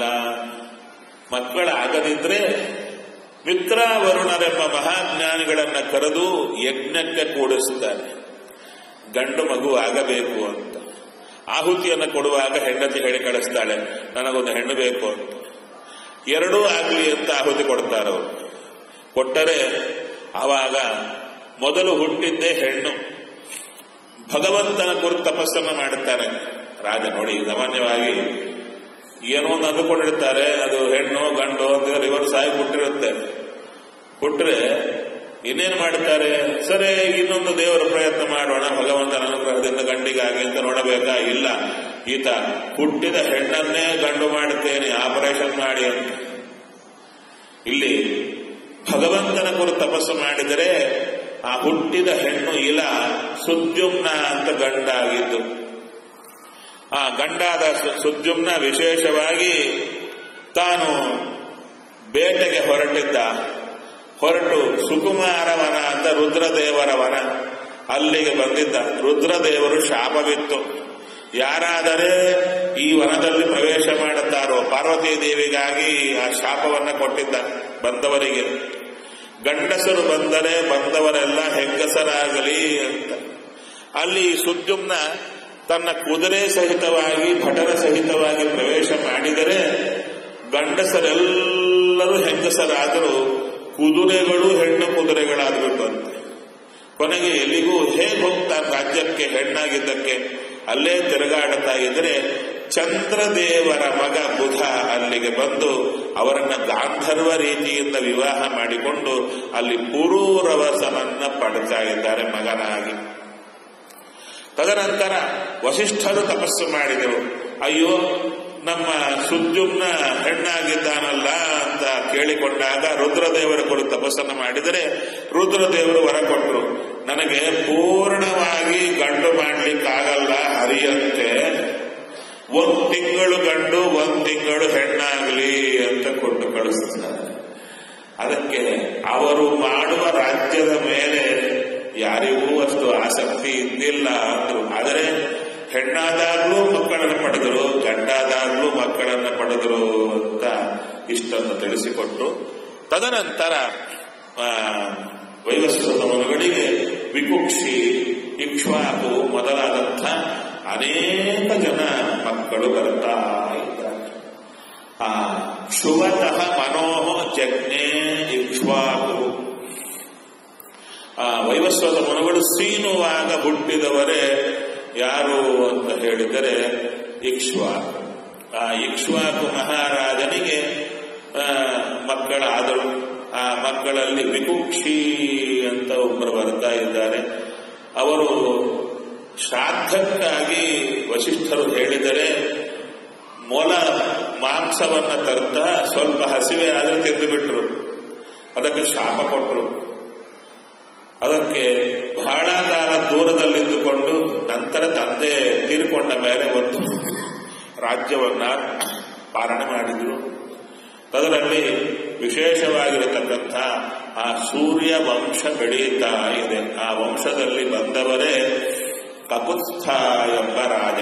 Speaker 1: ಮಕ್ಕಳಾಗದಿದ್ರೆ ಮಿತ್ರಾವರುಣರೆಂಬ ಮಹಾಜ್ಞಾನಿಗಳನ್ನ ಕರೆದು ಯಜ್ಞಕ್ಕೆ ಕೂಡಿಸ್ತಾರೆ ಗಂಡು ಮಗು ಆಗಬೇಕು ಅಂತ ಆಹುತಿಯನ್ನು ಕೊಡುವಾಗ ಹೆಂಡತಿ ಹೇಳಿ ಕಳಿಸ್ತಾಳೆ ನನಗೊಂದು ಹೆಣ್ಣು ಬೇಕು ಅಂತ ಎರಡೂ ಆಗಲಿ ಅಂತ ಆಹುತಿ ಕೊಡ್ತಾರವರು ಕೊಟ್ಟರೆ ಆವಾಗ ಮೊದಲು ಹುಟ್ಟಿದ್ದೇ ಹೆಣ್ಣು ಭಗವಂತನ ಕುರಿತು ತಪಸ್ಸನ್ನು ಮಾಡುತ್ತಾರೆ ರಾಜ ನೋಡಿ ಸಾಮಾನ್ಯವಾಗಿ ಏನೋ ಒಂದು ಅಂದುಕೊಂಡಿರ್ತಾರೆ ಅದು ಹೆಣ್ಣು ಗಂಡು ಅಂತ ರಿವರ್ಸ್ ಆಗಿ ಹುಟ್ಟಿರುತ್ತೆ ಹುಟ್ಟರೆ ಇನ್ನೇನು ಮಾಡ್ತಾರೆ ಸರಿ ಇನ್ನೊಂದು ದೇವರ ಪ್ರಯತ್ನ ಮಾಡೋಣ ಭಗವಂತನ ಅನುಗ್ರಹದಿಂದ ಗಂಡಿಗಾಗಿ ಅಂತ ನೋಡಬೇಕಾ ಇಲ್ಲ ಈತ ಹುಟ್ಟಿದ ಹೆಣ್ಣನ್ನೇ ಗಂಡು ಮಾಡುತ್ತೇನೆ ಆಪರೇಷನ್ ಮಾಡಿ ಅಂತ ಇಲ್ಲಿ ಭಗವಂತನ ಕುರಿತು ತಪಸ್ಸು ಮಾಡಿದರೆ ಆ ಹುಟ್ಟಿದ ಹೆಣ್ಣು ಇಲ ಸುದ್ಯುಮ್ನ ಅಂತ ಗಂಡಾಗಿದ್ದು ಆ ಗಂಡಾದ ಸುದ್ಯುಮ್ನ ವಿಶೇಷವಾಗಿ ತಾನು ಬೇಟೆಗೆ ಹೊರಟಿದ್ದ ಹೊರಟು ಸುಕುಮಾರವನ ಅಂತ ರುದ್ರದೇವರ ವನ ಅಲ್ಲಿಗೆ ಬಂದಿದ್ದ ರುದ್ರದೇವರು ಶಾಪವಿತ್ತು ಯಾರಾದರೆ ಈ ವನದಲ್ಲಿ ಪ್ರವೇಶ ಮಾಡುತ್ತಾರೋ ಪಾರ್ವತೀ ದೇವಿಗಾಗಿ ಆ ಶಾಪವನ್ನ ಕೊಟ್ಟಿದ್ದ ಬಂದವರಿಗೆ ಗಂಡಸರು ಬಂದರೆ ಬಂದವರೆಲ್ಲ ಹೆಂಗಸರಾಗಲಿ ಅಂತ ಅಲ್ಲಿ ಸುದ್ಯುಮ್ನ ತನ್ನ ಕುದುರೆ ಸಹಿತವಾಗಿ ಭಟರ ಸಹಿತವಾಗಿ ಪ್ರವೇಶ ಮಾಡಿದರೆ ಗಂಡಸರೆಲ್ಲರೂ ಹೆಂಗಸರಾದರೂ ಕುದುರೆಗಳು ಹೆಣ್ಣು ಕುದುರೆಗಳಾಗ್ಬಿಟ್ಟಂತೆ ಕೊನೆಗೆ ಎಲ್ಲಿಗೂ ಹೇಗೆ ಹೋಗ್ತಾರೆ ರಾಜ್ಯಕ್ಕೆ ಹೆಣ್ಣಾಗಿದ್ದಕ್ಕೆ ಅಲ್ಲೇ ತಿರುಗಾಡುತ್ತಾ ಇದ್ರೆ ಚಂದ್ರದೇವರ ಮಗ ಬುಧ ಅಲ್ಲಿಗೆ ಬಂದು ಅವರನ್ನ ಗಾಂಧರ್ವ ರೀತಿಯಿಂದ ವಿವಾಹ ಮಾಡಿಕೊಂಡು ಅಲ್ಲಿ ಪುರೂರವಸನನ್ನ ಪಡ್ತಾ ಇದ್ದಾರೆ ಮಗನಾಗಿ ತದನಂತರ ವಸಿಷ್ಠರು ತಪಸ್ಸು ಮಾಡಿದರು ಅಯ್ಯೋ ನಮ್ಮ ಸುದ್ಯುಮ್ನ ಹೆಣ್ಣಾಗಿದ್ದಾನಲ್ಲ ಅಂತ ಕೇಳಿಕೊಂಡಾಗ ರುದ್ರದೇವರ ಕುರಿತು ತಪಸ್ಸನ್ನು ಮಾಡಿದರೆ ರುದ್ರದೇವರು ವರ ಕೊಟ್ಟರು ನನಗೆ ಪೂರ್ಣವಾಗಿ ಗಂಡು ಮಾಡ್ಲಿಕ್ಕಾಗಲ್ಲ ಹರಿಯಂತೆ ಒಂದು ತಿಂಗಳು ಗಂಡು ಒಂದು ತಿಂಗಳು ಹೆಣ್ಣಾಗಲಿ ಅಂತ ಕೊಟ್ಟು ಕಳಿಸ್ತಾರೆ ಅದಕ್ಕೆ ಅವರು ಮಾಡುವ ರಾಜ್ಯದ ಮೇಲೆ ಯಾರಿಗೂ ಅಷ್ಟು ಆಸಕ್ತಿ ಇದ್ದಿಲ್ಲ ಅಂದ್ರು ಆದರೆ ಹೆಣ್ಣಾದಾಗ್ಲೂ ಮಕ್ಕಳನ್ನು ಪಡೆದರು ಗಂಡಾದಾಗ್ಲೂ ಮಕ್ಕಳನ್ನು ಪಡೆದರು ಅಂತ ಇಷ್ಟನ್ನು ತಿಳಿಸಿಕೊಟ್ಟು ತದನಂತರ ವೈವಸ್ವತ ಮನುಗಳಿಗೆ ವಿಕುಕ್ಷಿ ಇಕ್ಷ್ವಾಕು ಮೊದಲಾದಂಥ ಅನೇಕ ಜನ ಮಕ್ಕಳು ಬರ್ತಾ ಇದ್ದಾರೆ ಆ ಶುಭತಃ ಮನೋಹ ಜಜ್ಞೆ ಇಕ್ಷ್ವಾಕು ಆ ವೈವಸ್ವತ ಮನುಗಳು ಸೀನುವಾಗ ಹುಟ್ಟಿದವರೇ ಯಾರು ಅಂತ ಹೇಳಿದರೆ ಇಕ್ಷ್ವಾಕು ಆ ಇಕ್ಷ್ವಾಕು ಮಹಾರಾಜನಿಗೆ ಆ, ಮಕ್ಕಳಾದರು ಆ ಮಕ್ಕಳಲ್ಲಿ ವಿಕುಕ್ಷಿ ಅಂತ ಒಬ್ಬರು ಬರ್ತಾ ಇದ್ದಾರೆ ಅವರು ಶ್ರಾದ್ದಕ್ಕಾಗಿ ವಶಿಷ್ಠರು ಹೇಳಿದರೆ ಮೊಲ ಮಾಂಸವನ್ನ ತರ್ತಾ ಸ್ವಲ್ಪ ಹಸಿವೆ ಆದರೆ ತಿಂದು ಬಿಟ್ರು ಅದಕ್ಕೆ ಶಾಪ ಕೊಟ್ಟರು ಅದಕ್ಕೆ ಬಹಳ ಕಾಲ ದೂರದಲ್ಲಿದ್ದುಕೊಂಡು ನಂತರ ತಂದೆ ತೀರಿಕೊಂಡ ಮೇಲೆ ಒಂದು ರಾಜ್ಯವನ್ನ ಪಾಲನೆ ಮಾಡಿದ್ರು ಅದರಲ್ಲಿ ವಿಶೇಷವಾಗಿರತಕ್ಕಂಥ ಆ ಸೂರ್ಯ ವಂಶ ಬೆಳೆಯುತ್ತಾ ಇದೆ ಆ ವಂಶದಲ್ಲಿ ಬಂದವರೇ ಕಕುತ್ಸ್ಥ ಎಂಬ ರಾಜ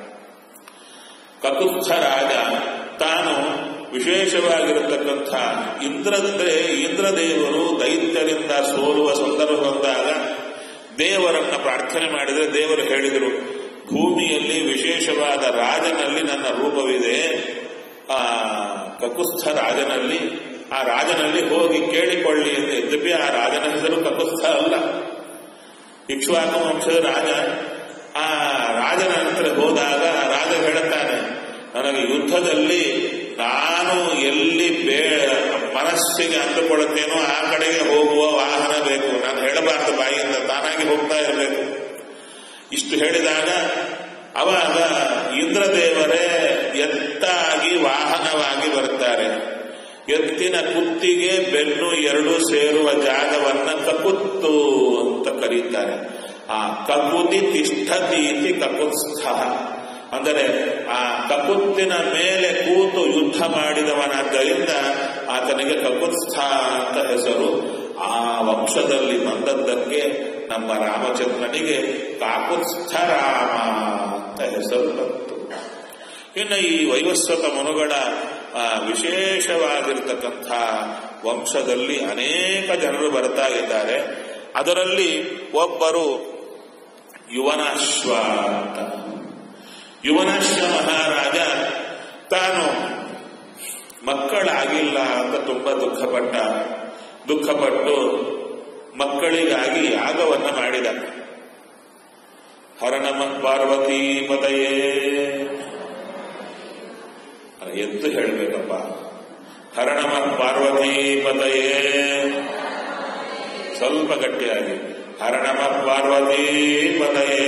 Speaker 1: ಕಕುತ್ಸ್ಥ ರಾಜ ತಾನು ವಿಶೇಷವಾಗಿರತಕ್ಕಂಥ ಇಂದ್ರಂದ್ರೆ ಇಂದ್ರದೇವರು ದೈತ್ಯರಿಂದ ಸೋಲುವ ಸಂದರ್ಭ ಬಂದಾಗ ದೇವರನ್ನ ಪ್ರಾರ್ಥನೆ ಮಾಡಿದರೆ ದೇವರು ಹೇಳಿದರು ಭೂಮಿಯಲ್ಲಿ ವಿಶೇಷವಾದ ರಾಜನಲ್ಲಿ ನನ್ನ ರೂಪವಿದೆ ಆ ಕಕುಸ್ಥ ರಾಜನಲ್ಲಿ ಆ ರಾಜನಲ್ಲಿ ಹೋಗಿ ಕೇಳಿಕೊಳ್ಳಿ ಅಂತ ಯದ್ಯಪಿ ಆ ರಾಜನ ಹೆಸರು ಕಕುಸ್ಥ ಅಲ್ಲ ಇಕ್ಷ್ವಾಕು ವಂಶದ ರಾಜ ಆ ರಾಜನ ಹತ್ರ ಹೋದಾಗ ರಾಜ ಹೇಳುತ್ತಾನೆ ನನಗೆ ಯುದ್ಧದಲ್ಲಿ ನಾನು ಎಲ್ಲಿ ಬೇ ಮನಸ್ಸಿಗೆ ಅಂದುಕೊಳ್ಳುತ್ತೇನೋ ಆ ಕಡೆಗೆ ಹೋಗುವ ವಾಹನ ಬೇಕು ನಾನು ಹೇಳಬಾರ್ದು ಬಾಯಿಯಿಂದ ತಾನಾಗಿ ಹೋಗ್ತಾ ಇರಬೇಕು ಇಷ್ಟು ಹೇಳಿದಾಗ ಅವಾಗ ಇಂದ್ರದೇವರೇ ಎತ್ತಾಗಿ ವಾಹನವಾಗಿ ಬರ್ತಾರೆ ಎತ್ತಿನ ಕುತ್ತಿಗೆ ಬೆನ್ನು ಎರಡು ಸೇರುವ ಜಾಗವನ್ನ ಕಕುತ್ತು ಅಂತ ಕರೀತಾರೆ ಆ ಕಕುತಿ ತಿಷ್ಠತೀತಿ ಕಕುತ್ಸ್ಥ ಅಂದರೆ ಆ ಕಕುತ್ತಿನ ಮೇಲೆ ಕೂತು ಯುದ್ಧ ಮಾಡಿದವನಾದ್ದರಿಂದ ಆತನಿಗೆ ಕಕುತ್ಸ್ಥ ಅಂತ ಹೆಸರು ಆ ವಂಶದಲ್ಲಿ ಬಂದದ್ದಕ್ಕೆ ನಮ್ಮ ರಾಮಚಂದ್ರನಿಗೆ ಕಾಕುತ್ಸ್ಥ ರಾಮ ಅಂತ ಹೆಸರು ಬಂತು ಇನ್ನು ಈ ವೈವಸ್ವತ ಮನುಗಳ ಆ, ವಿಶೇಷವಾಗಿರ್ತಕ್ಕಂಥ ವಂಶದಲ್ಲಿ ಅನೇಕ ಜನರು ಬರ್ತಾ ಇದ್ದಾರೆ ಅದರಲ್ಲಿ ಒಬ್ಬರು ಯುವನಾಶ್ವ ಅಂತ ಯುವನಾಶ್ವ ಮಹಾರಾಜ ತಾನು ಮಕ್ಕಳಾಗಿಲ್ಲ ಅಂತ ತುಂಬಾ ದುಃಖಪಟ್ಟ ದುಃಖಪಟ್ಟು ಮಕ್ಕಳಿಗಾಗಿ ಯಾಗವನ್ನ ಮಾಡಿದ ಹರನಮ ಪಾರ್ವತಿ ಪದಯೇ ಅಲ್ಲ, ಎದ್ದು ಹೇಳಬೇಕಪ್ಪ ಹರನಮ ಪಾರ್ವತಿ ಪದಯೇ ಸ್ವಲ್ಪ ಗಟ್ಟಿಯಾಗಿ ಹರನಮ ಪಾರ್ವತಿ ಪದಯೇ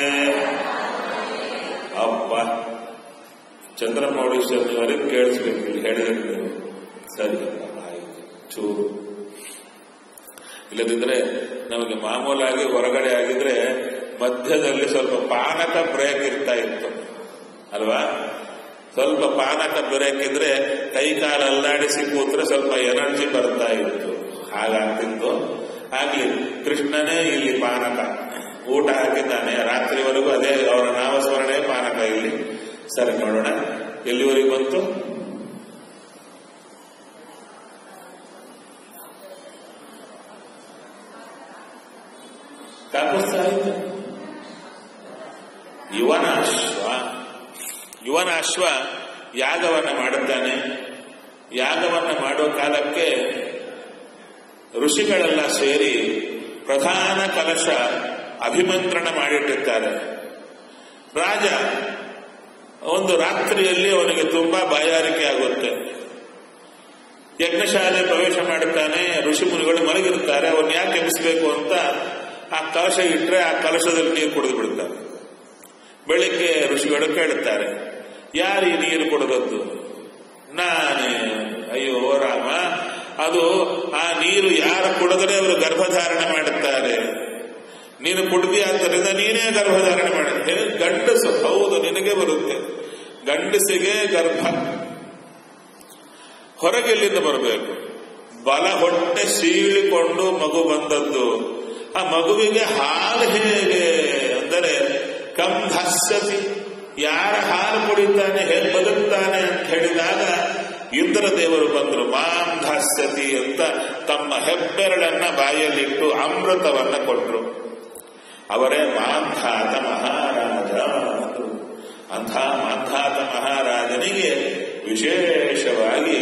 Speaker 1: ಅಪ್ಪ ಚಂದ್ರಮೌಳೀಶ್ವರವರಿಗೆ ಕೇಳಿಸ್ಬೇಕು ಇಲ್ಲಿ ಹೇಳಿದ್ರೆ ನೀವು ಸರಿ ಅಪ್ಪ ಆಯ್ತು ಚೂರು ಇಲ್ಲದಿದ್ರೆ ನಮಗೆ ಮಾಮೂಲಾಗಿ ಹೊರಗಡೆ ಆಗಿದ್ರೆ ಮಧ್ಯದಲ್ಲಿ ಸ್ವಲ್ಪ ಪಾನಕ ಬ್ರೇಕ್ ಇರ್ತಾ ಇತ್ತು ಅಲ್ವಾ ಸ್ವಲ್ಪ ಪಾನಕ ಬ್ರೇಕ್ ಇದ್ರೆ ಕೈ ಕಾಲು ಅಲ್ಲಾಡಿಸಿ ಕೂತ್ರೆ ಸ್ವಲ್ಪ ಎನರ್ಜಿ ಬರ್ತಾ ಇತ್ತು ಹಾಗಾಗ್ತಿತ್ತು ಆಗ್ಲಿ ಕೃಷ್ಣನೇ ಇಲ್ಲಿ ಪಾನಕ ಊಟ ಹಾಕಿದ್ದಾನೆ ರಾತ್ರಿವರೆಗೂ ಅದೇ ಅವರ ನಾಮಸ್ಮರಣೆ ಪಾನಕ ಇಲ್ಲಿ ಸರಿ ನೋಡೋಣ ಎಲ್ಲಿವರೆಗೂ ಬಂತು ಕಾಪಿಸ್ತಾ ಇದ್ದ ಯುವನ ಅಶ್ವ ಯುವನ ಅಶ್ವ ಯಾಗವನ್ನ ಮಾಡುತ್ತಾನೆ ಯಾಗವನ್ನ ಮಾಡುವ ಕಾಲಕ್ಕೆ ಋಷಿಗಳೆಲ್ಲ ಸೇರಿ ಪ್ರಧಾನ ಕಲಶ ಅಭಿಮಂತ್ರಣ ಮಾಡಿಟ್ಟಿರ್ತಾರೆ ರಾಜ ಒಂದು ರಾತ್ರಿಯಲ್ಲಿ ಅವನಿಗೆ ತುಂಬಾ ಬಾಯಾರಿಕೆ ಆಗುತ್ತೆ ಯಜ್ಞಶಾಲೆ ಪ್ರವೇಶ ಮಾಡುತ್ತಾನೆ ಋಷಿ ಮುನಿಗಳು ಮಲಗಿರುತ್ತಾರೆ ಅವನ್ನ ಯಾಕೆ ಎಬ್ಬಿಸಬೇಕು ಅಂತ ಆ ಕಲಶ ಇಟ್ಟರೆ ಆ ಕಲಶದಲ್ಲಿ ನೀರು ಕುಡಿದು ಬಿಡುತ್ತಾರೆ ಬೆಳಿಗ್ಗೆ ಋಷಿಗಳು ಕೇಳುತ್ತಾರೆ ಯಾರು ಈ ನೀರು ಕುಡಿದದ್ದು ನಾನೇ ಅಯ್ಯೋ ರಾಮ ಅದು ಆ ನೀರು ಯಾರು ಕುಡಿದರೆ ಅವರು ಗರ್ಭಧಾರಣೆ ಮಾಡುತ್ತಾರೆ ನೀನು ಕುಡ್ದಿ ಆದ್ದರಿಂದ ನೀನೇ ಗರ್ಭಧಾರಣೆ ಮಾಡಿದ್ದೆ ಗಂಡಸು ಹೌದು ನಿನಗೆ ಬರುತ್ತೆ ಗಂಡಸಿಗೆ ಗರ್ಭ ಹೊರಗೆಲ್ಲಿಂದ ಬರಬೇಕು ಬಲ ಹೊಟ್ಟೆ ಸೀಳಿಕೊಂಡು ಮಗು ಬಂದದ್ದು ಆ ಮಗುವಿಗೆ ಹಾಲು ಹೇಗೆ ಅಂದರೆ ಕಂಧಸ್ಸತಿ ಯಾರ ಹಾಲು ಕುಡಿತಾನೆ ಹೇಗೆ ಬದುಕ್ತಾನೆ ಅಂತ ಹೇಳಿದಾಗ ಇಂದ್ರ ದೇವರು ಬಂದರು ಮಾಂ ಧಾಸ್ಯತಿ ಅಂತ ತಮ್ಮ ಹೆಬ್ಬೆರಳನ್ನ ಬಾಯಲ್ಲಿಟ್ಟು ಅಮೃತವನ್ನ ಕೊಟ್ಟರು ಅವರೇ ಮಾಂಧಾತ ಮಹಾರಾಜ ಅಂಥ ಮಾಂಧಾತ ಮಹಾರಾಜನಿಗೆ ವಿಶೇಷವಾಗಿ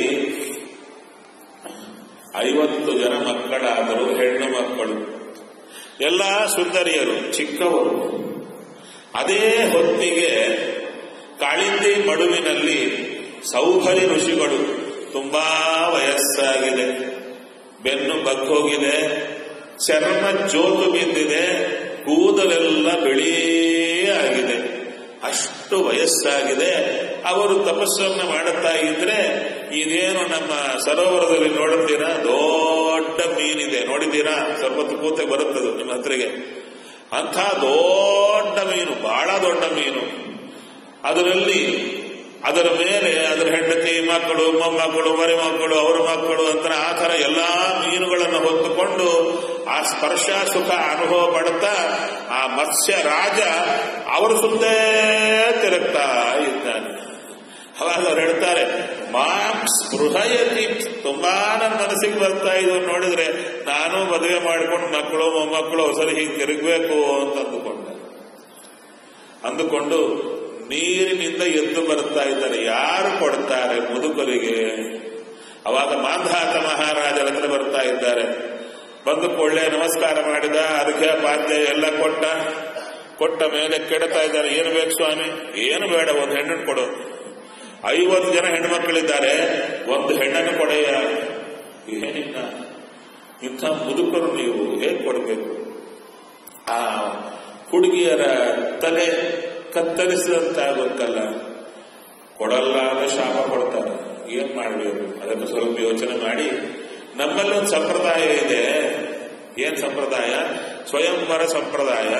Speaker 1: ಐವತ್ತು ಜನ ಮಕ್ಕಳಾದರೂ ಹೆಣ್ಣು ಮಕ್ಕಳು ಎಲ್ಲ ಸುಂದರಿಯರು ಚಿಕ್ಕವರು ಅದೇ ಹೊತ್ತಿಗೆ ಕಾಳಿಂದಿ ಮಡುವಿನಲ್ಲಿ ಸೌಭರಿ ಋಷಿಗಳು ತುಂಬಾ ವಯಸ್ಸಾಗಿದೆ ಬೆನ್ನು ಬಗ್ಗೋಗಿದೆ ಚರ್ಮ ಜೋತು ಬಿದ್ದಿದೆ ಕೂದಲೆಲ್ಲ ಬಿಳಿಯೇ ಆಗಿದೆ ಅಷ್ಟು ವಯಸ್ಸಾಗಿದೆ ಅವರು ತಪಸ್ಸನ್ನು ಮಾಡುತ್ತಾ ಇದ್ರೆ ಇದೇನು ನಮ್ಮ ಸರೋವರದಲ್ಲಿ ನೋಡುತ್ತೀರಾ ದೊಡ್ಡ ಮೀನಿದೆ ನೋಡಿದ್ದೀರಾ ಸ್ವಲ್ಪ ಹೊತ್ತು ಕೂತೆ ಬರುತ್ತದೆ ನಿಮ್ಮ ಹತ್ರಿಗೆ ಅಂಥ ದೊಡ್ಡ ಮೀನು ಬಹಳ ದೊಡ್ಡ ಮೀನು ಅದರಲ್ಲಿ ಅದರ ಮೇಲೆ ಅದರ ಹೆಂಡತಿ ಮಕ್ಕಳು ಮೊಮ್ಮಕ್ಕಳು ಮರಿ ಮಕ್ಕಳು ಅವರ ಮಕ್ಕಳು ಅಂತ ಆ ಥರ ಎಲ್ಲಾ ಮೀನುಗಳನ್ನು ಹೊತ್ತುಕೊಂಡು ಆ ಸ್ಪರ್ಶ ಸುಖ ಅನುಭವ ಪಡುತ್ತಾ ಆ ಮತ್ಸ್ಯ ರಾಜ ಅವರು ಸುತ್ತೇ ತಿರುಗ್ತಾ ಇದ್ದಾನೆ ಅವಾಗ ಅವ್ರು ಹೇಳ್ತಾರೆ ಮಾಂ ಸ್ಪೃಹಯತಿ ತುಂಬಾ ನನ್ನ ಮನಸ್ಸಿಗೆ ಬರ್ತಾ ಇದು ನೋಡಿದ್ರೆ ನಾನು ಮದುವೆ ಮಾಡ್ಕೊಂಡು ಮಕ್ಕಳು ಮೊಮ್ಮಕ್ಕಳು ಸರಿ ಹೀಗೆ ತಿರುಗಬೇಕು ಅಂತ ಅಂದುಕೊಂಡೆ ಅಂದುಕೊಂಡು ನೀರಿನಿಂದ ಎದ್ದು ಬರ್ತಾ ಇದ್ದಾರೆ ಯಾರು ಕೊಡ್ತಾರೆ ಮುದುಕರಿಗೆ ಅವಾಗ ಮಾಂಧಾತ ಮಹಾರಾಜರ ಹತ್ರ ಬರ್ತಾ ಇದ್ದಾರೆ ಬಂದು ಕೊಳ್ಳೆ ನಮಸ್ಕಾರ ಮಾಡಿದ ಅರ್ಘ್ಯ ಪಾದ್ಯ ಎಲ್ಲ ಕೊಟ್ಟ ಕೊಟ್ಟ ಮೇಲೆ ಕೆಡ್ತಾ ಇದ್ದಾರೆ ಏನು ಬೇಕು ಸ್ವಾಮಿ ಏನು ಬೇಡ ಒಂದು ಹೆಣ್ಣನ್ನು ಕೊಡು ಐವತ್ತು ಜನ ಹೆಣ್ಮಕ್ಳಿದ್ದಾರೆ ಒಂದು ಹೆಣ್ಣನ್ನು ಕೊಡೆಯ ಏನಿಲ್ಲ ಇಂಥ ಮುದುಕರು ನೀವು ಹೇಗೆ ಕೊಡಬೇಕು ಆ ಹುಡುಗಿಯರ ತಲೆ ಕತ್ತರಿಸಿದಂತಾಗುತ್ತಲ್ಲ ಕೊಡಲ್ಲ ಅಂದ್ರೆ ಶಾಪ ಕೊಡ್ತಾರೆ ಏನ್ ಮಾಡಬೇಕು ಅದನ್ನು ಸ್ವಲ್ಪ ಯೋಚನೆ ಮಾಡಿ ನಮ್ಮಲ್ಲಿ ಒಂದು ಸಂಪ್ರದಾಯ ಇದೆ ಏನ್ ಸಂಪ್ರದಾಯ ಸ್ವಯಂವರ ಸಂಪ್ರದಾಯ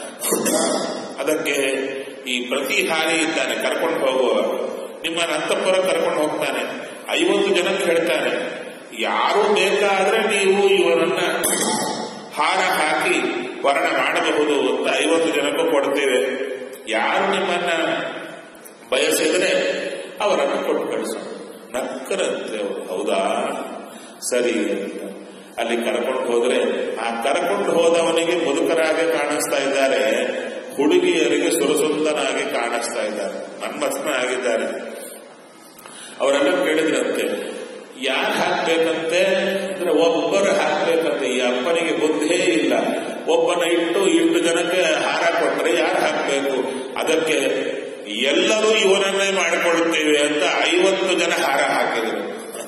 Speaker 1: ಅದಕ್ಕೆ ಈ ಪ್ರತಿ ಹಾರಿ ಇದ್ದಾನೆ ಕರ್ಕೊಂಡು ಹೋಗುವ ನಿಮ್ಮ ಅಂತಃಪುರ ಕರ್ಕೊಂಡು ಹೋಗ್ತಾನೆ ಐವತ್ತು ಜನಕ್ಕೆ ಹೇಳ್ತಾನೆ ಯಾರು ಬೇಕಾದ್ರೆ ನೀವು ಇವರನ್ನ ಹಾರ ಹಾಕಿ ವರ್ಣ ಮಾಡಬಹುದು ಅಂತ ಐವತ್ತು ಜನಕ್ಕೂ ಕೊಡ್ತೇವೆ ಯಾರು ನಿಮ್ಮನ್ನ ಬಯಸಿದ್ರೆ ಅವರನ್ನು ಕೊಟ್ಟು ಕಳಿಸೋಣ ನಕ್ಕರಂತೆ ಅವರು ಹೌದಾ ಸರಿ ಅಂತ ಅಲ್ಲಿ ಕರ್ಕೊಂಡು ಹೋದ್ರೆ ಆ ಕರ್ಕೊಂಡು ಹೋದವನಿಗೆ ಮುದುಕರಾಗಿ ಕಾಣಿಸ್ತಾ ಇದ್ದಾರೆ ಹುಡುಗಿಯರಿಗೆ ಸುರಸುಂದನಾಗಿ ಕಾಣಿಸ್ತಾ ಇದ್ದಾರೆ ಮನ್ಮಥನ ಆಗಿದ್ದಾರೆ ಅವರೆಲ್ಲ ಕೇಳಿದ್ರಂತೆ ಯಾರು ಹಾಕ್ಬೇಕಂತೆ ಅಂದ್ರೆ ಒಬ್ಬರು ಹಾಕ್ಬೇಕಂತೆ ಈ ಅಪ್ಪನಿಗೆ ಬುದ್ಧೇ ಇಲ್ಲ ಒಬ್ಬನ ಇಟ್ಟು ಇಷ್ಟು ಜನಕ್ಕೆ ಹಾರ ಕೊಟ್ರೆ ಯಾರು ಹಾಕ್ಬೇಕು ಅದಕ್ಕೆ ಎಲ್ಲರೂ ಇವನನ್ನೇ ಮಾಡಿಕೊಳ್ಳುತ್ತೇವೆ ಅಂತ ಐವತ್ತು ಜನ ಹಾರ ಹಾಕಿದರು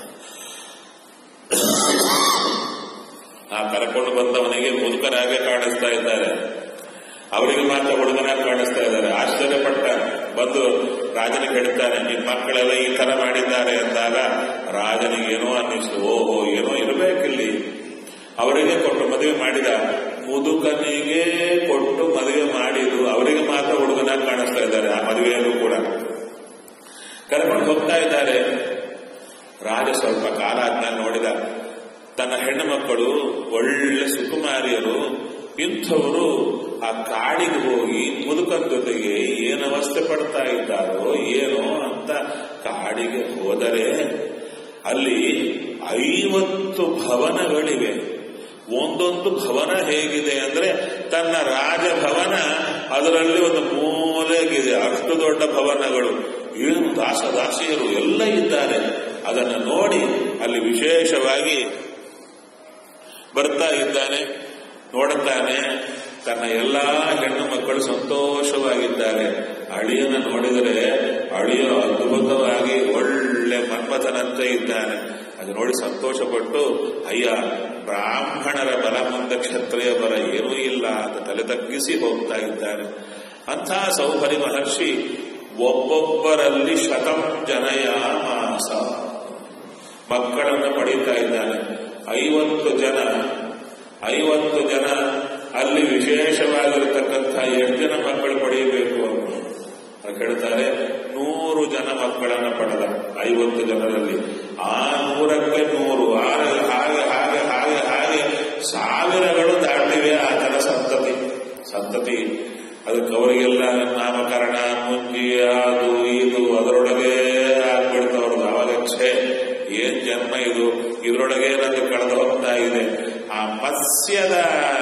Speaker 1: ಆ ಕರ್ಕೊಂಡು ಬಂದವನಿಗೆ ಮುದುಕರಾಗೆ ಕಾಣಿಸ್ತಾ ಇದ್ದಾರೆ ಅವರಿಗೆ ಮಾತ್ರ ಹುಡುಗನಾಗಿ ಕಾಣಿಸ್ತಾ ಇದ್ದಾರೆ ಆಶ್ಚರ್ಯಪಟ್ಟ ಬಂದು ರಾಜನಿಗೆ ಹೇಳ್ತಾನೆ ನಿಮ್ಮ ಮಕ್ಕಳೆಲ್ಲ ಈ ತರ ಮಾಡಿದ್ದಾರೆ ಅಂದಾಗ ರಾಜನಿಗೆ ಏನೋ ಅನ್ನಿಸ್ತು ಓಹೋ ಏನೋ ಇರಬೇಕಿಲ್ಲಿ ಅವರಿಗೆ ಕೊಟ್ಟು ಮದುವೆ ಮಾಡಿದ ಮುದುಕನಿಗೆ ಕೊಟ್ಟು ಮದುವೆ ಮಾಡಿದ್ರು ಅವರಿಗೆ ಮಾತ್ರ ಹುಡುಗನಾಗಿ ಕಾಣಿಸ್ತಾ ಇದ್ದಾರೆ ಆ ಮದುವೆಯಲ್ಲೂ ಕೂಡ ಕರ್ಕೊಂಡು ಹೋಗ್ತಾ ಇದ್ದಾರೆ ರಾಜ ಸ್ವಲ್ಪ ಕಾಲ ಆದ್ಮೇಲೆ ನೋಡಿದ ತನ್ನ ಹೆಣ್ಣು ಮಕ್ಕಳು ಒಳ್ಳೆ ಸುಕುಮಾರಿಯರು ಇಂಥವರು ಆ ಕಾಡಿಗೆ ಹೋಗಿ ಮುದುಕನ ಜೊತೆಗೆ ಏನು ಅವಸ್ಥೆ ಪಡ್ತಾ ಇದ್ದಾರೋ ಏನೋ ಅಂತ ಕಾಡಿಗೆ ಹೋದರೆ ಅಲ್ಲಿ ಐವತ್ತು ಭವನಗಳಿವೆ ಒಂದೊಂದು ಭವನ ಹೇಗಿದೆ ಅಂದ್ರೆ ತನ್ನ ರಾಜಭವನ ಅದರಲ್ಲಿ ಒಂದು ಮೂಲೆಗಿದೆ ಅಷ್ಟು ದೊಡ್ಡ ಭವನಗಳು ಏನು ದಾಸದಾಸಿಯರು ಎಲ್ಲ ಇದ್ದಾರೆ ಅದನ್ನು ನೋಡಿ ಅಲ್ಲಿ ವಿಶೇಷವಾಗಿ ಬರ್ತಾ ಇದ್ದಾನೆ ನೋಡುತ್ತಾನೆ ತನ್ನ ಎಲ್ಲಾ ಹೆಣ್ಣು ಮಕ್ಕಳು ಸಂತೋಷವಾಗಿದ್ದಾರೆ ಅಳಿಯನ ನೋಡಿದರೆ ಅಳಿಯ ಅದ್ಭುತವಾಗಿ ಒಳ್ಳೆ ಮನ್ಮಥನಂತೆ ಇದ್ದಾನೆ ಅದು ನೋಡಿ ಸಂತೋಷಪಟ್ಟು ಅಯ್ಯ ಬ್ರಾಹ್ಮಣರ ಬಲ ಮುಂದೆ ಕ್ಷತ್ರಿಯ ಬಲ ಏನೂ ಇಲ್ಲ ಅಂತ ತಲೆ ತಗ್ಗಿಸಿ ಹೋಗ್ತಾ ಇದ್ದಾನೆ ಅಂಥ ಸೌಭರಿ ಮಹರ್ಷಿ ಒಬ್ಬೊಬ್ಬರಲ್ಲಿ ಶತಂ ಜನಯ ಮಾಸ ಮಕ್ಕಳನ್ನು ಪಡೀತಾ ಇದ್ದಾನೆ ಐವತ್ತು ಜನ ಐವತ್ತು ಜನ ಅಲ್ಲಿ ವಿಶೇಷವಾಗಿರತಕ್ಕಂಥ ಎಷ್ಟು ಜನ ಮಕ್ಕಳು ಪಡೆಯಬೇಕು ಅಂತ ಹೇಳ್ತಾರೆ ನೂರು ಜನ ಮಕ್ಕಳನ್ನ ಪಡೆದ ಐವತ್ತು ಜನರಲ್ಲಿ ಆ ನೂರಕ್ಕೆ ನೂರು ಹಾಗೆ ಹಾಗೆ ಹಾಗೆ ಹಾಗೆ ಹಾಗೆ ಸಾವಿರಗಳು ದಾಟಿವೆ ಆತನ ಸಂತತಿ ಸಂತತಿ ಅದಕ್ಕೆ ಅವರಿಗೆಲ್ಲ ನಾಮಕರಣ ಮುಂಜಿ ಅದು ಇದು ಅದರೊಳಗೆ ಆಗ್ಬಿಡ್ತವ್ರದ್ದು ಅವಾಗ ಛೇ ಏನ್ ಜನ್ಮ ಇದು ಇದರೊಳಗೆ ನಂದು ಕಳೆದು ಹೋಗ್ತಾ ಇದೆ ಆ ಮತ್ಸ್ಯದ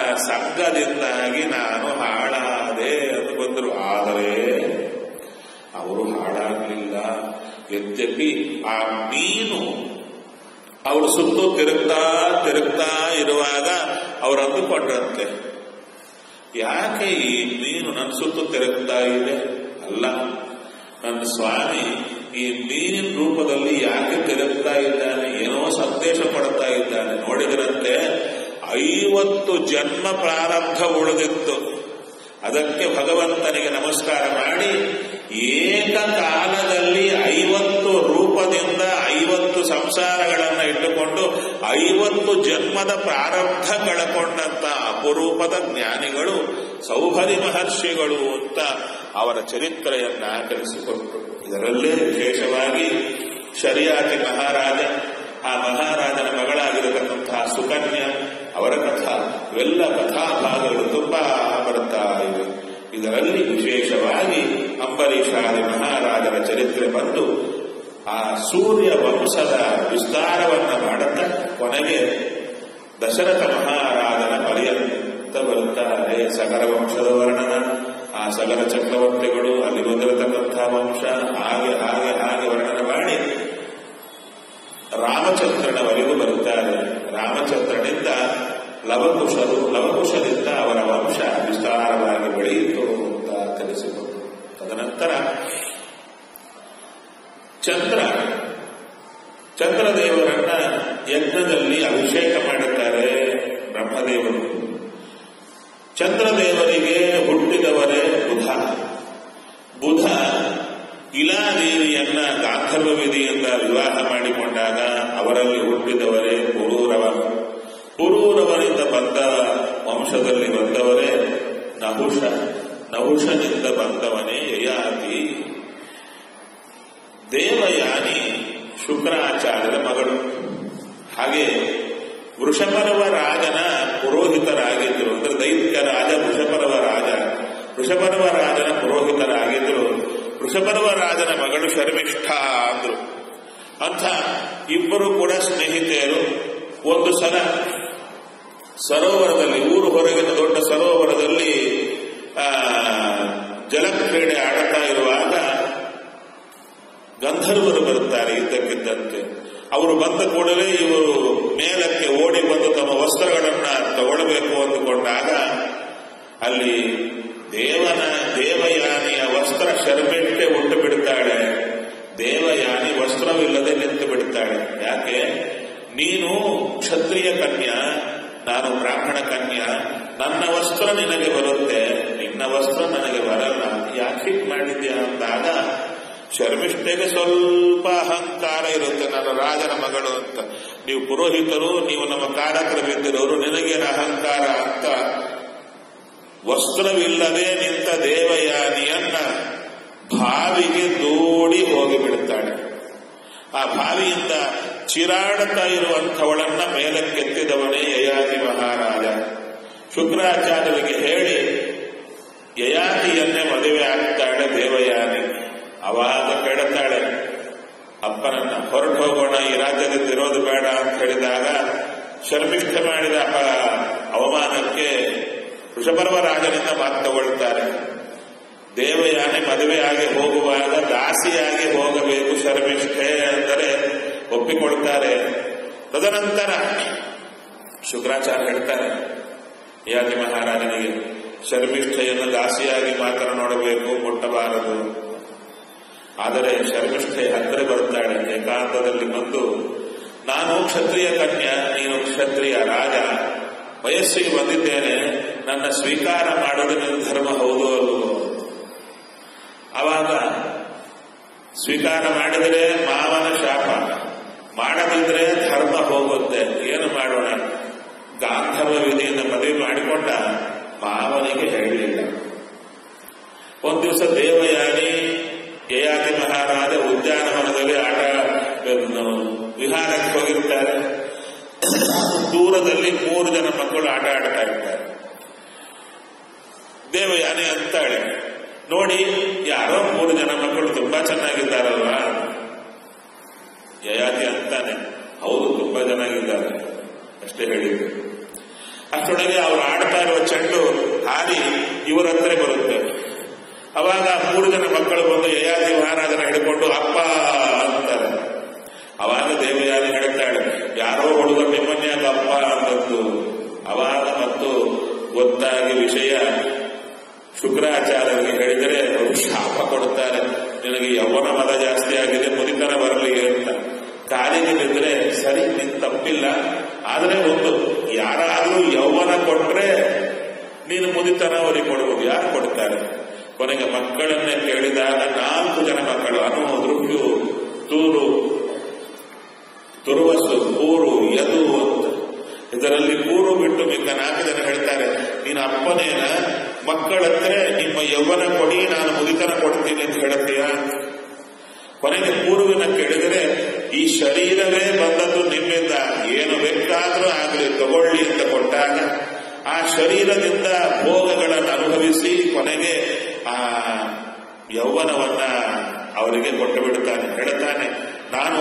Speaker 1: ಸರ್ಗದಿಂದಾಗಿ ನಾನು ಹಾಳಾದೆ ಅಂತ ಬಂದರು ಆದರೆ ಅವರು ಹಾಳಾಗಲಿಲ್ಲ ಯದ್ಯಪಿ ಆ ಮೀನು ಅವರು ಸುತ್ತು ತಿರುಗ್ತಾ ತಿರುಗ್ತಾ ಇರುವಾಗ ಅವರು ಅಂದುಕೊಂಡ್ರಂತೆ ಯಾಕೆ ಈ ಮೀನು ನನ್ನ ಸುತ್ತು ತಿರುಗ್ತಾ ಇದೆ ಅಲ್ಲ ನನ್ನ ಸ್ವಾಮಿ ಈ ಮೀನಿನ ರೂಪದಲ್ಲಿ ಯಾಕೆ ತಿರುಗ್ತಾ ಇದ್ದಾನೆ ಏನೋ ಸಂದೇಶ ಪಡ್ತಾ ಇದ್ದಾನೆ ನೋಡಿದ್ರಂತೆ ಐವತ್ತು ಜನ್ಮ ಪ್ರಾರಂಭ ಉಳಿದಿತ್ತು ಅದಕ್ಕೆ ಭಗವಂತನಿಗೆ ನಮಸ್ಕಾರ ಮಾಡಿ ಏಕಕಾಲದಲ್ಲಿ ಐವತ್ತು ರೂಪದಿಂದ ಐವತ್ತು ಸಂಸಾರಗಳನ್ನು ಇಟ್ಟುಕೊಂಡು ಐವತ್ತು ಜನ್ಮದ ಪ್ರಾರಂಭ ಕಳಕೊಂಡಂತ ಅಪರೂಪದ ಜ್ಞಾನಿಗಳು ಸೌಭರಿ ಮಹರ್ಷಿಗಳು ಅಂತ ಅವರ ಚರಿತ್ರೆಯನ್ನ ತಿಳಿಸಿಕೊಟ್ರು ಇದರಲ್ಲೇ ವಿಶೇಷವಾಗಿ ಶರಿಯಾತಿ ಮಹಾರಾಜ ಆ ಮಹಾರಾಜನ ಮಗಳಾಗಿರತಕ್ಕಂತಹ ಸುಕನ್ಯ ಅವರ ಕಥಾ ಇವೆಲ್ಲ ಕಥಾಭಾಗಗಳು ತುಂಬಾ ಬರ್ತಾ ಇವೆ ಇದರಲ್ಲಿ ವಿಶೇಷವಾಗಿ ಅಂಬರೀಷಾದಿ ಮಹಾರಾಜರ ಚರಿತ್ರೆ ಬಂದು ಆ ಸೂರ್ಯ ವಂಶದ ವಿಸ್ತಾರವನ್ನ ಮಾಡುತ್ತಾ ಕೊನೆಗೆ ದಶರಥ ಮಹಾರಾಜನ ಪರ್ಯಂತ ಬರುತ್ತಾರೆ ಸಗರ ವಂಶದ ವರ್ಣನ ಆ ಸಗರ ಚಕ್ರವರ್ತಿಗಳು ಅಲ್ಲಿ ಬಂದಿರತಕ್ಕಂತಹ ವಂಶ ಹಾಗೆ ಹಾಗೆ ಹಾಗೆ ವರ್ಣನ ಮಾಡಿ ರಾಮಚಂದ್ರನವರೆಗೂ ಬರುತ್ತಾರೆ ರಾಮಚಂದ್ರನಿಂದ ಲವಕುಶರು ಲವಕುಶದಿಂದ ಅವರ ವಂಶ ವಿಸ್ತಾರವಾಗಿ ಬೆಳೆಯಿತು ಅಂತ ತಿಳಿಸಿಕೊಟ್ಟು ತದನಂತರ ಚಂದ್ರ ಚಂದ್ರದೇವರನ್ನ ಯಜ್ಞದಲ್ಲಿ ಅಭಿಷೇಕ ಮಾಡುತ್ತಾರೆ ಬ್ರಹ್ಮದೇವರು ಚಂದ್ರದೇವರಿಗೆ ಹುಟ್ಟಿದವರೇ ಬುಧ ಬುಧ ಇಲಾದೇವಿಯನ್ನ ಗಾಂಧರ್ವ ವಿಧಿಯಿಂದ ವಿವಾಹ ಮಾಡಿಕೊಂಡಾಗ ಅವರಲ್ಲಿ ಹುಟ್ಟಿದವರೇ ಪುರೂರವ ಪುರೂರವನಿಂದ ಬಂದ ವಂಶದಲ್ಲಿ ಬಂದವರೇ ನಹುಷ ನಹುಷನಿಂದ ಬಂದವನೇ ಯಯಾತಿ ದೇವಯಾನಿ ಶುಕ್ರಾಚಾರ್ಯರ ಮಗಳು ಹಾಗೆ ವೃಷಭರವ ರಾಜನ ಪುರೋಹಿತರಾಗಿದ್ದರು ಅಂದ್ರೆ ದೈತ್ಯ ರಾಜ ವೃಷಭರವ ರಾಜ ವೃಷಭರವ ರಾಜನ ಪುರೋಹಿತರಾಗಿದ್ದರು ವೃಷಭರವ ರಾಜನ ಮಗಳು ಶರ್ಮಿಷ್ಠ ಅಂದ್ರು ಅಂಥ ಇಬ್ಬರು ಕೂಡ ಸ್ನೇಹಿತೆಯರು ಒಂದು ಸಲ ಸರೋವರದಲ್ಲಿ ಊರು ಹೊರಗಿನ ದೊಡ್ಡ ಸರೋವರದಲ್ಲಿ ಆ ಜಲಕ್ರೀಡೆ ಆಡುತ್ತಾ ಇರುವಾಗ ಗಂಧರ್ವರು ಬರುತ್ತಾರೆ ಇದ್ದಕ್ಕಿದ್ದಂತೆ ಅವರು ಬಂದ ಕೂಡಲೇ ಇವರು ಮೇಲಕ್ಕೆ ಓಡಿ ಬಂದು ತಮ್ಮ ವಸ್ತ್ರಗಳನ್ನ ತಗೊಳ್ಳಬೇಕು ಅಂದುಕೊಂಡಾಗ ಅಲ್ಲಿ ದೇವನ ದೇವಯಾನಿಯ ವಸ್ತ್ರ ಶರ್ಮೆಟ್ಟೆ ಉಂಟು ಬಿಡುತ್ತಾಳೆ ದೇವಯಾನಿ ವಸ್ತ್ರವಿಲ್ಲದೆ ನಿಂತು ಬಿಡುತ್ತಾಳೆ ಯಾಕೆ ನೀನು ಕ್ಷತ್ರಿಯ ಕನ್ಯಾ ನಾನು ಬ್ರಾಹ್ಮಣ ಕನ್ಯಾ ನನ್ನ ವಸ್ತ್ರ ನಿನಗೆ ಬರುತ್ತೆ ನಿನ್ನ ವಸ್ತ್ರ ನನಗೆ ಬರಲ್ಲ ಯಾಕೆ ಮಾಡಿದ್ಯಾ ಅಂದಾಗ ಶರ್ಮಿಷ್ಠೆಗೆ ಸ್ವಲ್ಪ ಅಹಂಕಾರ ಇರುತ್ತೆ ನಾನು ರಾಜನ ಮಗಳು ಅಂತ ನೀವು ಪುರೋಹಿತರು ನೀವು ನಮ್ಮ ಕಾರಕರ ಬಿದ್ದಿರೋರು ನಿನಗೇನು ಅಹಂಕಾರ ಅಂತ ವಸ್ತ್ರವಿಲ್ಲದೆ ನಿಂತ ದೇವಯಾನಿಯನ್ನ ಬಾವಿಗೆ ದೂಡಿ ಹೋಗಿಬಿಡುತ್ತಾಳೆ ಆ ಬಾವಿಯಿಂದ ಚಿರಾಡುತ್ತಾ ಇರುವಂಥವಳನ್ನ ಮೇಲಕ್ಕೆತ್ತಿದವನೇ ಯಯಾತಿ ಮಹಾರಾಜ ಶುಕ್ರಾಚಾರ್ಯರಿಗೆ ಹೇಳಿ ಯಯಾತಿಯನ್ನೇ ಮದುವೆ ಆಗ್ತಾಳೆ ದೇವಯಾನಿ ಅವಾಗ ಕೇಳುತ್ತಾಳೆ ಅಪ್ಪನನ್ನ ಹೊರಟು ಹೋಗೋಣ ಈ ರಾಜ್ಯದಲ್ಲಿ ಇರೋದು ಬೇಡ ಅಂತ ಹೇಳಿದಾಗ ಶರ್ಮಿಷ್ಠೆ ಮಾಡಿದ ಅವಮಾನಕ್ಕೆ ವೃಷಭರ್ವ ರಾಜನಿಂದ ಮಾತು ತಗೊಳ್ತಾರೆ ದೇವಯಾನೆ ಮದುವೆಯಾಗಿ ಹೋಗುವಾಗ ದಾಸಿಯಾಗಿ ಹೋಗಬೇಕು ಶರ್ಮಿಷ್ಠೆ ಅಂದರೆ ಒಪ್ಪಿಕೊಳ್ತಾರೆ ತದನಂತರ ಶುಕ್ರಾಚಾರ್ಯ ಹೇಳ್ತಾರೆ ಯಾತಿ ಮಹಾರಾಜನಿಗೆ ಶರ್ಮಿಷ್ಠೆಯನ್ನು ದಾಸಿಯಾಗಿ ಮಾತ್ರ ನೋಡಬೇಕು ಮುಟ್ಟಬಾರದು ಆದರೆ ಶರ್ಮಿಷ್ಠೆ ಹತ್ತಿರ ಬರ್ತಾಳೆ ಏಕಾಂತದಲ್ಲಿ ಬಂದು ನಾನು ಕ್ಷತ್ರಿಯ ಕನ್ಯಾ ನೀನು ಕ್ಷತ್ರಿಯ ರಾಜ ವಯಸ್ಸಿಗೆ ಬಂದಿದ್ದೇನೆ ನನ್ನ ಸ್ವೀಕಾರ ಮಾಡೋದು ನಿನ್ನ ಧರ್ಮ ಹೌದು ಅಲ್ವೋ ಆವಾಗ ಸ್ವೀಕಾರ ಮಾಡಿದರೆ ಮಾವನ ಶಾಪ ಮಾಡದಿದ್ರೆ ಧರ್ಮ ಹೋಗುತ್ತೆ ಏನು ಮಾಡೋಣ ಗಾಂಧರ್ವ ವಿಧಿಯಿಂದ ಮದುವೆ ಮಾಡಿಕೊಂಡ ಮಾವನಿಗೆ ಹೇಳಲಿಲ್ಲ ಒಂದು ದಿವಸ ದೇವಯಾನಿ ಯಯಾತಿ ಮಹಾರಾಜ ಉದ್ಯಾನವನದಲ್ಲಿ ಆಟ ವಿಹಾರಕ್ಕೆ ಹೋಗಿರ್ತಾರೆ ದೂರದಲ್ಲಿ ಮೂರು ಜನ ಮಕ್ಕಳು ಆಟ ಆಡ್ತಾ ಇರ್ತಾರೆ ದೇವಯಾನಿ ಅಂತಾಳೆ ನೋಡಿ ಯಾರೋ ಮೂರು ಜನ ಮಕ್ಕಳು ತುಂಬಾ ಚೆನ್ನಾಗಿದ್ದಾರಲ್ವಾ ಯಯಾತಿ ಅಂತಾನೆ ಹೌದು ತುಂಬಾ ಚೆನ್ನಾಗಿದ್ದಾರೆ ಅಷ್ಟೇ ಹೇಳಿದ್ರು ಅಷ್ಟೊಳಗೆ ಅವ್ರು ಆಡ್ತಾ ಇರುವ ಚೆಂಡು ಹಾರಿ ಇವರ ಹತ್ರ ಬರುತ್ತೆ ಅವಾಗ ಮೂರು ಜನ ಮಕ್ಕಳು ಬಂದು ಯಯಾತಿ ಮಹಾರಾಜನ ಹಿಡ್ಕೊಂಡು ಅಪ್ಪ ಅಂತಾರೆ ಅವಾಗ ದೇವಯಾನಿ ಹೇಳ್ತಾಳೆ ಯಾರೋ ಹುಡುಗ ನಿಮ್ಮನ್ಯಾಗ ಅಪ್ಪ ಅಂತದ್ದು ಅವಾಗ ಮತ್ತು ಗೊತ್ತಾಗಿ ವಿಷಯ ಶುಕ್ರಾಚಾರ್ಯರಿಗೆ ಹೇಳಿದರೆ ಅವರು ಶಾಪ ಕೊಡುತ್ತಾರೆ ನಿನಗೆ ಯೌವನ ಮದ ಜಾಸ್ತಿ ಆಗಿದೆ ಮುದಿತನ ಬರಲಿ ಅಂತ ಕಾಲಿಗೆ ಬಿದ್ದರೆ ಸರಿ ನಿನ್ ತಪ್ಪಿಲ್ಲ ಆದರೆ ಒಂದು ಯಾರಾದ್ರೂ ಯೌವನ ಕೊಟ್ರೆ ನೀನು ಮುದಿತನ ಅವರಿಗೆ ಕೊಡುವುದು ಯಾರು ಕೊಡ್ತಾರೆ ಕೊನೆಗೆ ಮಕ್ಕಳನ್ನೇ ಕೇಳಿದಾಗ ನಾಲ್ಕು ಜನ ಮಕ್ಕಳು ಅನು ದೃಗ್ಯು ತೂರು ತುರುವಸು ಕೂರು ಯದು ಅಂತ ಇದರಲ್ಲಿ ಕೂರು ಬಿಟ್ಟು ಮಿಕ್ಕ ನಾಲ್ಕು ಜನ ಹೇಳ್ತಾರೆ ನೀನು ಅಪ್ಪನೇನ ಮಕ್ಕಳತ್ರ ನಿಮ್ಮ ಯೌವನ ಕೊಡಿ ನಾನು ಮುದಿತನ ಕೊಡ್ತೀನಿ ಅಂತ ಹೇಳ್ತೀಯ ಕೊನೆಗೆ ಪೂರ್ವಿನ ಕೇಳಿದರೆ ಈ ಶರೀರವೇ ಬಂದದ್ದು ನಿಮ್ಮಿಂದ ಏನು ಬೇಕಾದರೂ ಆಗಲಿ ತಗೊಳ್ಳಿ ಅಂತ ಕೊಟ್ಟಾಗ ಆ ಶರೀರದಿಂದ ಭೋಗಗಳನ್ನು ಅನುಭವಿಸಿ ಕೊನೆಗೆ ಆ ಯೌವನವನ್ನ ಅವರಿಗೆ ಕೊಟ್ಟು ಬಿಡುತ್ತಾನೆ ಹೇಳ್ತಾನೆ ನಾನು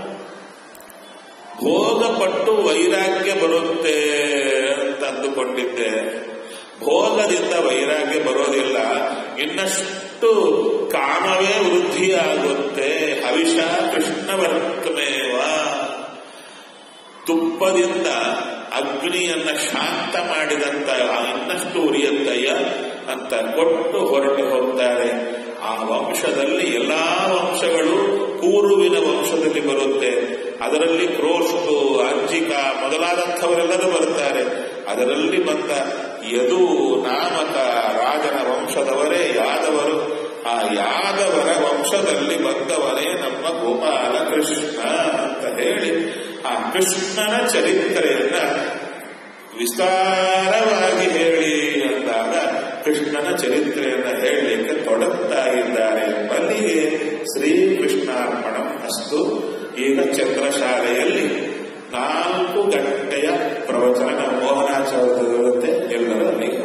Speaker 1: ಭೋಗಪಟ್ಟು ವೈರಾಗ್ಯ ಬರುತ್ತೆ ಅಂತ ಅಂದುಕೊಂಡಿದ್ದೆ ಭೋಗದಿಂದ ವೈರಾಗ್ಯ ಬರೋದಿಲ್ಲ ಇನ್ನಷ್ಟು ಕಾಮವೇ ವೃದ್ಧಿಯಾಗುತ್ತೆ ಹವಿಷ ಕೃಷ್ಣವರ್ತಮೇವ ತುಪ್ಪದಿಂದ ಅಗ್ನಿಯನ್ನ ಶಾಂತ ಮಾಡಿದಂತ ಇನ್ನಷ್ಟು ಉರಿಯತ್ತಯ್ಯ ಅಂತ ಕೊಟ್ಟು ಹೊರಟು ಹೋಗ್ತಾರೆ ಆ ವಂಶದಲ್ಲಿ ಎಲ್ಲಾ ವಂಶಗಳು ಕೂರುವಿನ ವಂಶದಲ್ಲಿ ಬರುತ್ತೆ ಅದರಲ್ಲಿ ಕ್ರೋಷ್ಟು ಅಜ್ಜಿಕ ಮೊದಲಾದಂಥವರೆಲ್ಲರೂ ಬರ್ತಾರೆ ಅದರಲ್ಲಿ ಬಂದ ಯದು ನಾಮಕ ರಾಜನ ವಂಶದವರೇ ಯಾದವರು ಆ ಯಾದವರ ವಂಶದಲ್ಲಿ ಬಂದವನೇ ನಮ್ಮ ಗೋಪಾಲ ಕೃಷ್ಣ ಅಂತ ಹೇಳಿ ಆ ಕೃಷ್ಣನ ಚರಿತ್ರೆಯನ್ನ ವಿಸ್ತಾರವಾಗಿ ಹೇಳಿ ಅಂದಾಗ ಕೃಷ್ಣನ ಚರಿತ್ರೆಯನ್ನ ಹೇಳಲಿಕ್ಕೆ ತೊಡಗ್ತಾ ಇದ್ದಾರೆ ಎಂಬಲ್ಲಿಗೆ ಶ್ರೀಕೃಷ್ಣಾರ್ಪಣ ಅಸ್ತು ಈಗ ಚಂದ್ರಶಾಲೆಯಲ್ಲಿ ನಾಲ್ಕು ಗಂಟೆಯ ಪ್ರವಚನ ಮೋಹನಾಚಾರ್ಯರುತ್ತೆ ಎಲ್ಲರೂ ಅಲ್ಲಿಗೆ